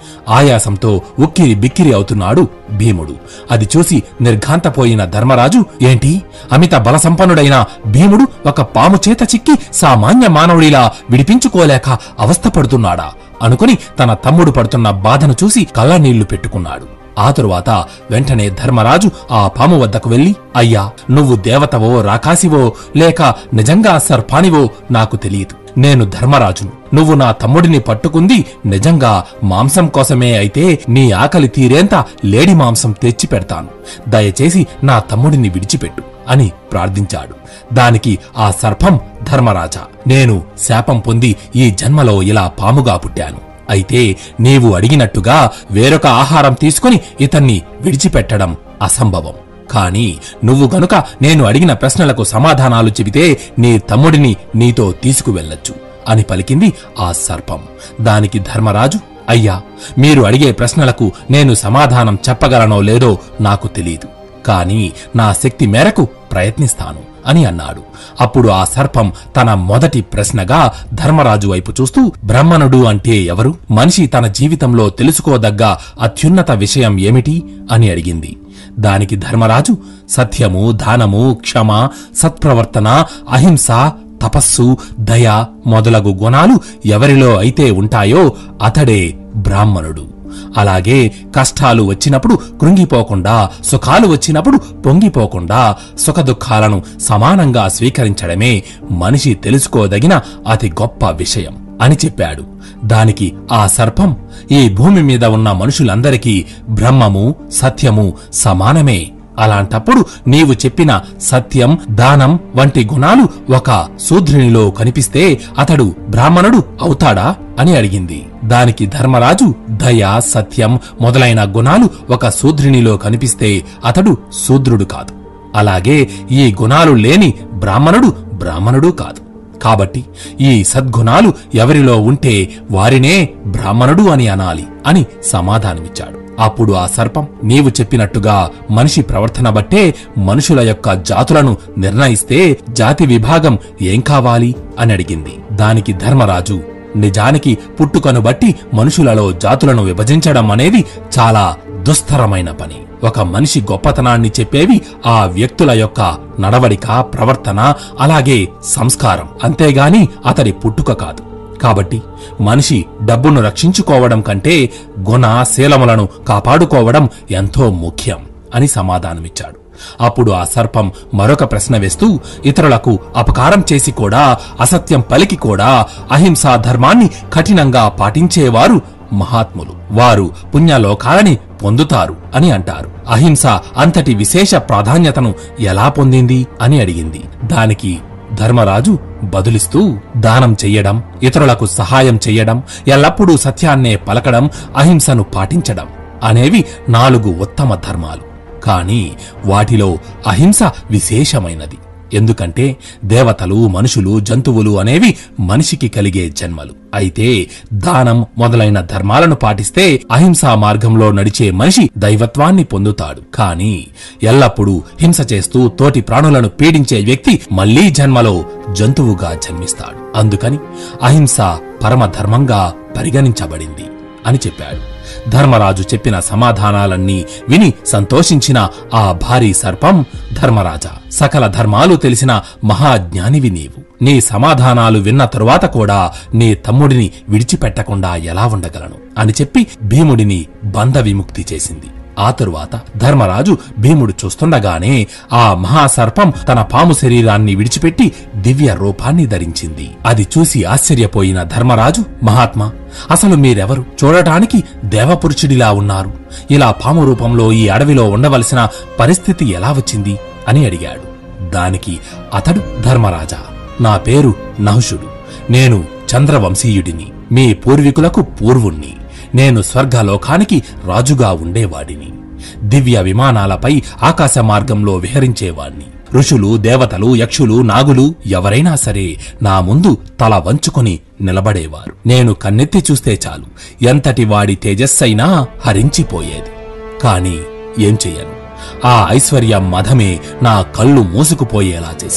ఆయాసంతో ఉక్కిరి బిక్కిరి అవుతున్నాడు భీముడు అది చూసి నిర్ఘాంతపోయిన ధర్మరాజు ఏంటి అమిత బలసంపన్నుడైన భీముడు ఒక పాము చేత చిక్కి సామాన్య మానవుడిలా విడిపించుకోలేక అవస్థపడుతున్నాడా అనుకుని తన తమ్ముడు పడుతున్న బాధను చూసి కళ్ళనీళ్లు పెట్టుకున్నాడు ఆ తరువాత వెంటనే ధర్మరాజు ఆ పాము వద్దకు వెళ్లి అయ్యా నువ్వు దేవతవో రాకాసివో లేక నిజంగా సర్పానివో నాకు తెలియదు నేను ధర్మరాజును నువ్వు నా తమ్ముడిని పట్టుకుంది నిజంగా మాంసం కోసమే అయితే నీ ఆకలి తీరేంత లేడి మాంసం తెచ్చి పెడతాను దయచేసి నా తమ్ముడిని విడిచిపెట్టు అని ప్రార్థించాడు దానికి ఆ సర్పం ధర్మరాజా నేను శాపం పొంది ఈ జన్మలో ఇలా పాముగా పుట్టాను అయితే నీవు అడిగినట్టుగా వేరొక ఆహారం తీసుకుని ఇతన్ని విడిచిపెట్టడం అసంభవం కాని నువ్వు గనుక నేను అడిగిన ప్రశ్నలకు సమాధానాలు చెబితే నీ తమ్ముడిని నీతో తీసుకువెళ్ళొచ్చు అని పలికింది ఆ సర్పం దానికి ధర్మరాజు అయ్యా మీరు అడిగే ప్రశ్నలకు నేను సమాధానం చెప్పగలనో లేదో నాకు తెలియదు కాని నా శక్తి మేరకు ప్రయత్నిస్తాను అని అన్నాడు అప్పుడు ఆ సర్పం తన మొదటి ప్రశ్నగా ధర్మరాజు వైపు చూస్తూ బ్రహ్మణుడు అంటే ఎవరు మనిషి తన జీవితంలో తెలుసుకోదగ్గ అత్యున్నత విషయం ఏమిటి అని అడిగింది దానికి ధర్మరాజు సత్యము దానము క్షమ సత్ప్రవర్తన అహింస తపస్సు దయ మొదలగు గుణాలు ఎవరిలో అయితే ఉంటాయో అతడే బ్రాహ్మణుడు అలాగే కష్టాలు వచ్చినప్పుడు కృంగిపోకుండా సుఖాలు వచ్చినప్పుడు పొంగిపోకుండా సుఖదుఖాలను సమానంగా స్వీకరించడమే మనిషి తెలుసుకోదగిన అతి గొప్ప విషయం అని చెప్పాడు దానికి ఆ సర్పం ఈ భూమి మీద ఉన్న మనుషులందరికీ బ్రహ్మము సత్యము సమానమే అలాంటప్పుడు నీవు చెప్పిన సత్యం దానం వంటి గుణాలు ఒక శూద్రునిలో కనిపిస్తే అతడు బ్రాహ్మణుడు అవుతాడా అని అడిగింది దానికి ధర్మరాజు దయ సత్యం మొదలైన గుణాలు ఒక శూద్రునిలో కనిపిస్తే అతడు శూద్రుడు కాదు అలాగే ఈ గుణాలు లేని బ్రాహ్మణుడు బ్రాహ్మణుడు కాదు కాబట్టి ఈ సద్గుణాలు ఎవరిలో ఉంటే వారినే బ్రాహ్మణుడు అని అనాలి అని సమాధానమిచ్చాడు అప్పుడు ఆ సర్పం నీవు చెప్పినట్టుగా మనిషి ప్రవర్తన బట్టే మనుషుల యొక్క జాతులను నిర్ణయిస్తే జాతి విభాగం ఏం కావాలి అని అడిగింది దానికి ధర్మరాజు నిజానికి పుట్టుకను బట్టి మనుషులలో జాతులను విభజించడం అనేది చాలా దుస్తరమైన పని ఒక మనిషి గొప్పతనాన్ని చెప్పేవి ఆ వ్యక్తుల యొక్క నడవడిక ప్రవర్తన అలాగే సంస్కారం అంతేగాని అతడి పుట్టుక కాదు కాబట్టి మనిషి డబ్బును రక్షించుకోవడం కంటే గుణ శీలములను కాపాడుకోవడం ఎంతో ముఖ్యం అని సమాధానమిచ్చాడు అప్పుడు ఆ సర్పం మరొక ప్రశ్న వేస్తూ ఇతరులకు అపకారం చేసి కూడా అసత్యం పలికి కూడా అహింసా ధర్మాన్ని కఠినంగా పాటించేవారు మహాత్ములు వారు పుణ్యలోకాలని పొందుతారు అని అంటారు అహింస అంతటి విశేష ప్రాధాన్యతను ఎలా పొందింది అని అడిగింది దానికి ధర్మరాజు బదులిస్తూ దానం చెయ్యడం ఇతరులకు సహాయం చెయ్యడం ఎల్లప్పుడూ సత్యాన్నే పలకడం అహింసను పాటించడం అనేవి నాలుగు ఉత్తమ ధర్మాలు కాని వాటిలో అహింస విశేషమైనది ఎందుకంటే దేవతలు మనుషులు జంతువులు అనేవి మనిషికి కలిగే జన్మలు అయితే దానం మొదలైన ధర్మాలను పాటిస్తే అహింసా మార్గంలో నడిచే మనిషి దైవత్వాన్ని పొందుతాడు కాని ఎల్లప్పుడూ హింస చేస్తూ తోటి ప్రాణులను పీడించే వ్యక్తి మళ్లీ జన్మలో జంతువుగా జన్మిస్తాడు అందుకని అహింస పరమధర్మంగా పరిగణించబడింది అని చెప్పాడు ధర్మరాజు చెప్పిన సమాధానాలన్నీ విని సంతోషించిన ఆ భారీ సర్పం ధర్మరాజా సకల ధర్మాలు తెలిసిన మహాజ్ఞానివి నీవు నీ సమాధానాలు విన్న తరువాత కూడా నీ తమ్ముడిని విడిచిపెట్టకుండా ఎలా ఉండగలను అని చెప్పి భీముడిని బంధ విముక్తి చేసింది ఆ తరువాత ధర్మరాజు భీముడు చూస్తుండగానే ఆ మహాసర్పం తన పాము శరీరాన్ని విడిచిపెట్టి దివ్య రూపాన్ని ధరించింది అది చూసి ఆశ్చర్యపోయిన ధర్మరాజు మహాత్మా అసలు మీరెవరు చూడటానికి దేవపురుషుడిలా ఉన్నారు ఇలా పాము రూపంలో ఈ అడవిలో ఉండవలసిన పరిస్థితి ఎలా వచ్చింది అని అడిగాడు దానికి అతడు ధర్మరాజా నా పేరు నహుషుడు నేను చంద్రవంశీయుడిని మీ పూర్వీకులకు పూర్వుణ్ణి నేను స్వర్గలోకానికి రాజుగా ఉండేవాడిని దివ్య విమానాలపై ఆకాశ మార్గంలో విహరించేవాణ్ణి ఋషులు దేవతలు యక్షులు నాగులు ఎవరైనా సరే నా ముందు తల వంచుకొని నిలబడేవారు నేను కన్నెత్తి చూస్తే చాలు ఎంతటి వాడి తేజస్సైనా హరించిపోయేది కాని ఏం చెయ్యను ఆ ఐశ్వర్య మధమే నా కళ్ళు మూసుకుపోయేలా చేసింది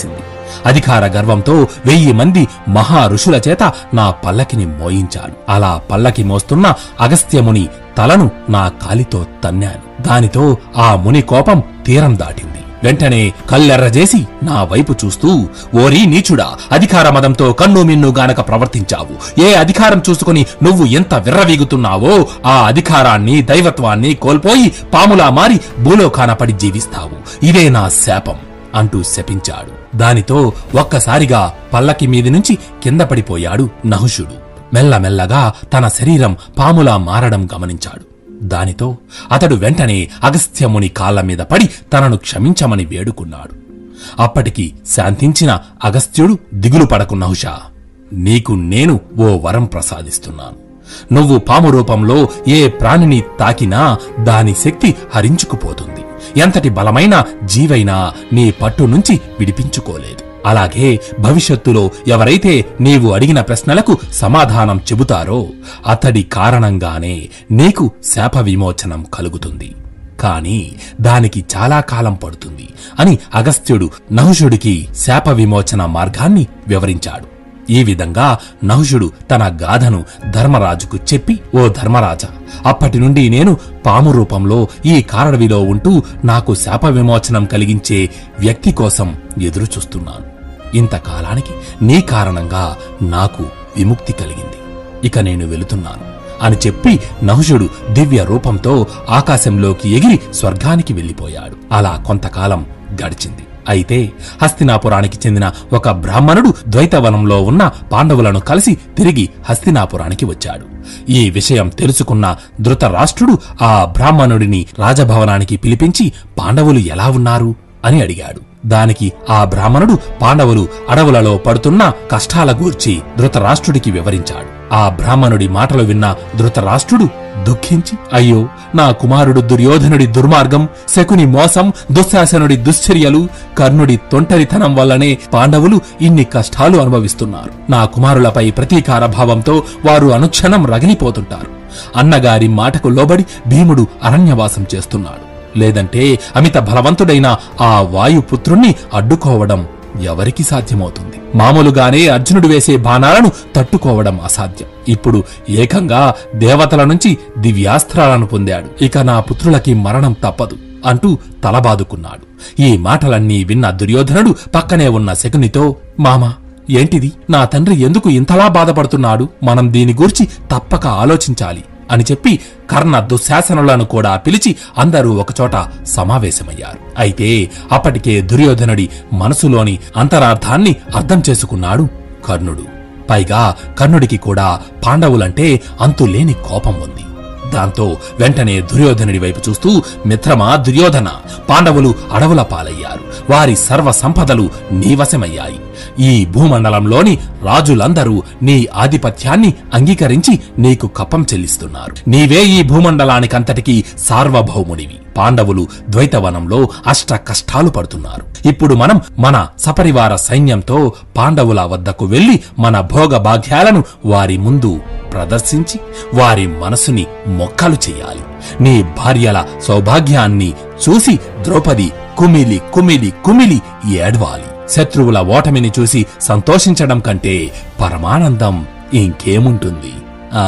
అధికార గర్వంతో వెయ్యి మంది మహా ఋషుల చేత నా పల్లకిని మోయించాను అలా పల్లకి మోస్తున్న అగస్త్యముని తలను నా కాలితో తన్నాను దానితో ఆ ముని కోపం తీరం దాటింది వెంటనే కళ్ళెర్రజేసి నా వైపు చూస్తూ ఓరి నీచుడా అధికార మదంతో కన్ను మిన్ను గానక ప్రవర్తించావు ఏ అధికారం చూసుకుని నువ్వు ఎంత విర్రవీగుతున్నావో ఆ అధికారాన్ని దైవత్వాన్ని కోల్పోయి పాములా మారి భూలోకాన పడి జీవిస్తావు ఇదే నా శాపం అంటూ శపించాడు దానితో ఒక్కసారిగా పల్లకి మీది నుంచి కింద పడిపోయాడు నహుషుడు మెల్లమెల్లగా తన శరీరం పాములా మారడం గమనించాడు దానితో అతడు వెంటనే అగస్త్యముని కాళ్ల మీద పడి తనను క్షమించమని వేడుకున్నాడు అప్పటికి శాంతించిన అగస్త్యుడు దిగులు పడకు నహుషా నీకు నేను ఓ వరం ప్రసాదిస్తున్నాను నువ్వు పాము రూపంలో ఏ ప్రాణిని తాకినా దాని శక్తి హరించుకుపోతుంది ఎంతటి బలమైన జీవైనా నీ పట్టు నుంచి విడిపించుకోలేదు అలాగే భవిష్యత్తులో ఎవరైతే నీవు అడిగిన ప్రశ్నలకు సమాధానం చెబుతారో అతడి కారణంగానే నీకు శాప విమోచనం కలుగుతుంది కాని దానికి చాలా కాలం పడుతుంది అని అగస్త్యుడు నహుషుడికి శాప విమోచన మార్గాన్ని వివరించాడు ఈ విధంగా నహుషుడు తన గాథను ధర్మరాజుకు చెప్పి ఓ ధర్మరాజా అప్పటి నుండి నేను పాము రూపంలో ఈ కారడవిలో ఉంటూ నాకు శాప విమోచనం కలిగించే వ్యక్తి కోసం ఎదురు చూస్తున్నాను ఇంతకాలానికి నీ కారణంగా నాకు విముక్తి కలిగింది ఇక నేను వెళుతున్నాను అని చెప్పి నహుషుడు దివ్య రూపంతో ఆకాశంలోకి ఎగిరి స్వర్గానికి వెళ్లిపోయాడు అలా కొంతకాలం గడిచింది అయితే హస్తినాపురానికి చెందిన ఒక బ్రాహ్మణుడు ద్వైతవనంలో ఉన్న పాండవులను కలిసి తిరిగి హస్తినాపురానికి వచ్చాడు ఈ విషయం తెలుసుకున్న ధృతరాష్ట్రుడు ఆ బ్రాహ్మణుడిని రాజభవనానికి పిలిపించి పాండవులు ఎలా ఉన్నారు అని అడిగాడు దానికి ఆ బ్రాహ్మణుడు పాండవులు అడవులలో పడుతున్న కష్టాల గూర్చి ధృతరాష్ట్రుడికి వివరించాడు ఆ బ్రాహ్మణుడి మాటలు విన్న ధృతరాష్ట్రుడు దుఃఖించి అయ్యో నా కుమారుడు దుర్యోధనుడి దుర్మార్గం శకుని మోసం దుశ్శాసనుడి దుశ్చర్యలు కర్ణుడి తొంటరితనం వల్లనే పాండవులు ఇన్ని కష్టాలు అనుభవిస్తున్నారు నా కుమారులపై ప్రతీకార భావంతో వారు అనుక్షణం రగిలిపోతుంటారు అన్నగారి మాటకు లోబడి భీముడు అరణ్యవాసం చేస్తున్నాడు లేదంటే అమిత బలవంతుడైన ఆ వాయుపుత్రుణ్ణి అడ్డుకోవడం ఎవరికి సాధ్యమవుతుంది మామూలుగానే అర్జునుడు వేసే బాణాలను తట్టుకోవడం అసాధ్యం ఇప్పుడు ఏకంగా దేవతల నుంచి దివ్యాస్త్రాలను పొందాడు ఇక నా పుత్రులకి మరణం తప్పదు అంటూ తలబాదుకున్నాడు ఈ మాటలన్నీ విన్న దుర్యోధనుడు పక్కనే ఉన్న శకునితో మామా ఏంటిది నా తండ్రి ఎందుకు ఇంతలా బాధపడుతున్నాడు మనం దీని గూర్చి తప్పక ఆలోచించాలి అని చెప్పి కర్ణ దుశ్శాసనులను కూడా పిలిచి అందరూ ఒకచోట సమావేశమయ్యారు అయితే అప్పటికే దుర్యోధనుడి మనసులోని అంతరార్థాన్ని అర్థం చేసుకున్నాడు కర్ణుడు పైగా కర్ణుడికి కూడా పాండవులంటే అంతులేని కోపం ఉంది దాంతో వెంటనే దుర్యోధనుడి వైపు చూస్తూ మిత్రమా దుర్యోధన పాండవులు అడవుల పాలయ్యారు వారి సర్వ సంపదలు నీవశమయ్యాయి ఈ భూమండలంలోని రాజులందరూ నీ ఆధిపత్యాన్ని అంగీకరించి నీకు కప్పం చెల్లిస్తున్నారు నీవే ఈ భూమండలానికంతటికీ సార్వభౌముడివి పాండవులు ద్వైతవనంలో అష్ట కష్టాలు పడుతున్నారు ఇప్పుడు మనం మన సపరివార సైన్యంతో పాండవుల వద్దకు వెళ్లి మన భోగ భాగ్యాలను వారి ముందు ప్రదర్శించి వారి మనసుని మొక్కలు చెయ్యాలి నీ భార్యల సౌభాగ్యాన్ని చూసి ద్రౌపది కుమిలి కుమిలి కుమిలి ఏడ్వాలి శత్రువుల ఓటమిని చూసి సంతోషించడం కంటే పరమానందం ఇంకేముంటుంది ఆ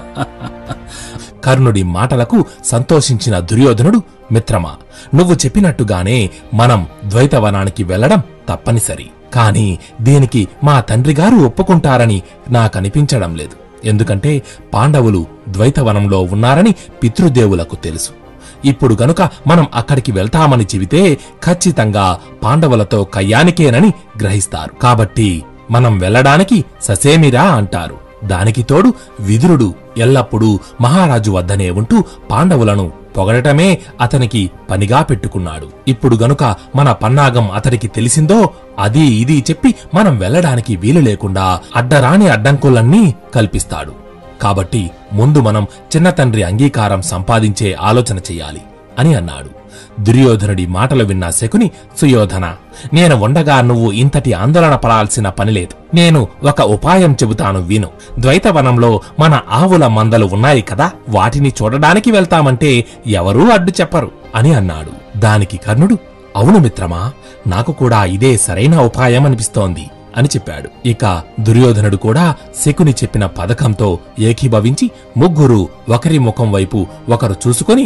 కర్ణుడి మాటలకు సంతోషించిన దుర్యోధనుడు మిత్రమా నువ్వు చెప్పినట్టుగానే మనం ద్వైతవనానికి వెళ్లడం తప్పనిసరి కాని దీనికి మా తండ్రి గారు ఒప్పుకుంటారని నాకనిపించడం లేదు ఎందుకంటే పాండవులు ద్వైతవనంలో ఉన్నారని పితృదేవులకు తెలుసు ఇప్పుడు గనుక మనం అక్కడికి వెళ్తామని చెబితే ఖచ్చితంగా పాండవులతో కయ్యానికేనని గ్రహిస్తారు కాబట్టి మనం వెళ్ళడానికి ససేమిరా అంటారు దానికి తోడు విదురుడు ఎల్లప్పుడూ మహారాజు వద్దనే ఉంటూ పాండవులను పొగడటమే అతనికి పనిగా పెట్టుకున్నాడు ఇప్పుడు గనుక మన పన్నాగం అతడికి తెలిసిందో అది ఇది చెప్పి మనం వెళ్ళడానికి వీలు లేకుండా అడ్డరాని అడ్డంకులన్నీ కల్పిస్తాడు కాబట్టి ముందు మనం చిన్న తండ్రి అంగీకారం సంపాదించే ఆలోచన చెయ్యాలి అని అన్నాడు దుర్యోధనుడి మాటలు విన్న శకుని సుయోధన నేను ఉండగా నువ్వు ఇంతటి ఆందోళన పడాల్సిన పనిలేదు నేను ఒక ఉపాయం చెబుతాను విను ద్వైతవనంలో మన ఆవుల మందలు ఉన్నాయి కదా వాటిని చూడడానికి వెళ్తామంటే ఎవరూ అడ్డు చెప్పరు అని అన్నాడు దానికి కర్ణుడు అవును మిత్రమా నాకు కూడా ఇదే సరైన ఉపాయం అనిపిస్తోంది అని చెప్పాడు ఇక దుర్యోధనుడు కూడా శకుని చెప్పిన పథకంతో ఏకీభవించి ముగ్గురు ఒకరి ముఖం వైపు ఒకరు చూసుకొని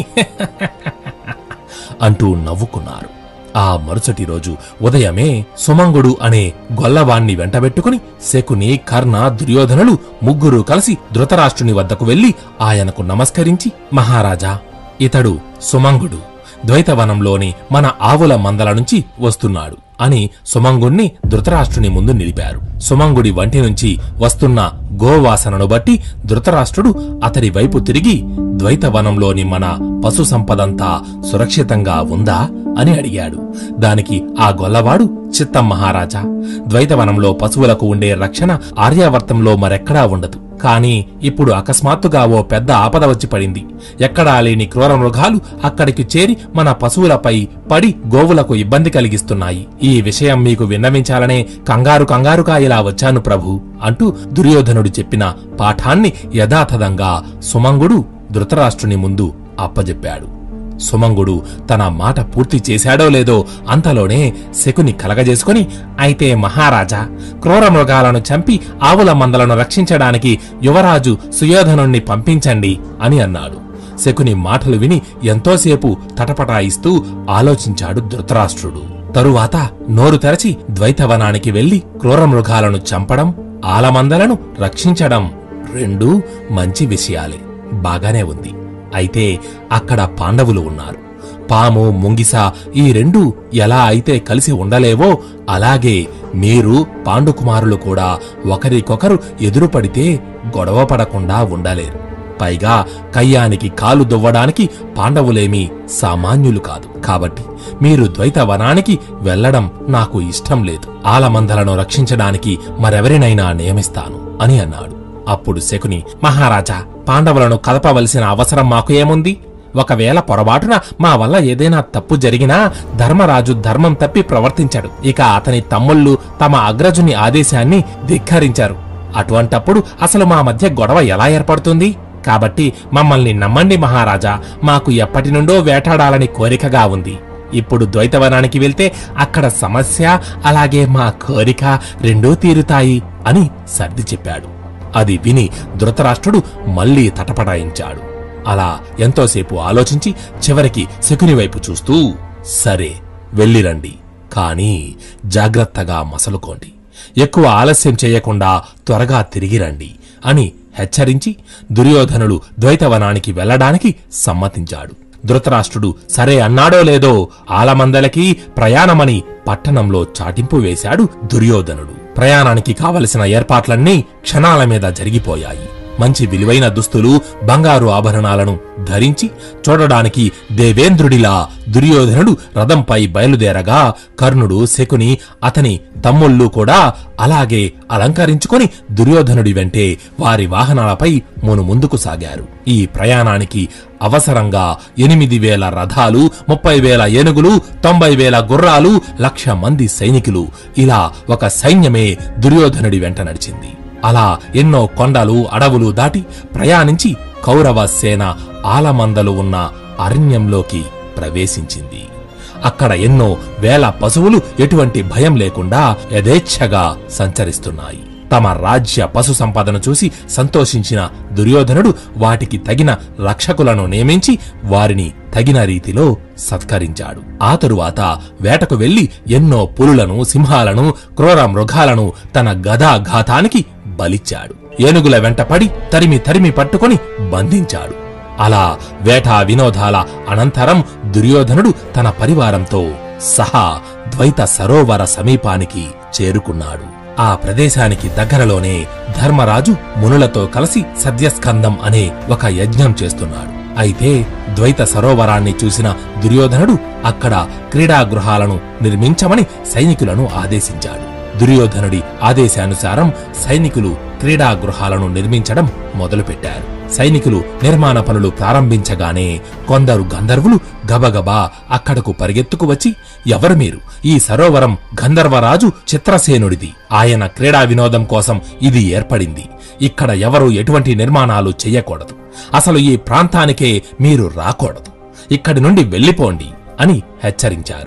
అంటూ నవ్వుకున్నారు ఆ మరుసటి రోజు ఉదయమే సుమంగుడు అనే గొల్లవాణ్ణి వెంటబెట్టుకుని శకుని కర్ణ దుర్యోధనులు ముగ్గురు కలిసి ధృతరాష్ట్రుని వద్దకు వెళ్లి ఆయనకు నమస్కరించి మహారాజా ఇతడు సుమంగుడు ద్వైతవనంలోని మన ఆవుల మందల నుంచి వస్తున్నాడు అని సుమంగుణ్ణి ధృతరాష్ట్రుని ముందు నిలిపారు సుమంగుడి వంటి నుంచి వస్తున్న గోవాసనను బట్టి ధృతరాష్ట్రుడు అతడి వైపు తిరిగి ద్వైతవనంలోని మన పశు సంపదంతా సురక్షితంగా ఉందా అని అడిగాడు దానికి ఆ గొల్లవాడు చిత్తం మహారాజా ద్వైతవనంలో పశువులకు ఉండే రక్షణ ఆర్యావర్తంలో మరెక్కడా ఉండదు కాని ఇప్పుడు అకస్మాత్తుగా ఓ పెద్ద ఆపద వచ్చి పడింది ఎక్కడా లేని క్రూర మృగాలు అక్కడికి చేరి మన పశువులపై పడి గోవులకు ఇబ్బంది కలిగిస్తున్నాయి ఈ విషయం మీకు విన్నవించాలనే కంగారు కంగారుగా ఇలా వచ్చాను ప్రభు అంటూ దుర్యోధనుడు చెప్పిన పాఠాన్ని యథాతథంగా సుమంగుడు ధృతరాష్ట్రుని ముందు అప్పజెప్పాడు సుమంగుడు తన మాట పూర్తి చేశాడో లేదో అంతలోనే శకుని కలగజేసుకుని అయితే మహారాజా క్రూర మృగాలను చంపి ఆవుల మందలను రక్షించడానికి యువరాజు సుయోధనుణ్ణి పంపించండి అని అన్నాడు శకుని మాటలు విని ఎంతోసేపు తటపటాయిస్తూ ఆలోచించాడు ధృతరాష్ట్రుడు తరువాత నోరు తెరచి ద్వైతవనానికి వెళ్లి క్రూర మృగాలను చంపడం ఆలమందలను రక్షించడం రెండూ మంచి విషయాలే బాగానే ఉంది అయితే అక్కడ పాండవులు ఉన్నారు పాము ముంగిస ఈ రెండు ఎలా అయితే కలిసి ఉండలేవో అలాగే మీరు పాండుకుమారులు కూడా ఒకరికొకరు ఎదురుపడితే గొడవ పడకుండా ఉండలేరు పైగా కయ్యానికి కాలు దువ్వడానికి పాండవులేమీ సామాన్యులు కాదు కాబట్టి మీరు ద్వైతవనానికి వెళ్లడం నాకు ఇష్టం లేదు ఆలమందలను రక్షించడానికి మరెవరినైనా నియమిస్తాను అని అన్నాడు అప్పుడు శకుని మహారాజా పాండవులను కదపవలసిన అవసరం మాకు ఏముంది ఒకవేళ పొరపాటున మా వల్ల ఏదైనా తప్పు జరిగినా ధర్మరాజు ధర్మం తప్పి ప్రవర్తించాడు ఇక అతని తమ్ముళ్ళు తమ అగ్రజుని ఆదేశాన్ని ధిక్కరించారు అటువంటప్పుడు అసలు మా మధ్య గొడవ ఎలా ఏర్పడుతుంది కాబట్టి మమ్మల్ని నమ్మండి మహారాజా మాకు ఎప్పటి నుండో వేటాడాలని కోరికగా ఉంది ఇప్పుడు ద్వైతవనానికి వెళ్తే అక్కడ సమస్య అలాగే మా కోరిక రెండూ తీరుతాయి అని సర్ది చెప్పాడు అది విని ధృతరాష్ట్రుడు మళ్లీ తటపటాయించాడు అలా ఎంతోసేపు ఆలోచించి చివరికి శకుని వైపు చూస్తూ సరే వెళ్ళిరండి కాని జాగ్రత్తగా మసలుకోండి ఎక్కువ ఆలస్యం చేయకుండా త్వరగా తిరిగి రండి అని హెచ్చరించి దుర్యోధనుడు ద్వైతవనానికి వెళ్లడానికి సమ్మతించాడు ధృతరాష్ట్రుడు సరే అన్నాడో లేదో ఆలమందలకి ప్రయాణమని పట్టణంలో చాటింపు వేశాడు దుర్యోధనుడు ప్రయాణానికి కావలసిన ఏర్పాట్లన్నీ క్షణాల మీద జరిగిపోయాయి మంచి విలువైన దుస్తులు బంగారు ఆభరణాలను ధరించి చూడడానికి దేవేంద్రుడిలా దుర్యోధనుడు రథంపై బయలుదేరగా కర్ణుడు శకుని అతని తమ్ముళ్ళు కూడా అలాగే అలంకరించుకొని దుర్యోధనుడి వెంటే వారి వాహనాలపై మును ముందుకు సాగారు ఈ ప్రయాణానికి అవసరంగా ఎనిమిది వేల రథాలు ముప్పై వేల ఏనుగులు తొంభై వేల గుర్రాలు లక్ష మంది సైనికులు ఇలా ఒక సైన్యమే దుర్యోధనుడి వెంట నడిచింది అలా ఎన్నో కొండలు అడవులు దాటి ప్రయాణించి కౌరవ సేన ఆలమందలు ఉన్న అరణ్యంలోకి ప్రవేశించింది అక్కడ ఎన్నో వేల పశువులు ఎటువంటి భయం లేకుండా యథేచ్ఛగా సంచరిస్తున్నాయి తమ రాజ్య పశు సంపదను చూసి సంతోషించిన దుర్యోధనుడు వాటికి తగిన రక్షకులను నియమించి వారిని తగిన రీతిలో సత్కరించాడు ఆ తరువాత వేటకు వెళ్లి ఎన్నో పులులను సింహాలను క్రూర మృగాలను తన గదాఘాతానికి బలిచ్చాడు ఏనుగుల వెంటపడి తరిమి తరిమి పట్టుకొని బంధించాడు అలా వేటా వినోదాల అనంతరం దుర్యోధనుడు తన పరివారంతో సహా ద్వైత సరోవర సమీపానికి చేరుకున్నాడు ఆ ప్రదేశానికి దగ్గరలోనే ధర్మరాజు మునులతో కలిసి సద్యస్కందం అనే ఒక యజ్ఞం చేస్తున్నాడు అయితే ద్వైత సరోవరాన్ని చూసిన దుర్యోధనుడు అక్కడ క్రీడాగృహాలను నిర్మించమని సైనికులను ఆదేశించాడు దుర్యోధనుడి ఆదేశానుసారం సైనికులు క్రీడాగృహాలను నిర్మించడం మొదలుపెట్టారు సైనికులు నిర్మాణ పనులు ప్రారంభించగానే కొందరు గంధర్వులు గబగబా అక్కడకు పరిగెత్తుకు వచ్చి ఎవరు మీరు ఈ సరోవరం గంధర్వరాజు చిత్రసేనుడిది ఆయన క్రీడా వినోదం కోసం ఇది ఏర్పడింది ఇక్కడ ఎవరు ఎటువంటి నిర్మాణాలు చెయ్యకూడదు అసలు ఈ ప్రాంతానికే మీరు రాకూడదు ఇక్కడి నుండి వెళ్ళిపోండి అని హెచ్చరించారు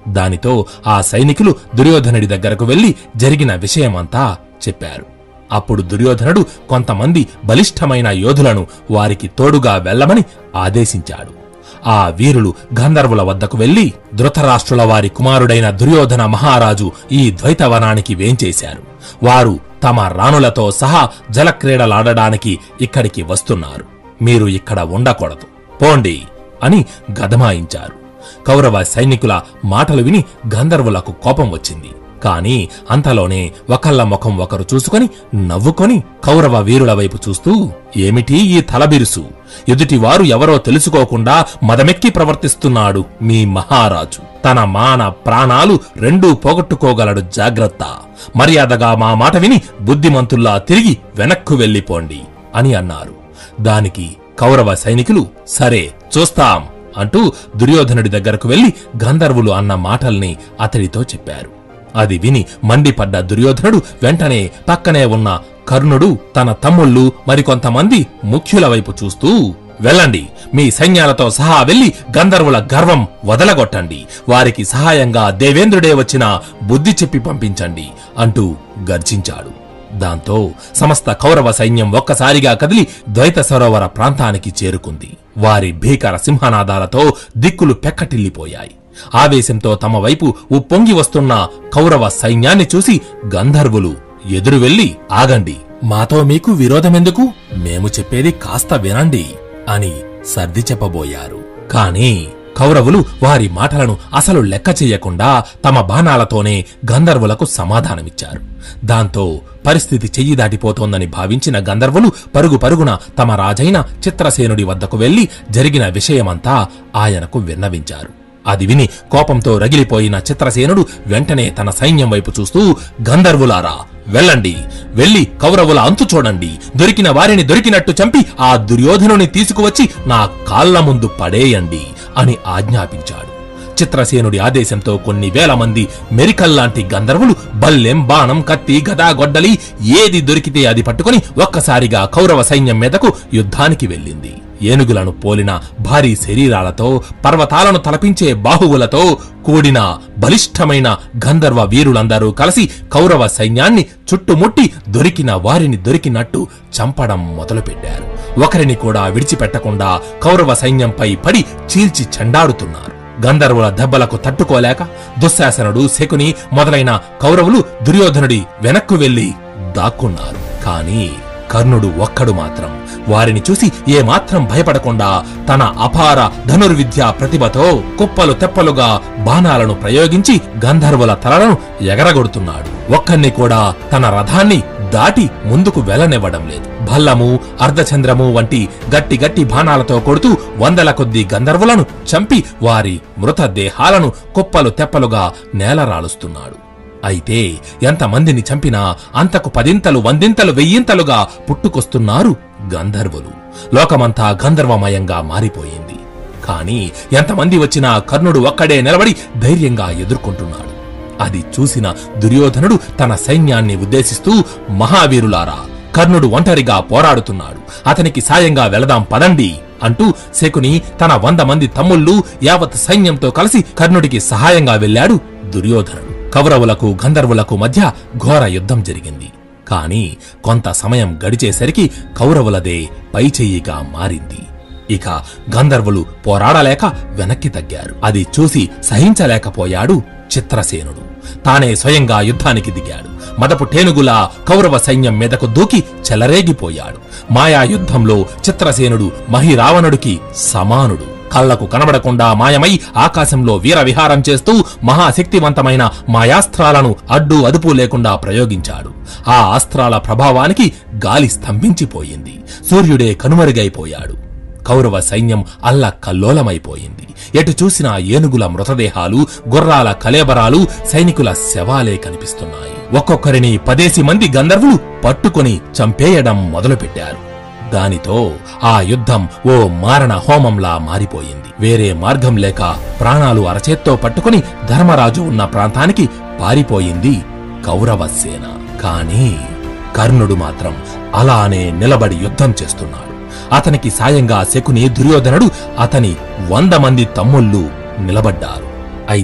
దానితో ఆ సైనికులు దుర్యోధనుడి దగ్గరకు వెళ్లి జరిగిన విషయమంతా చెప్పారు అప్పుడు దుర్యోధనుడు కొంతమంది బలిష్టమైన యోధులను వారికి తోడుగా వెళ్ళమని ఆదేశించాడు ఆ వీరులు గంధర్వుల వద్దకు వెళ్లి ధృతరాష్ట్రుల వారి కుమారుడైన దుర్యోధన మహారాజు ఈ ద్వైతవనానికి వేంచేశారు వారు తమ రాణులతో సహా జలక్రీడలాడడానికి ఇక్కడికి వస్తున్నారు మీరు ఇక్కడ ఉండకూడదు పోండి అని గదమాయించారు కౌరవ సైనికుల మాటలు విని గంధర్వులకు కోపం వచ్చింది కాని అంతలోనే ఒకళ్ళ ముఖం ఒకరు చూసుకొని నవ్వుకొని కౌరవ వీరుల వైపు చూస్తూ ఏమిటి ఈ తలబిరుసు ఎదుటివారు ఎవరో తెలుసుకోకుండా మదమెక్కి ప్రవర్తిస్తున్నాడు మీ మహారాజు తన మాన ప్రాణాలు రెండూ పోగొట్టుకోగలడు జాగ్రత్త మర్యాదగా మా మాట విని బుద్ధిమంతుల్లా తిరిగి వెనక్కు వెళ్ళిపోండి అని అన్నారు దానికి కౌరవ సైనికులు సరే చూస్తాం అంటూ దుర్యోధనుడి దగ్గరకు వెళ్లి గంధర్వులు అన్న మాటల్ని అతడితో చెప్పారు అది విని మండిపడ్డ దుర్యోధనుడు వెంటనే పక్కనే ఉన్న కర్ణుడు తన తమ్ముళ్ళు మరికొంతమంది ముఖ్యుల వైపు చూస్తూ వెళ్ళండి మీ సైన్యాలతో సహా వెళ్లి గంధర్వుల గర్వం వదలగొట్టండి వారికి సహాయంగా దేవేంద్రుడే వచ్చిన బుద్ధి చెప్పి పంపించండి అంటూ గర్జించాడు దాంతో సమస్త కౌరవ సైన్యం ఒక్కసారిగా కదిలి ద్వైత సరోవర ప్రాంతానికి చేరుకుంది వారి భీకర సింహనాదాలతో దిక్కులు పెక్కటిల్లిపోయాయి ఆవేశంతో తమ వైపు ఉప్పొంగి వస్తున్న కౌరవ సైన్యాన్ని చూసి గంధర్వులు ఎదురు వెళ్లి ఆగండి మాతో మీకు విరోధమెందుకు మేము చెప్పేది కాస్త వినండి అని సర్ది చెప్పబోయారు కాని కౌరవులు వారి మాటలను అసలు లెక్క చెయ్యకుండా తమ బాణాలతోనే గంధర్వులకు సమాధానమిచ్చారు దాంతో పరిస్థితి చెయ్యి దాటిపోతోందని భావించిన గంధర్వులు పరుగు పరుగున తమ రాజైన చిత్రసేనుడి వద్దకు వెళ్లి జరిగిన విషయమంతా ఆయనకు విన్నవించారు అది విని కోపంతో రగిలిపోయిన చిత్రసేనుడు వెంటనే తన సైన్యం వైపు చూస్తూ గంధర్వులారా వెళ్ళండి వెళ్లి కౌరవుల అంతు చూడండి దొరికిన వారిని దొరికినట్టు చంపి ఆ దుర్యోధనుని తీసుకువచ్చి నా కాళ్ల ముందు పడేయండి అని ఆజ్ఞాపించాడు చిత్రసేనుడి ఆదేశంతో కొన్ని వేల మంది మెరికల్లాంటి గంధర్వులు బల్లెం బాణం కత్తి గదా గొడ్డలి ఏది దొరికితే అది పట్టుకొని ఒక్కసారిగా కౌరవ సైన్యం మీదకు యుద్ధానికి వెళ్ళింది ఏనుగులను పోలిన భారీ శరీరాలతో పర్వతాలను తలపించే బాహువులతో కూడిన బలిష్టమైన గంధర్వ వీరులందరూ కలిసి కౌరవ సైన్యాన్ని చుట్టుముట్టి దొరికిన వారిని దొరికినట్టు చంపడం మొదలుపెట్టారు ఒకరిని కూడా విడిచిపెట్టకుండా కౌరవ సైన్యంపై పడి చీల్చి చెండాడుతున్నారు గంధర్వుల దెబ్బలకు తట్టుకోలేక దుశ్శాసనుడు శకుని మొదలైన కౌరవులు దుర్యోధనుడి వెనక్కు వెళ్లి దాక్కున్నారు కాని కర్ణుడు ఒక్కడు మాత్రం వారిని చూసి ఏమాత్రం భయపడకుండా తన అపార ధనుర్విద్యా ప్రతిభతో కుప్పలు తెప్పలుగా బాణాలను ప్రయోగించి గంధర్వుల తలలను ఎగరగొడుతున్నాడు ఒక్కన్ని కూడా తన రథాన్ని దాటి ముందుకు వెళ్ళనివ్వడం లేదు భల్లము అర్ధచంద్రము వంటి గట్టి గట్టి బాణాలతో కొడుతూ వందల కొద్ది గంధర్వులను చంపి వారి మృతదేహాలను కుప్పలు తెప్పలుగా నేలరాలుస్తున్నాడు అయితే ఎంతమందిని చంపినా అంతకు పదింతలు వందింతలు వెయ్యింతలుగా పుట్టుకొస్తున్నారు గంధర్వులు లోకమంతా గంధర్వమయంగా మారిపోయింది కాని ఎంతమంది వచ్చినా కర్ణుడు ఒక్కడే నిలబడి ధైర్యంగా ఎదుర్కొంటున్నాడు అది చూసిన దుర్యోధనుడు తన సైన్యాన్ని ఉద్దేశిస్తూ మహావీరులారా కర్ణుడు ఒంటరిగా పోరాడుతున్నాడు అతనికి సాయంగా వెళదాం పదండి అంటూ శకుని తన వంద మంది తమ్ముళ్ళు యావత్ సైన్యంతో కలిసి కర్ణుడికి సహాయంగా వెళ్ళాడు దుర్యోధనుడు కౌరవులకు గంధర్వులకు మధ్య ఘోర యుద్ధం జరిగింది కాని కొంత సమయం గడిచేసరికి కౌరవులదే పైచెయ్యిగా మారింది ఇక గంధర్వులు పోరాడలేక వెనక్కి తగ్గారు అది చూసి సహించలేకపోయాడు చిత్రసేనుడు తానే స్వయంగా యుద్ధానికి దిగాడు మదపు టేనుగులా కౌరవ సైన్యం మీదకు దూకి చెలరేగిపోయాడు మాయా యుద్ధంలో చిత్రసేనుడు మహిరావణుడికి సమానుడు కళ్లకు కనబడకుండా మాయమై ఆకాశంలో వీర విహారం చేస్తూ మహాశక్తివంతమైన మాయాస్త్రాలను అడ్డు అదుపు లేకుండా ప్రయోగించాడు ఆ అస్త్రాల ప్రభావానికి గాలి స్తంభించిపోయింది సూర్యుడే కనుమరుగైపోయాడు కౌరవ సైన్యం అల్ల కల్లోలమైపోయింది ఎటు చూసినా ఏనుగుల మృతదేహాలు గుర్రాల కలేబరాలు సైనికుల శవాలే కనిపిస్తున్నాయి ఒక్కొక్కరిని పదేసి మంది గంధర్వులు పట్టుకొని చంపేయడం మొదలుపెట్టారు దానితో ఆ యుద్ధం ఓ మారణ హోమంలా మారిపోయింది వేరే మార్గం లేక ప్రాణాలు అరచేత్తో పట్టుకుని ధర్మరాజు ఉన్న ప్రాంతానికి పారిపోయింది కౌరవ సేన కాని కర్ణుడు మాత్రం అలానే నిలబడి యుద్ధం చేస్తున్నాడు అతనికి సాయంగా శకుని దుర్యోధనుడు అతని వంద మంది తమ్ముళ్ళు నిలబడ్డారు అయితే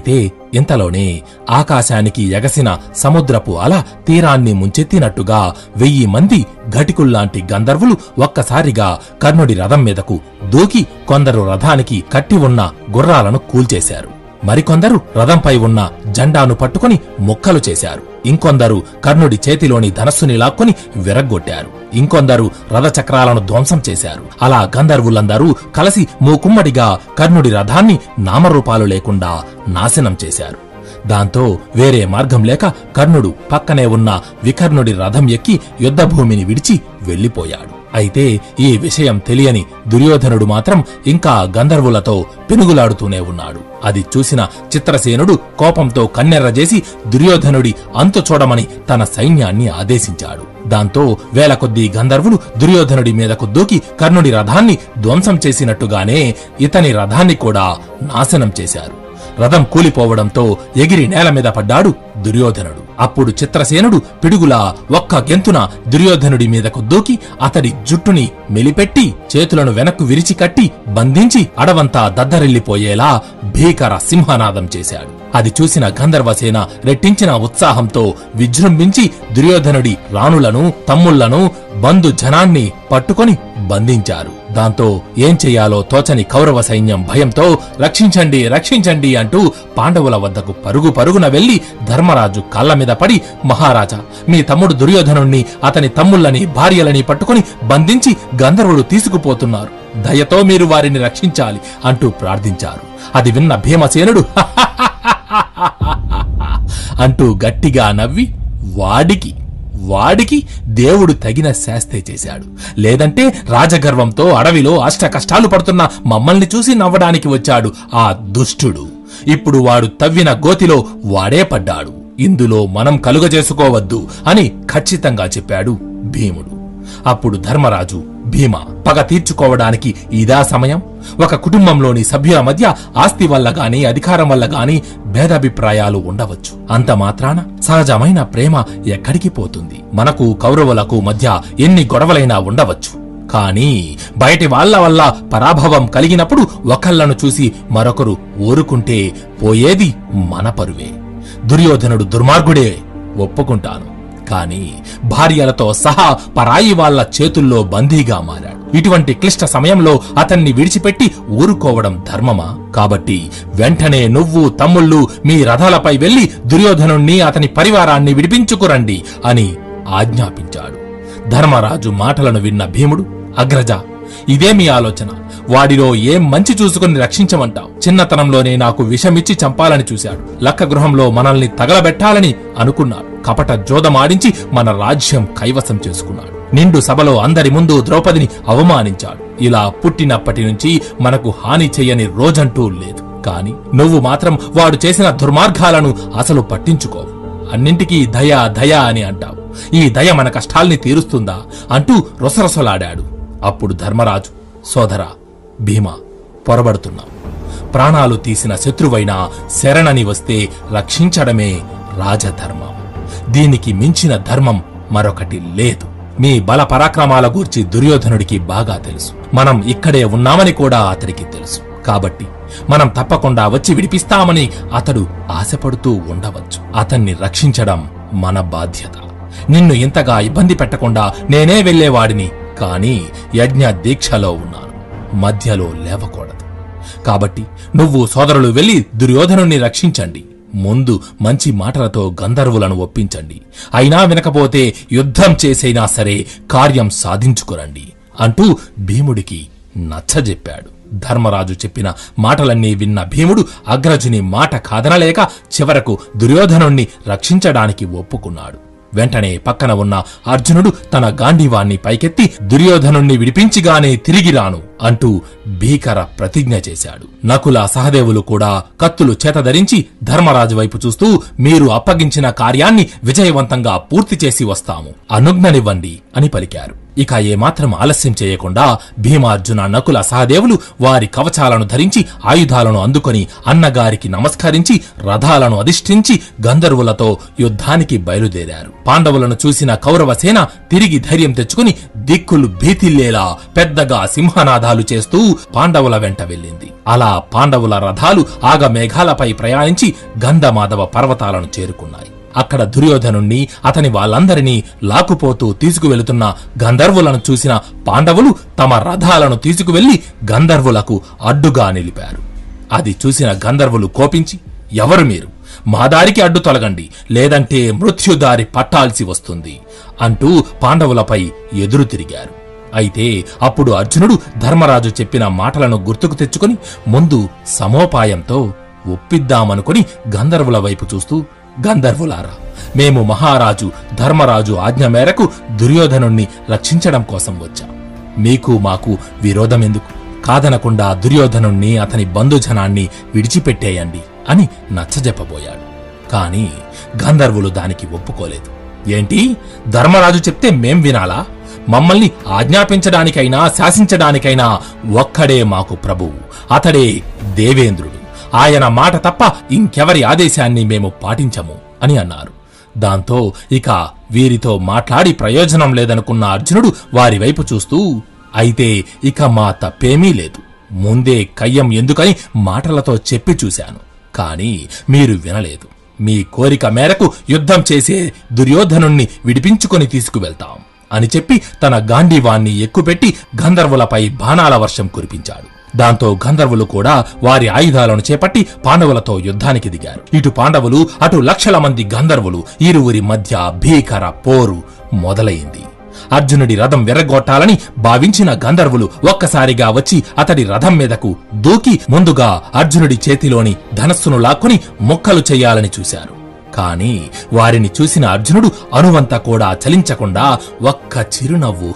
ఇంతలోనే ఆకాశానికి ఎగసిన సముద్రపు అల తీరాన్ని ముంచెత్తినట్టుగా వెయ్యి మంది ఘటికుల్లాంటి గంధర్వులు ఒక్కసారిగా కర్ణుడి రథం మీదకు దూకి కొందరు రథానికి కట్టి ఉన్న గుర్రాలను కూల్చేశారు మరికొందరు రథంపై ఉన్న జెండాను పట్టుకుని ముక్కలు చేశారు ఇంకొందరు కర్ణుడి చేతిలోని ధనస్సుని లాక్కొని విరగ్గొట్టారు ఇంకొందరు రథచక్రాలను ధ్వంసం చేశారు అలా గంధర్వులందరూ కలిసి మూకుమ్మడిగా కర్ణుడి రథాన్ని నామరూపాలు లేకుండా నాశనం చేశారు దాంతో వేరే మార్గం లేక కర్ణుడు పక్కనే ఉన్న వికర్ణుడి రథం ఎక్కి యుద్ధభూమిని విడిచి వెళ్లిపోయాడు అయితే ఈ విషయం తెలియని దుర్యోధనుడు మాత్రం ఇంకా గంధర్వులతో పెనుగులాడుతూనే ఉన్నాడు అది చూసిన చిత్రసేనుడు కోపంతో కన్నెర్రజేసి దుర్యోధనుడి అంతు చూడమని తన సైన్యాన్ని ఆదేశించాడు దాంతో వేల కొద్దీ గంధర్వులు దుర్యోధనుడి మీదకు దూకి కర్ణుడి రథాన్ని ధ్వంసం చేసినట్టుగానే ఇతని రథాన్ని కూడా నాశనం చేశారు రథం కూలిపోవడంతో ఎగిరి నేల మీద పడ్డాడు దుర్యోధనుడు అప్పుడు చిత్రసేనుడు పిడుగులా ఒక్క గెంతున దుర్యోధనుడి మీదకు దూకి అతడి జుట్టుని మెలిపెట్టి చేతులను వెనక్కు విరిచి కట్టి బంధించి అడవంతా దద్దరిల్లిపోయేలా భీకర సింహనాదం చేశాడు అది చూసిన గంధర్వసేన రెట్టించిన ఉత్సాహంతో విజృంభించి దుర్యోధనుడి రాణులను తమ్ముళ్లను బంధు జనాన్ని పట్టుకొని బంధించారు దాంతో ఏం చెయ్యాలో తోచని కౌరవ సైన్యం భయంతో రక్షించండి రక్షించండి అంటూ పాండవుల వద్దకు పరుగు పరుగున వెళ్లి ధర్మరాజు కళ్ళ మీద పడి మహారాజా మీ తమ్ముడు దుర్యోధనుణ్ణి అతని తమ్ముళ్ళని భార్యలని పట్టుకుని బంధించి గంధర్వుడు తీసుకుపోతున్నారు దయతో మీరు వారిని రక్షించాలి అంటూ ప్రార్థించారు అది విన్న భీమసేనుడు అంటూ గట్టిగా నవ్వి వాడికి వాడికి దేవుడు తగిన శాస్తే చేశాడు లేదంటే రాజగర్వంతో అడవిలో అష్ట కష్టాలు పడుతున్న మమ్మల్ని చూసి నవ్వడానికి వచ్చాడు ఆ దుష్టుడు ఇప్పుడు వాడు తవ్విన గోతిలో వాడే పడ్డాడు ఇందులో మనం కలుగజేసుకోవద్దు అని ఖచ్చితంగా చెప్పాడు భీముడు అప్పుడు ధర్మరాజు భీమ పగ తీర్చుకోవడానికి ఇదా సమయం ఒక కుటుంబంలోని సభ్యుల మధ్య ఆస్తి వల్ల గాని అధికారం వల్ల గాని భేదాభిప్రాయాలు ఉండవచ్చు అంత మాత్రాన సహజమైన ప్రేమ ఎక్కడికి పోతుంది మనకు కౌరవులకు మధ్య ఎన్ని గొడవలైనా ఉండవచ్చు కానీ బయటి వాళ్ళ వల్ల పరాభవం కలిగినప్పుడు ఒకళ్ళను చూసి మరొకరు ఊరుకుంటే పోయేది మన పరువే దుర్యోధనుడు దుర్మార్గుడే ఒప్పుకుంటాను కాని భార్యలతో సహా పరాయి వాళ్ళ చేతుల్లో బందీగా మారాడు ఇటువంటి క్లిష్ట సమయంలో అతన్ని విడిచిపెట్టి ఊరుకోవడం ధర్మమా కాబట్టి వెంటనే నువ్వు తమ్ముళ్ళు మీ రథాలపై వెళ్లి దుర్యోధనుణ్ణి అతని పరివారాన్ని విడిపించుకురండి అని ఆజ్ఞాపించాడు ధర్మరాజు మాటలను విన్న భీముడు అగ్రజ ఇదే మీ ఆలోచన వాడిలో ఏం మంచి చూసుకుని రక్షించమంటావు చిన్నతనంలోనే నాకు విషమిచ్చి చంపాలని చూశాడు లక్క గృహంలో మనల్ని తగలబెట్టాలని అనుకున్నాడు కపట జోదమాడించి మన రాజ్యం కైవసం చేసుకున్నాడు నిండు సభలో అందరి ముందు ద్రౌపదిని అవమానించాడు ఇలా పుట్టినప్పటి నుంచి మనకు హాని చెయ్యని రోజంటూ లేదు కాని నువ్వు మాత్రం వాడు చేసిన దుర్మార్గాలను అసలు పట్టించుకోవు అన్నింటికీ దయ దయ అని అంటావు ఈ దయ మన కష్టాల్ని తీరుస్తుందా అంటూ రొసరొసలాడాడు అప్పుడు ధర్మరాజు సోదరా భీమా పొరబడుతున్నావు ప్రాణాలు తీసిన శత్రువైనా శరణని వస్తే రక్షించడమే రాజధర్మం దీనికి మించిన ధర్మం మరొకటి లేదు మీ బల పరాక్రమాల గూర్చి దుర్యోధనుడికి బాగా తెలుసు మనం ఇక్కడే ఉన్నామని కూడా అతడికి తెలుసు కాబట్టి మనం తప్పకుండా వచ్చి విడిపిస్తామని అతడు ఆశపడుతూ ఉండవచ్చు అతన్ని రక్షించడం మన బాధ్యత నిన్ను ఇంతగా ఇబ్బంది పెట్టకుండా నేనే వెళ్లేవాడిని కాని యజ్ఞ దీక్షలో ఉన్నాను మధ్యలో లేవకూడదు కాబట్టి నువ్వు సోదరులు వెళ్లి దుర్యోధనుణ్ణి రక్షించండి ముందు మంచి మాటలతో గంధర్వులను ఒప్పించండి అయినా వినకపోతే యుద్ధం చేసైనా సరే కార్యం సాధించుకురండి అంటూ భీముడికి నచ్చజెప్పాడు ధర్మరాజు చెప్పిన మాటలన్నీ విన్న భీముడు అగ్రజుని మాట కాదనలేక చివరకు దుర్యోధనుణ్ణి రక్షించడానికి ఒప్పుకున్నాడు వెంటనే పక్కన ఉన్న అర్జునుడు తన గాంధీవాన్ని పైకెత్తి దుర్యోధనుణ్ణి విడిపించిగానే తిరిగి రాను అంటూ భీకర ప్రతిజ్ఞ చేశాడు నకుల సహదేవులు కూడా కత్తులు చేతధరించి ధర్మరాజు వైపు చూస్తూ మీరు అప్పగించిన కార్యాన్ని విజయవంతంగా పూర్తి చేసి వస్తాము అనుజ్ఞనివ్వండి అని పలికారు ఇక ఏమాత్రం ఆలస్యం చేయకుండా భీమార్జున నకుల సహదేవులు వారి కవచాలను ధరించి ఆయుధాలను అందుకొని అన్నగారికి నమస్కరించి రథాలను అధిష్ఠించి గంధర్వులతో యుద్ధానికి బయలుదేరారు పాండవులను చూసిన కౌరవ సేన తిరిగి ధైర్యం తెచ్చుకుని దిక్కులు భీతిల్లేలా పెద్దగా సింహనాదాలు యుద్ధాలు చేస్తూ పాండవుల వెంట వెళ్ళింది అలా పాండవుల రథాలు ఆగమేఘాలపై ప్రయాణించి గంధమాధవ పర్వతాలను చేరుకున్నాయి అక్కడ దుర్యోధనుణ్ణి అతని వాళ్ళందరినీ లాక్కుపోతూ తీసుకువెళుతున్న గంధర్వులను చూసిన పాండవులు తమ రథాలను తీసుకువెళ్లి గంధర్వులకు అడ్డుగా నిలిపారు అది చూసిన గంధర్వులు కోపించి ఎవరు మీరు మా దారికి అడ్డు తొలగండి లేదంటే మృత్యుదారి పట్టాల్సి వస్తుంది అంటూ పాండవులపై ఎదురు తిరిగారు అయితే అప్పుడు అర్జునుడు ధర్మరాజు చెప్పిన మాటలను గుర్తుకు తెచ్చుకొని ముందు సమోపాయంతో ఒప్పిద్దామనుకుని గంధర్వుల వైపు చూస్తూ గంధర్వులారా మేము మహారాజు ధర్మరాజు ఆజ్ఞ మేరకు దుర్యోధనుణ్ణి రక్షించడం కోసం వచ్చాం మీకు మాకు విరోధమెందుకు కాదనకుండా దుర్యోధనుణ్ణి అతని బంధుజనాన్ని విడిచిపెట్టేయండి అని నచ్చజెప్పబోయాడు కాని గంధర్వులు దానికి ఒప్పుకోలేదు ఏంటి ధర్మరాజు చెప్తే మేం వినాలా మమ్మల్ని ఆజ్ఞాపించడానికైనా శాసించడానికైనా ఒక్కడే మాకు ప్రభువు అతడే దేవేంద్రుడు ఆయన మాట తప్ప ఇంకెవరి ఆదేశాన్ని మేము పాటించము అని అన్నారు దాంతో ఇక వీరితో మాట్లాడి ప్రయోజనం లేదనుకున్న అర్జునుడు వారి వైపు చూస్తూ అయితే ఇక మా తప్పేమీ లేదు ముందే కయ్యం ఎందుకని మాటలతో చెప్పి చూశాను కాని మీరు వినలేదు మీ కోరిక మేరకు యుద్ధం చేసే దుర్యోధనుణ్ణి విడిపించుకొని తీసుకువెళ్తాం అని చెప్పి తన గాంధీవాన్ని ఎక్కుపెట్టి గంధర్వులపై బాణాల వర్షం కురిపించాడు దాంతో గంధర్వులు కూడా వారి ఆయుధాలను చేపట్టి పాండవులతో యుద్ధానికి దిగారు ఇటు పాండవులు అటు లక్షల మంది గంధర్వులు ఇరువురి మధ్య భీకర పోరు మొదలైంది అర్జునుడి రథం వెర్రగొట్టాలని భావించిన గంధర్వులు ఒక్కసారిగా వచ్చి అతడి రథం మీదకు దూకి ముందుగా అర్జునుడి చేతిలోని ధనస్సును లాక్కొని ముక్కలు చెయ్యాలని చూశారు కాని వారిని చూసిన అర్జునుడు అనువంత కూడా చలించకుండా ఒక్క చిరునవ్వు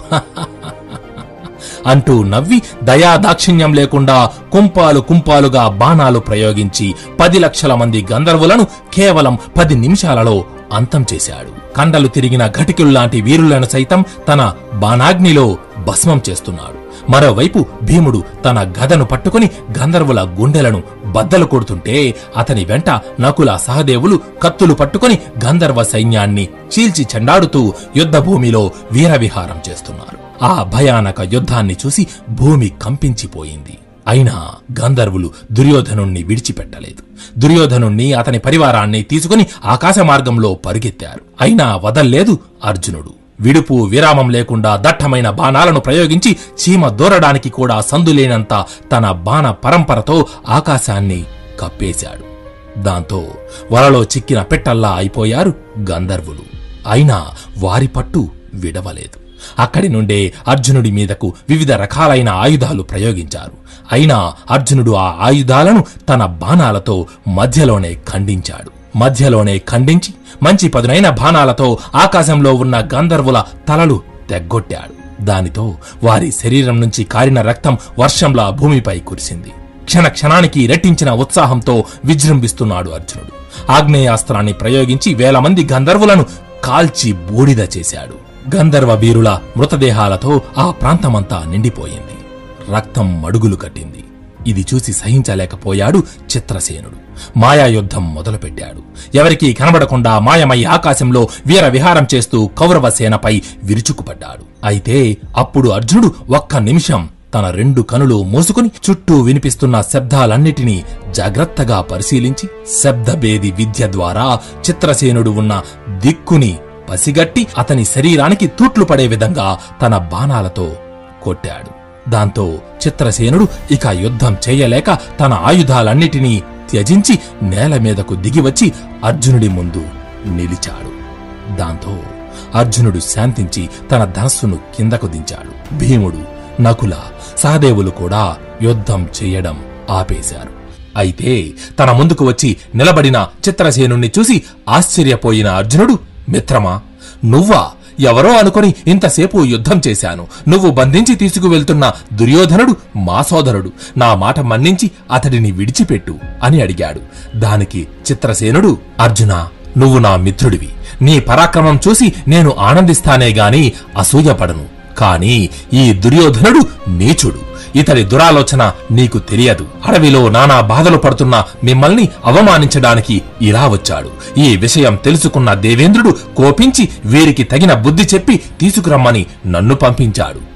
అంటూ నవ్వి దయాదాక్షిణ్యం లేకుండా కుంపాలు కుంపాలుగా బాణాలు ప్రయోగించి పది లక్షల మంది గంధర్వులను కేవలం పది నిమిషాలలో అంతం చేశాడు కండలు తిరిగిన ఘటికుల్లాంటి వీరులను సైతం తన బాణాగ్నిలో భస్మం చేస్తున్నాడు మరోవైపు భీముడు తన గదను పట్టుకుని గంధర్వుల గుండెలను బద్దలు కొడుతుంటే అతని వెంట నకుల సహదేవులు కత్తులు పట్టుకుని గంధర్వ సైన్యాన్ని చీల్చి చెండాడుతూ యుద్ధభూమిలో వీరవిహారం చేస్తున్నారు ఆ భయానక యుద్ధాన్ని చూసి భూమి కంపించిపోయింది అయినా గంధర్వులు దుర్యోధనుణ్ణి విడిచిపెట్టలేదు దుర్యోధనుణ్ణి అతని పరివారాన్ని తీసుకుని ఆకాశ మార్గంలో పరుగెత్తారు అయినా వదల్లేదు అర్జునుడు విడుపు విరామం లేకుండా దట్టమైన బాణాలను ప్రయోగించి చీమ దూరడానికి కూడా సందులేనంత తన బాణ పరంపరతో ఆకాశాన్ని కప్పేశాడు దాంతో వలలో చిక్కిన పెట్టల్లా అయిపోయారు గంధర్వులు అయినా వారి పట్టు విడవలేదు అక్కడి నుండే అర్జునుడి మీదకు వివిధ రకాలైన ఆయుధాలు ప్రయోగించారు అయినా అర్జునుడు ఆ ఆయుధాలను తన బాణాలతో మధ్యలోనే ఖండించాడు మధ్యలోనే ఖండించి మంచి పదునైన బాణాలతో ఆకాశంలో ఉన్న గంధర్వుల తలలు తెగ్గొట్టాడు దానితో వారి శరీరం నుంచి కారిన రక్తం వర్షంలా భూమిపై కురిసింది క్షణ క్షణానికి రెట్టించిన ఉత్సాహంతో విజృంభిస్తున్నాడు అర్జునుడు ఆగ్నేయాస్త్రాన్ని ప్రయోగించి వేల మంది గంధర్వులను కాల్చి బూడిద చేశాడు గంధర్వ వీరుల మృతదేహాలతో ఆ ప్రాంతమంతా నిండిపోయింది రక్తం మడుగులు కట్టింది ఇది చూసి సహించలేకపోయాడు చిత్రసేనుడు మాయాయుద్ధం మొదలుపెట్టాడు ఎవరికీ కనబడకుండా మాయమై ఆకాశంలో వీర విహారం చేస్తూ కౌరవ సేనపై విరుచుకుపడ్డాడు అయితే అప్పుడు అర్జునుడు ఒక్క నిమిషం తన రెండు కనులు మూసుకుని చుట్టూ వినిపిస్తున్న శబ్దాలన్నిటినీ జాగ్రత్తగా పరిశీలించి శబ్దభేది విద్య ద్వారా చిత్రసేనుడు ఉన్న దిక్కుని పసిగట్టి అతని శరీరానికి తూట్లు పడే విధంగా తన బాణాలతో కొట్టాడు దాంతో చిత్రసేనుడు ఇక యుద్ధం చేయలేక తన ఆయుధాలన్నిటినీ త్యజించి నేల మీదకు దిగివచ్చి అర్జునుడి ముందు నిలిచాడు దాంతో అర్జునుడు శాంతించి తన ధనస్సును కిందకు దించాడు భీముడు నకుల సహదేవులు కూడా యుద్ధం చేయడం ఆపేశారు అయితే తన ముందుకు వచ్చి నిలబడిన చిత్రసేనుణ్ణి చూసి ఆశ్చర్యపోయిన అర్జునుడు మిత్రమా నువ్వా ఎవరో అనుకుని ఇంతసేపు యుద్ధం చేశాను నువ్వు బంధించి తీసుకువెళ్తున్న దుర్యోధనుడు మా సోదరుడు నా మాట మన్నించి అతడిని విడిచిపెట్టు అని అడిగాడు దానికి చిత్రసేనుడు అర్జున నువ్వు నా మిత్రుడివి నీ పరాక్రమం చూసి నేను ఆనందిస్తానే గాని అసూయపడను కాని ఈ దుర్యోధనుడు నీచుడు ఇతడి దురాలోచన నీకు తెలియదు అడవిలో నానా బాధలు పడుతున్న మిమ్మల్ని అవమానించడానికి ఇలా వచ్చాడు ఈ విషయం తెలుసుకున్న దేవేంద్రుడు కోపించి వీరికి తగిన బుద్ధి చెప్పి తీసుకురమ్మని నన్ను పంపించాడు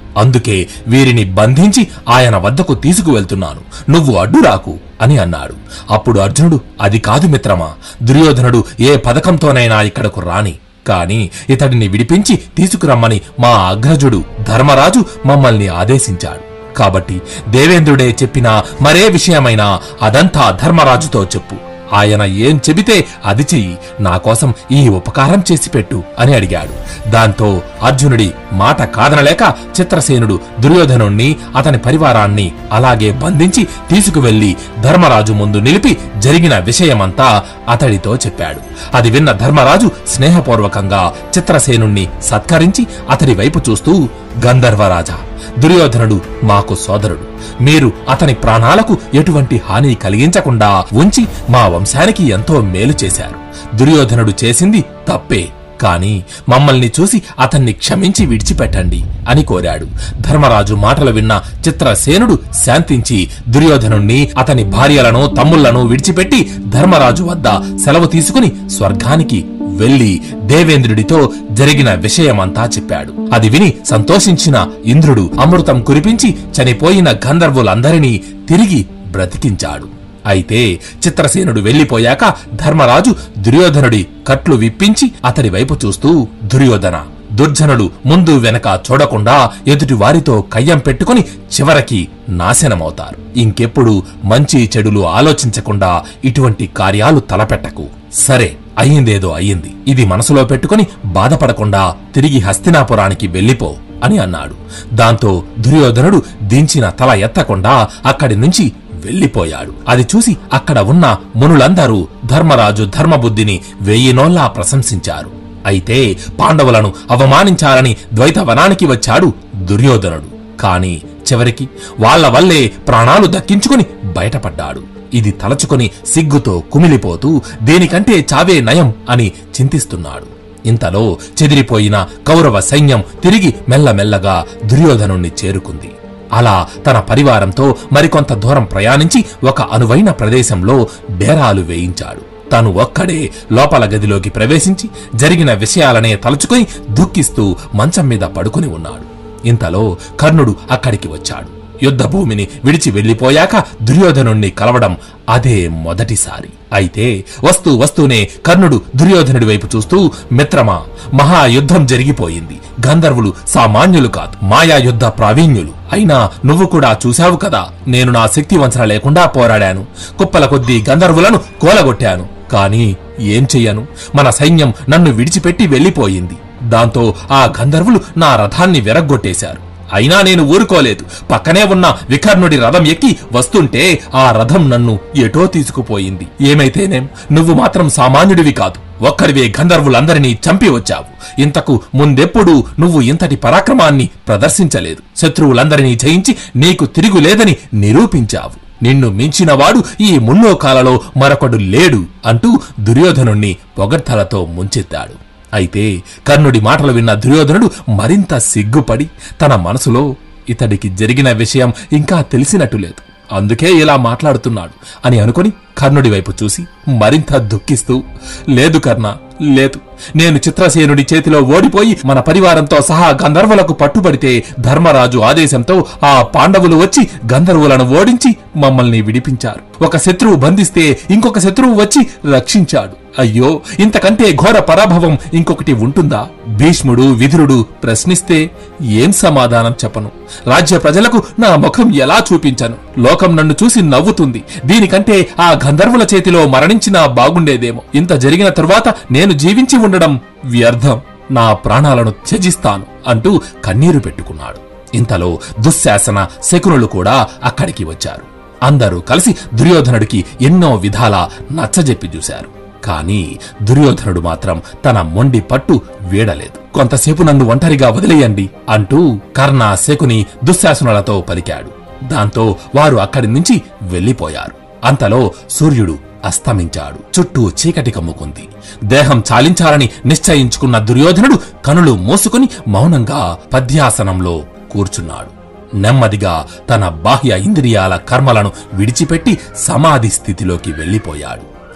అందుకే వీరిని బంధించి ఆయన వద్దకు తీసుకువెళ్తున్నాను నువ్వు అడ్డురాకు అని అన్నాడు అప్పుడు అర్జునుడు అది కాదు మిత్రమా దుర్యోధనుడు ఏ పథకంతోనైనా ఇక్కడకు రాని కాని ఇతడిని విడిపించి తీసుకురమ్మని మా అగ్రజుడు ధర్మరాజు మమ్మల్ని ఆదేశించాడు కాబట్టి దేవేంద్రుడే చెప్పిన మరే విషయమైనా అదంతా ధర్మరాజుతో చెప్పు ఆయన ఏం చెబితే అది చెయ్యి నా కోసం ఈ ఉపకారం చేసి పెట్టు అని అడిగాడు దాంతో అర్జునుడి మాట కాదనలేక చిత్రసేనుడు దుర్యోధనుణ్ణి అతని పరివారాన్ని అలాగే బంధించి తీసుకువెళ్లి ధర్మరాజు ముందు నిలిపి జరిగిన విషయమంతా అతడితో చెప్పాడు అది విన్న ధర్మరాజు స్నేహపూర్వకంగా చిత్రసేనుణ్ణి సత్కరించి అతడి వైపు చూస్తూ గంధర్వరాజా దుర్యోధనుడు మాకు సోదరుడు మీరు అతని ప్రాణాలకు ఎటువంటి హాని కలిగించకుండా ఉంచి మా వంశానికి ఎంతో మేలు చేశారు దుర్యోధనుడు చేసింది తప్పే కాని మమ్మల్ని చూసి అతన్ని క్షమించి విడిచిపెట్టండి అని కోరాడు ధర్మరాజు మాటలు విన్న చిత్రసేనుడు శాంతించి దుర్యోధనుణ్ణి అతని భార్యలను తమ్ముళ్లను విడిచిపెట్టి ధర్మరాజు వద్ద సెలవు తీసుకుని స్వర్గానికి వెళ్లి దేవేంద్రుడితో జరిగిన విషయమంతా చెప్పాడు అది విని సంతోషించిన ఇంద్రుడు అమృతం కురిపించి చనిపోయిన గంధర్వులందరినీ తిరిగి బ్రతికించాడు అయితే చిత్రసేనుడు వెళ్లిపోయాక ధర్మరాజు దుర్యోధనుడి కట్లు విప్పించి అతడి వైపు చూస్తూ దుర్యోధన దుర్జనుడు ముందు వెనక చూడకుండా ఎదుటి వారితో కయ్యం పెట్టుకుని చివరికి నాశనమవుతారు ఇంకెప్పుడు మంచి చెడులు ఆలోచించకుండా ఇటువంటి కార్యాలు తలపెట్టకు సరే అయ్యిందేదో అయ్యింది ఇది మనసులో పెట్టుకుని బాధపడకుండా తిరిగి హస్తినాపురానికి వెళ్ళిపో అని అన్నాడు దాంతో దుర్యోధనుడు దించిన తల ఎత్తకుండా అక్కడి నుంచి వెళ్లిపోయాడు అది చూసి అక్కడ ఉన్న మునులందరూ ధర్మరాజు ధర్మబుద్ధిని వెయ్యినోల్లా ప్రశంసించారు అయితే పాండవులను అవమానించాలని ద్వైతవనానికి వచ్చాడు దుర్యోధనుడు కాని చివరికి వాళ్ళ వల్లే ప్రాణాలు దక్కించుకుని బయటపడ్డాడు ఇది తలచుకొని సిగ్గుతో కుమిలిపోతూ దేనికంటే చావే నయం అని చింతిస్తున్నాడు ఇంతలో చెదిరిపోయిన కౌరవ సైన్యం తిరిగి మెల్లమెల్లగా దుర్యోధనుణ్ణి చేరుకుంది అలా తన పరివారంతో మరికొంత దూరం ప్రయాణించి ఒక అనువైన ప్రదేశంలో డేరాలు వేయించాడు తాను ఒక్కడే లోపల గదిలోకి ప్రవేశించి జరిగిన విషయాలనే తలుచుకొని దుఃఖిస్తూ మంచం మీద పడుకుని ఉన్నాడు ఇంతలో కర్ణుడు అక్కడికి వచ్చాడు యుద్ధభూమిని విడిచి వెళ్లిపోయాక దుర్యోధనుణ్ణి కలవడం అదే మొదటిసారి అయితే వస్తూ వస్తూనే కర్ణుడు దుర్యోధనుడి వైపు చూస్తూ మిత్రమా మహాయుద్ధం జరిగిపోయింది గంధర్వులు సామాన్యులు కాదు మాయా యుద్ధ ప్రావీణ్యులు అయినా నువ్వు కూడా చూశావు కదా నేను నా శక్తి వంచన లేకుండా పోరాడాను కుప్పల కొద్దీ గంధర్వులను కూలగొట్టాను కాని ఏం చెయ్యను మన సైన్యం నన్ను విడిచిపెట్టి వెళ్లిపోయింది దాంతో ఆ గంధర్వులు నా రథాన్ని విరగ్గొట్టేశారు అయినా నేను ఊరుకోలేదు పక్కనే ఉన్న వికర్ణుడి రథం ఎక్కి వస్తుంటే ఆ రథం నన్ను ఎటో తీసుకుపోయింది ఏమైతేనేం నువ్వు మాత్రం సామాన్యుడివి కాదు ఒక్కడివే గంధర్వులందరినీ చంపి వచ్చావు ఇంతకు ముందెప్పుడు నువ్వు ఇంతటి పరాక్రమాన్ని ప్రదర్శించలేదు శత్రువులందరినీ జయించి నీకు తిరుగులేదని నిరూపించావు నిన్ను మించినవాడు ఈ ముల్లోకాలలో మరొకడు లేడు అంటూ దుర్యోధనుణ్ణి పొగడ్తలతో ముంచెత్తాడు అయితే కర్ణుడి మాటలు విన్న దుర్యోధనుడు మరింత సిగ్గుపడి తన మనసులో ఇతడికి జరిగిన విషయం ఇంకా తెలిసినట్టు లేదు అందుకే ఇలా మాట్లాడుతున్నాడు అని అనుకుని కర్ణుడి వైపు చూసి మరింత దుఃఖిస్తూ లేదు కర్ణ లేదు నేను చిత్రసేనుడి చేతిలో ఓడిపోయి మన పరివారంతో సహా గంధర్వులకు పట్టుబడితే ధర్మరాజు ఆదేశంతో ఆ పాండవులు వచ్చి గంధర్వులను ఓడించి మమ్మల్ని విడిపించారు ఒక శత్రువు బంధిస్తే ఇంకొక శత్రువు వచ్చి రక్షించాడు అయ్యో ఇంతకంటే ఘోర పరాభవం ఇంకొకటి ఉంటుందా భీష్ముడు విదురుడు ప్రశ్నిస్తే ఏం సమాధానం చెప్పను రాజ్య ప్రజలకు నా ముఖం ఎలా చూపించను లోకం నన్ను చూసి నవ్వుతుంది దీనికంటే ఆ గంధర్వుల చేతిలో మరణించినా బాగుండేదేమో ఇంత జరిగిన తరువాత నేను జీవించి ఉండడం వ్యర్థం నా ప్రాణాలను త్యజిస్తాను అంటూ కన్నీరు పెట్టుకున్నాడు ఇంతలో దుశ్శాసన శకునులు కూడా అక్కడికి వచ్చారు అందరూ కలిసి దుర్యోధనుడికి ఎన్నో విధాలా నచ్చజెప్పి చూశారు కాని దుర్యోధనుడు మాత్రం తన మొండి పట్టు వీడలేదు కొంతసేపు నన్ను ఒంటరిగా వదిలేయండి అంటూ కర్ణ శకుని దుశ్శాసనులతో పలికాడు దాంతో వారు అక్కడి నుంచి వెళ్లిపోయారు అంతలో సూర్యుడు అస్తమించాడు చుట్టూ చీకటి కమ్ముకుంది దేహం చాలించాలని నిశ్చయించుకున్న దుర్యోధనుడు కనులు మూసుకుని మౌనంగా పద్యాసనంలో కూర్చున్నాడు నెమ్మదిగా తన బాహ్య ఇంద్రియాల కర్మలను విడిచిపెట్టి సమాధి స్థితిలోకి వెళ్లిపోయాడు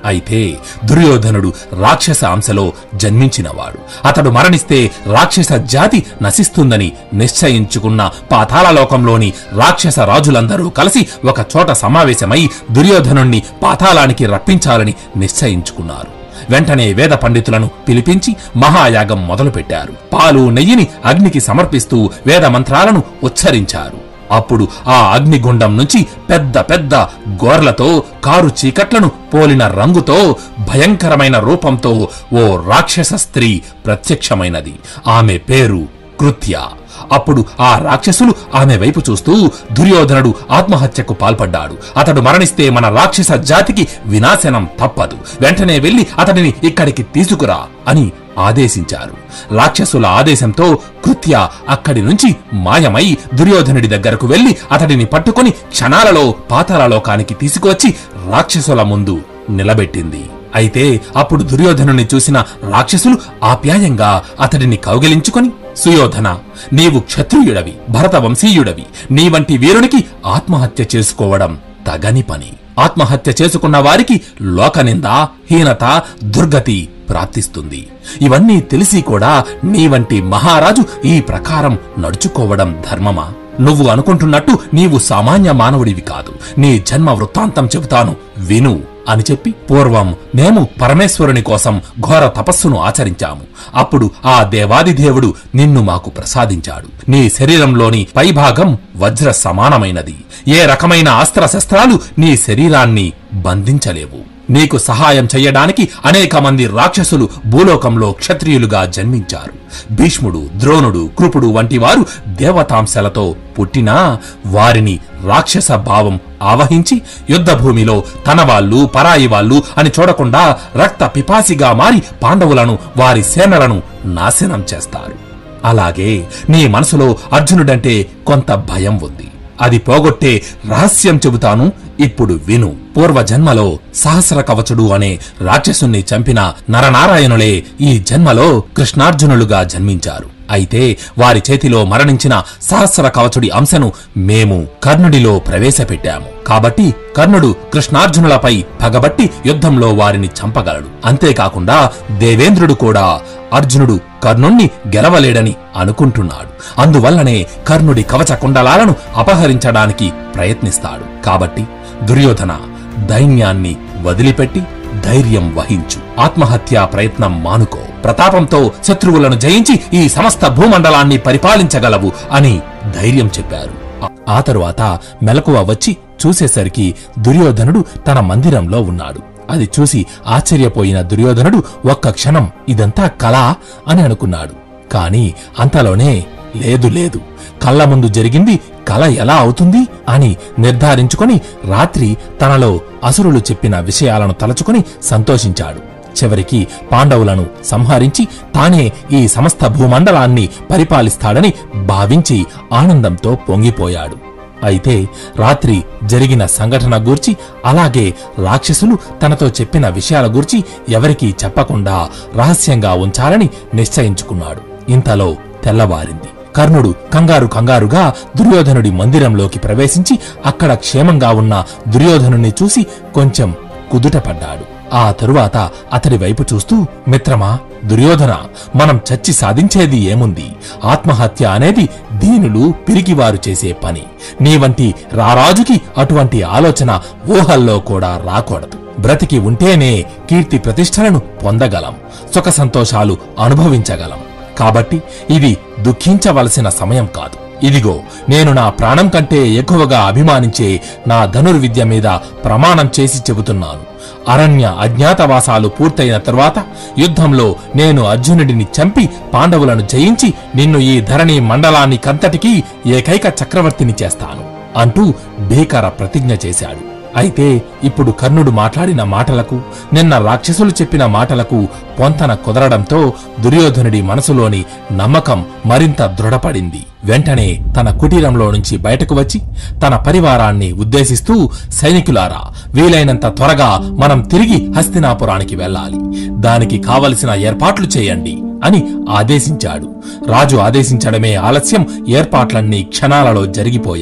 అయితే దుర్యోధనుడు రాక్షస అంశలో జన్మించినవాడు అతడు మరణిస్తే రాక్షస జాతి నశిస్తుందని నిశ్చయించుకున్న పాతాళలోకంలోని రాక్షస రాజులందరూ కలిసి ఒక చోట సమావేశమై దుర్యోధనుణ్ణి పాతాళానికి రప్పించాలని నిశ్చయించుకున్నారు వెంటనే వేద పండితులను పిలిపించి మహాయాగం మొదలుపెట్టారు పాలు నెయ్యిని అగ్నికి సమర్పిస్తూ వేద మంత్రాలను ఉచ్చరించారు అప్పుడు ఆ అగ్నిగుండం నుంచి పెద్ద పెద్ద గోర్లతో కారు చీకట్లను పోలిన రంగుతో భయంకరమైన రూపంతో ఓ రాక్షస స్త్రీ ప్రత్యక్షమైనది ఆమె పేరు కృత్య అప్పుడు ఆ రాక్షసులు ఆమె వైపు చూస్తూ దుర్యోధనుడు ఆత్మహత్యకు పాల్పడ్డాడు అతడు మరణిస్తే మన రాక్షస జాతికి వినాశనం తప్పదు వెంటనే వెళ్లి అతడిని ఇక్కడికి తీసుకురా అని ఆదేశించారు రాక్షసుల ఆదేశంతో కృత్య అక్కడి నుంచి మాయమై దుర్యోధనుడి దగ్గరకు వెళ్లి అతడిని పట్టుకొని క్షణాలలో పాతాళలోకానికి తీసుకువచ్చి రాక్షసుల ముందు నిలబెట్టింది అయితే అప్పుడు దుర్యోధనుని చూసిన రాక్షసులు ఆప్యాయంగా అతడిని కౌగిలించుకొని సుయోధన నీవు క్షత్రియుడవి భరత వంశీయుడవి నీ వంటి వీరునికి ఆత్మహత్య చేసుకోవడం తగని పని ఆత్మహత్య చేసుకున్న వారికి లోకనింద హీనత దుర్గతి ప్రాప్తిస్తుంది ఇవన్నీ తెలిసి కూడా నీ వంటి మహారాజు ఈ ప్రకారం నడుచుకోవడం ధర్మమా నువ్వు అనుకుంటున్నట్టు నీవు సామాన్య మానవుడివి కాదు నీ జన్మ వృత్తాంతం చెబుతాను విను అని చెప్పి పూర్వం మేము పరమేశ్వరుని కోసం ఘోర తపస్సును ఆచరించాము అప్పుడు ఆ దేవాది దేవుడు నిన్ను మాకు ప్రసాదించాడు నీ శరీరంలోని పైభాగం వజ్ర సమానమైనది ఏ రకమైన అస్త్ర శస్త్రాలు నీ శరీరాన్ని బంధించలేవు నీకు సహాయం చెయ్యడానికి అనేక మంది రాక్షసులు భూలోకంలో క్షత్రియులుగా జన్మించారు భీష్ముడు ద్రోణుడు కృపుడు వంటి వారు దేవతాంశలతో పుట్టినా వారిని రాక్షస భావం ఆవహించి యుద్ధభూమిలో తన వాళ్ళు పరాయి వాళ్ళు అని చూడకుండా రక్త పిపాసిగా మారి పాండవులను వారి సేనలను నాశనం చేస్తారు అలాగే నీ మనసులో అర్జునుడంటే కొంత భయం ఉంది అది పోగొట్టే రహస్యం చెబుతాను ఇప్పుడు విను పూర్వజన్మలో సహస్ర కవచుడు అనే రాక్షసుణ్ణి చంపిన నరనారాయణులే ఈ జన్మలో కృష్ణార్జునులుగా జన్మించారు అయితే వారి చేతిలో మరణించిన సహస్ర కవచుడి అంశను మేము కర్ణుడిలో ప్రవేశపెట్టాము కాబట్టి కర్ణుడు కృష్ణార్జునులపై పగబట్టి యుద్ధంలో వారిని చంపగలడు అంతేకాకుండా దేవేంద్రుడు కూడా అర్జునుడు కర్ణుణ్ణి గెలవలేడని అనుకుంటున్నాడు అందువల్లనే కర్ణుడి కవచ కుండలాలను అపహరించడానికి ప్రయత్నిస్తాడు కాబట్టి దుర్యోధన దైన్యాన్ని వదిలిపెట్టి ధైర్యం వహించు ఆత్మహత్యా ప్రయత్నం మానుకో ప్రతాపంతో శత్రువులను జయించి ఈ సమస్త భూమండలాన్ని పరిపాలించగలవు అని ధైర్యం చెప్పారు ఆ- ఆ తరువాత మెలకువ వచ్చి చూసేసరికి దుర్యోధనుడు తన మందిరంలో ఉన్నాడు అది చూసి ఆశ్చర్యపోయిన దుర్యోధనుడు ఒక్క క్షణం ఇదంతా కళ అని అనుకున్నాడు కాని అంతలోనే లేదు లేదు కళ్ళ ముందు జరిగింది కల ఎలా అవుతుంది అని నిర్ధారించుకొని రాత్రి తనలో అసురులు చెప్పిన విషయాలను తలచుకొని సంతోషించాడు చివరికి పాండవులను సంహరించి తానే ఈ సమస్త భూమండలాన్ని పరిపాలిస్తాడని భావించి ఆనందంతో పొంగిపోయాడు అయితే రాత్రి జరిగిన సంఘటన గూర్చి అలాగే రాక్షసులు తనతో చెప్పిన విషయాల గూర్చి ఎవరికీ చెప్పకుండా రహస్యంగా ఉంచాలని నిశ్చయించుకున్నాడు ఇంతలో తెల్లవారింది కర్ణుడు కంగారు కంగారుగా దుర్యోధనుడి మందిరంలోకి ప్రవేశించి అక్కడ క్షేమంగా ఉన్న దుర్యోధనుని చూసి కొంచెం కుదుటపడ్డాడు ఆ తరువాత అతడి వైపు చూస్తూ మిత్రమా దుర్యోధన మనం చచ్చి సాధించేది ఏముంది ఆత్మహత్య అనేది దీనులు పిరికివారు చేసే పని నీ వంటి రారాజుకి అటువంటి ఆలోచన ఊహల్లో కూడా రాకూడదు బ్రతికి ఉంటేనే కీర్తి ప్రతిష్టలను పొందగలం సుఖ సంతోషాలు అనుభవించగలం కాబట్టి ఇది దుఃఖించవలసిన సమయం కాదు ఇదిగో నేను నా ప్రాణం కంటే ఎక్కువగా అభిమానించే నా ధనుర్విద్య మీద ప్రమాణం చేసి చెబుతున్నాను అరణ్య అజ్ఞాతవాసాలు పూర్తయిన తరువాత యుద్ధంలో నేను అర్జునుడిని చంపి పాండవులను జయించి నిన్ను ఈ ధరణి మండలాన్ని కంతటికి ఏకైక చక్రవర్తిని చేస్తాను అంటూ భీకర ప్రతిజ్ఞ చేశాడు అయితే ఇప్పుడు కర్ణుడు మాట్లాడిన మాటలకు నిన్న రాక్షసులు చెప్పిన మాటలకు పొంతన కుదరడంతో దుర్యోధనుడి మనసులోని నమ్మకం మరింత దృఢపడింది వెంటనే తన కుటీరంలో నుంచి బయటకు వచ్చి తన పరివారాన్ని ఉద్దేశిస్తూ సైనికులారా వీలైనంత త్వరగా మనం తిరిగి హస్తినాపురానికి వెళ్ళాలి దానికి కావలసిన ఏర్పాట్లు చేయండి అని ఆదేశించాడు రాజు ఆదేశించడమే ఆలస్యం ఏర్పాట్లన్నీ క్షణాలలో జరిగిపోయాయి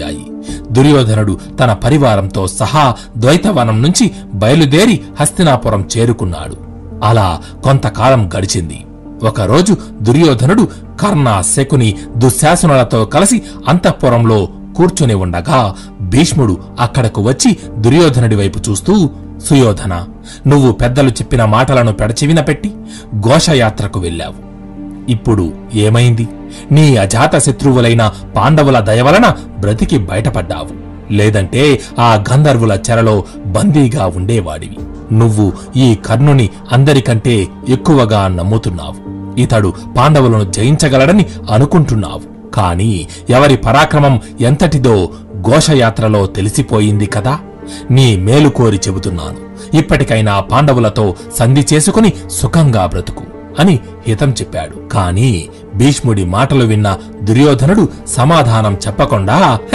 దుర్యోధనుడు తన పరివారంతో సహా ద్వైతవనం నుంచి బయలుదేరి హస్తినాపురం చేరుకున్నాడు అలా కొంతకాలం గడిచింది ఒకరోజు దుర్యోధనుడు కర్ణ శకుని దుశ్శాసనులతో కలిసి అంతఃపురంలో కూర్చుని ఉండగా భీష్ముడు అక్కడకు వచ్చి దుర్యోధనుడి వైపు చూస్తూ సుయోధన నువ్వు పెద్దలు చెప్పిన మాటలను పెడచెవిన పెట్టి ఘోషయాత్రకు వెళ్ళావు ఇప్పుడు ఏమైంది నీ అజాత శత్రువులైన పాండవుల దయవలన బ్రతికి బయటపడ్డావు లేదంటే ఆ గంధర్వుల చెరలో బందీగా ఉండేవాడివి నువ్వు ఈ కర్ణుని అందరికంటే ఎక్కువగా నమ్ముతున్నావు ఇతడు పాండవులను జయించగలడని అనుకుంటున్నావు కాని ఎవరి పరాక్రమం ఎంతటిదో ఘోషయాత్రలో తెలిసిపోయింది కదా నీ మేలు కోరి చెబుతున్నాను ఇప్పటికైనా పాండవులతో సంధి చేసుకుని సుఖంగా బ్రతుకు అని హితం చెప్పాడు కాని భీష్ముడి మాటలు విన్న దుర్యోధనుడు సమాధానం చెప్పకుండా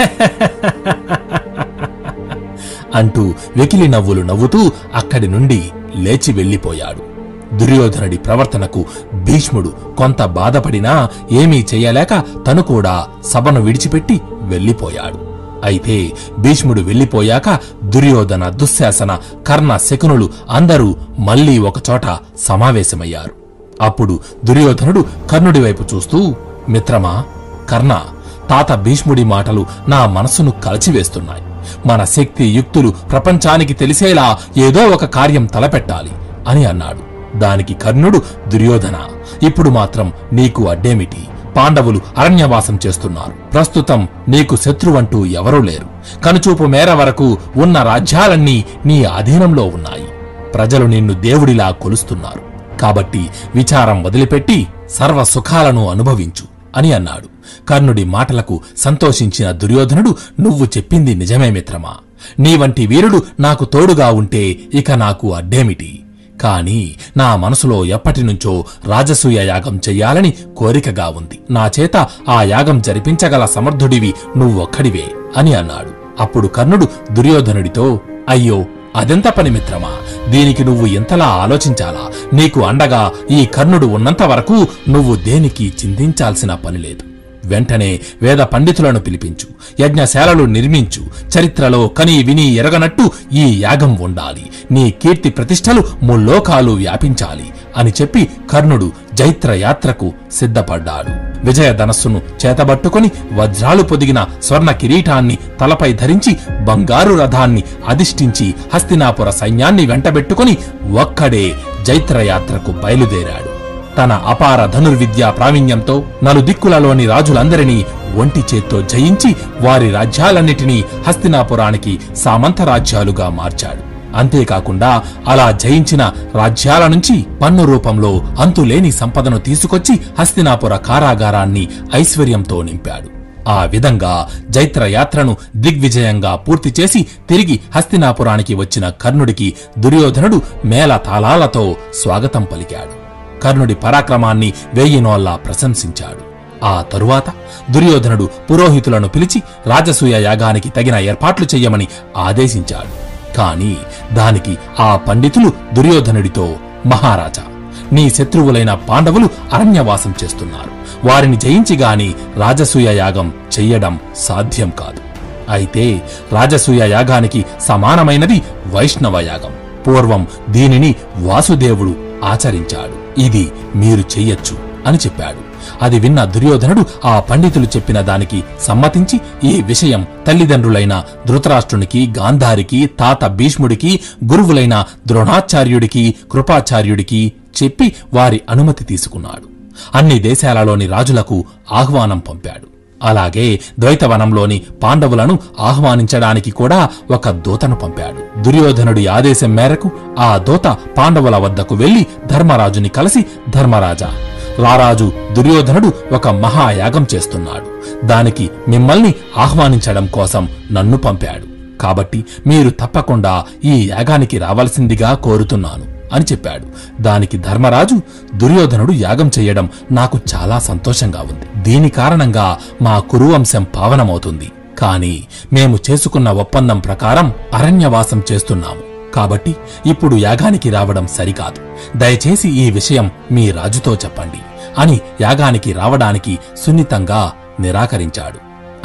అంటూ వెకిలి నవ్వులు నవ్వుతూ అక్కడి నుండి లేచి వెళ్లిపోయాడు దుర్యోధనుడి ప్రవర్తనకు భీష్ముడు కొంత బాధపడినా ఏమీ చెయ్యలేక తను కూడా సభను విడిచిపెట్టి వెళ్లిపోయాడు అయితే భీష్ముడు వెళ్లిపోయాక దుర్యోధన దుశ్శాసన కర్ణ శకునులు అందరూ మళ్లీ ఒకచోట సమావేశమయ్యారు అప్పుడు దుర్యోధనుడు కర్ణుడి వైపు చూస్తూ మిత్రమా కర్ణ తాత భీష్ముడి మాటలు నా మనసును కలిచివేస్తున్నాయి మన శక్తి యుక్తులు ప్రపంచానికి తెలిసేలా ఏదో ఒక కార్యం తలపెట్టాలి అని అన్నాడు దానికి కర్ణుడు దుర్యోధన ఇప్పుడు మాత్రం నీకు అడ్డేమిటి పాండవులు అరణ్యవాసం చేస్తున్నారు ప్రస్తుతం నీకు శత్రువంటూ ఎవరూ లేరు కనుచూపు మేర వరకు ఉన్న రాజ్యాలన్నీ నీ అధీనంలో ఉన్నాయి ప్రజలు నిన్ను దేవుడిలా కొలుస్తున్నారు కాబట్టి విచారం వదిలిపెట్టి సర్వ సుఖాలను అనుభవించు అని అన్నాడు కర్ణుడి మాటలకు సంతోషించిన దుర్యోధనుడు నువ్వు చెప్పింది నిజమే మిత్రమా నీ వంటి వీరుడు నాకు తోడుగా ఉంటే ఇక నాకు అడ్డేమిటి కాని నా మనసులో ఎప్పటినుంచో రాజసూయ యాగం చెయ్యాలని కోరికగా ఉంది నా చేత ఆ యాగం జరిపించగల సమర్థుడివి నువ్వొక్కడివే అని అన్నాడు అప్పుడు కర్ణుడు దుర్యోధనుడితో అయ్యో అదెంత పని మిత్రమా దీనికి నువ్వు ఎంతలా ఆలోచించాలా నీకు అండగా ఈ కర్ణుడు ఉన్నంత వరకు నువ్వు దేనికి చింతించాల్సిన పని లేదు వెంటనే వేద పండితులను పిలిపించు యజ్ఞశాలలు నిర్మించు చరిత్రలో కని విని ఎరగనట్టు ఈ యాగం ఉండాలి నీ కీర్తి ప్రతిష్టలు ముల్లోకాలు వ్యాపించాలి అని చెప్పి కర్ణుడు జైత్ర యాత్రకు సిద్ధపడ్డాడు విజయ ధనస్సును చేతబట్టుకుని వజ్రాలు పొదిగిన స్వర్ణ కిరీటాన్ని తలపై ధరించి బంగారు రథాన్ని అధిష్ఠించి హస్తినాపుర సైన్యాన్ని వెంటబెట్టుకుని ఒక్కడే జైత్రయాత్రకు బయలుదేరాడు తన అపార ధనుర్విద్యా ప్రావీణ్యంతో నలుదిక్కులలోని రాజులందరినీ ఒంటి చేత్తో జయించి వారి రాజ్యాలన్నిటినీ హస్తినాపురానికి సామంత రాజ్యాలుగా మార్చాడు అంతేకాకుండా అలా జయించిన రాజ్యాల నుంచి పన్ను రూపంలో అంతులేని సంపదను తీసుకొచ్చి హస్తినాపుర కారాగారాన్ని ఐశ్వర్యంతో నింపాడు ఆ విధంగా జైత్ర యాత్రను దిగ్విజయంగా పూర్తి చేసి తిరిగి హస్తినాపురానికి వచ్చిన కర్ణుడికి దుర్యోధనుడు మేళ తాళాలతో స్వాగతం పలికాడు కర్ణుడి పరాక్రమాన్ని వేయినోల్లా ప్రశంసించాడు ఆ తరువాత దుర్యోధనుడు పురోహితులను పిలిచి రాజసూయ యాగానికి తగిన ఏర్పాట్లు చెయ్యమని ఆదేశించాడు కాని దానికి ఆ పండితులు దుర్యోధనుడితో మహారాజా నీ శత్రువులైన పాండవులు అరణ్యవాసం చేస్తున్నారు వారిని జయించి గాని రాజసూయ యాగం చెయ్యడం సాధ్యం కాదు అయితే రాజసూయ యాగానికి సమానమైనది వైష్ణవ యాగం పూర్వం దీనిని వాసుదేవుడు ఆచరించాడు ఇది మీరు చెయ్యొచ్చు అని చెప్పాడు అది విన్న దుర్యోధనుడు ఆ పండితులు చెప్పిన దానికి సమ్మతించి ఈ విషయం తల్లిదండ్రులైన ధృతరాష్ట్రునికి గాంధారికి తాత భీష్ముడికి గురువులైన ద్రోణాచార్యుడికి కృపాచార్యుడికి చెప్పి వారి అనుమతి తీసుకున్నాడు అన్ని దేశాలలోని రాజులకు ఆహ్వానం పంపాడు అలాగే ద్వైతవనంలోని పాండవులను ఆహ్వానించడానికి కూడా ఒక దూతను పంపాడు దుర్యోధనుడి ఆదేశం మేరకు ఆ దూత పాండవుల వద్దకు వెళ్లి ధర్మరాజుని కలిసి ధర్మరాజా రారాజు దుర్యోధనుడు ఒక మహాయాగం చేస్తున్నాడు దానికి మిమ్మల్ని ఆహ్వానించడం కోసం నన్ను పంపాడు కాబట్టి మీరు తప్పకుండా ఈ యాగానికి రావాల్సిందిగా కోరుతున్నాను అని చెప్పాడు దానికి ధర్మరాజు దుర్యోధనుడు యాగం చెయ్యడం నాకు చాలా సంతోషంగా ఉంది దీని కారణంగా మా కురువంశం పావనమవుతుంది కాని మేము చేసుకున్న ఒప్పందం ప్రకారం అరణ్యవాసం చేస్తున్నాము కాబట్టి ఇప్పుడు యాగానికి రావడం సరికాదు దయచేసి ఈ విషయం మీ రాజుతో చెప్పండి అని యాగానికి రావడానికి సున్నితంగా నిరాకరించాడు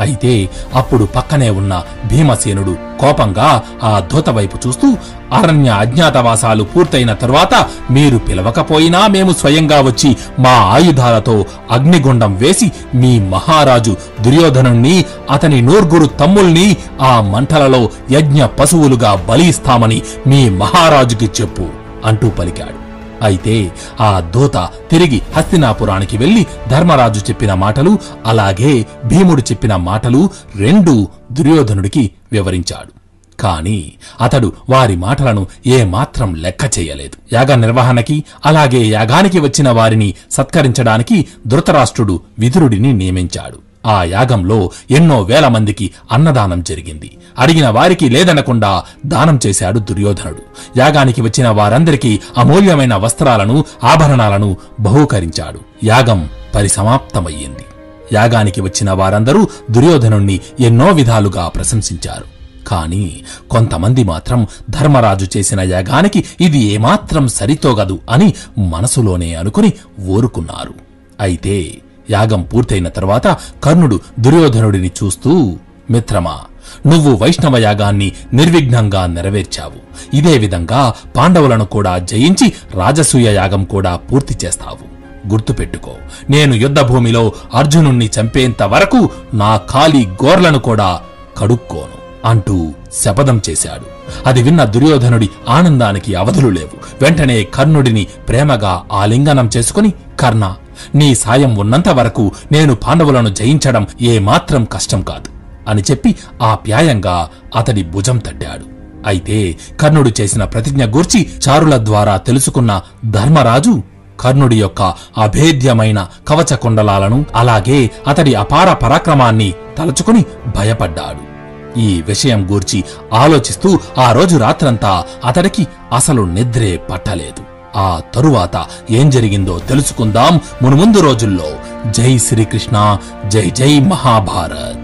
అయితే అప్పుడు పక్కనే ఉన్న భీమసేనుడు కోపంగా ఆ దూత వైపు చూస్తూ అరణ్య అజ్ఞాతవాసాలు పూర్తయిన తరువాత మీరు పిలవకపోయినా మేము స్వయంగా వచ్చి మా ఆయుధాలతో అగ్నిగుండం వేసి మీ మహారాజు దుర్యోధనుణ్ణి అతని నూర్గురు తమ్ముల్ని ఆ మంటలలో యజ్ఞ పశువులుగా బలిస్తామని మీ మహారాజుకి చెప్పు అంటూ పలికాడు అయితే ఆ దూత తిరిగి హస్తినాపురానికి వెళ్లి ధర్మరాజు చెప్పిన మాటలు అలాగే భీముడు చెప్పిన మాటలు రెండు దుర్యోధనుడికి వివరించాడు కాని అతడు వారి మాటలను ఏమాత్రం లెక్క చేయలేదు యాగ నిర్వహణకి అలాగే యాగానికి వచ్చిన వారిని సత్కరించడానికి ధృతరాష్ట్రుడు విదురుడిని నియమించాడు ఆ యాగంలో ఎన్నో వేల మందికి అన్నదానం జరిగింది అడిగిన వారికి లేదనకుండా దానం చేశాడు దుర్యోధనుడు యాగానికి వచ్చిన వారందరికీ అమూల్యమైన వస్త్రాలను ఆభరణాలను బహూకరించాడు యాగం పరిసమాప్తమయ్యింది యాగానికి వచ్చిన వారందరూ దుర్యోధనుణ్ణి ఎన్నో విధాలుగా ప్రశంసించారు కాని కొంతమంది మాత్రం ధర్మరాజు చేసిన యాగానికి ఇది ఏమాత్రం సరితోగదు అని మనసులోనే అనుకుని ఊరుకున్నారు అయితే యాగం పూర్తయిన తర్వాత కర్ణుడు దుర్యోధనుడిని చూస్తూ మిత్రమా నువ్వు వైష్ణవ యాగాన్ని నిర్విఘ్నంగా నెరవేర్చావు ఇదే విధంగా పాండవులను కూడా జయించి రాజసూయ యాగం కూడా పూర్తి చేస్తావు గుర్తుపెట్టుకో నేను యుద్ధభూమిలో అర్జునుణ్ణి చంపేంత వరకు నా ఖాళీ గోర్లను కూడా కడుక్కోను అంటూ శపథం చేశాడు అది విన్న దుర్యోధనుడి ఆనందానికి అవధులు లేవు వెంటనే కర్ణుడిని ప్రేమగా ఆలింగనం చేసుకుని కర్ణ నీ సాయం ఉన్నంత వరకు నేను పాండవులను జయించడం ఏమాత్రం కష్టం కాదు అని చెప్పి ఆప్యాయంగా అతడి భుజం తట్టాడు అయితే కర్ణుడు చేసిన ప్రతిజ్ఞ గూర్చి చారుల ద్వారా తెలుసుకున్న ధర్మరాజు కర్ణుడి యొక్క అభేద్యమైన కవచ కుండలాలను అలాగే అతడి అపార పరాక్రమాన్ని తలుచుకుని భయపడ్డాడు ఈ విషయం గూర్చి ఆలోచిస్తూ ఆ రోజు రాత్రంతా అతడికి అసలు నిద్రే పట్టలేదు ఆ తరువాత ఏం జరిగిందో తెలుసుకుందాం మునుముందు రోజుల్లో జై శ్రీకృష్ణ జై జై మహాభారత్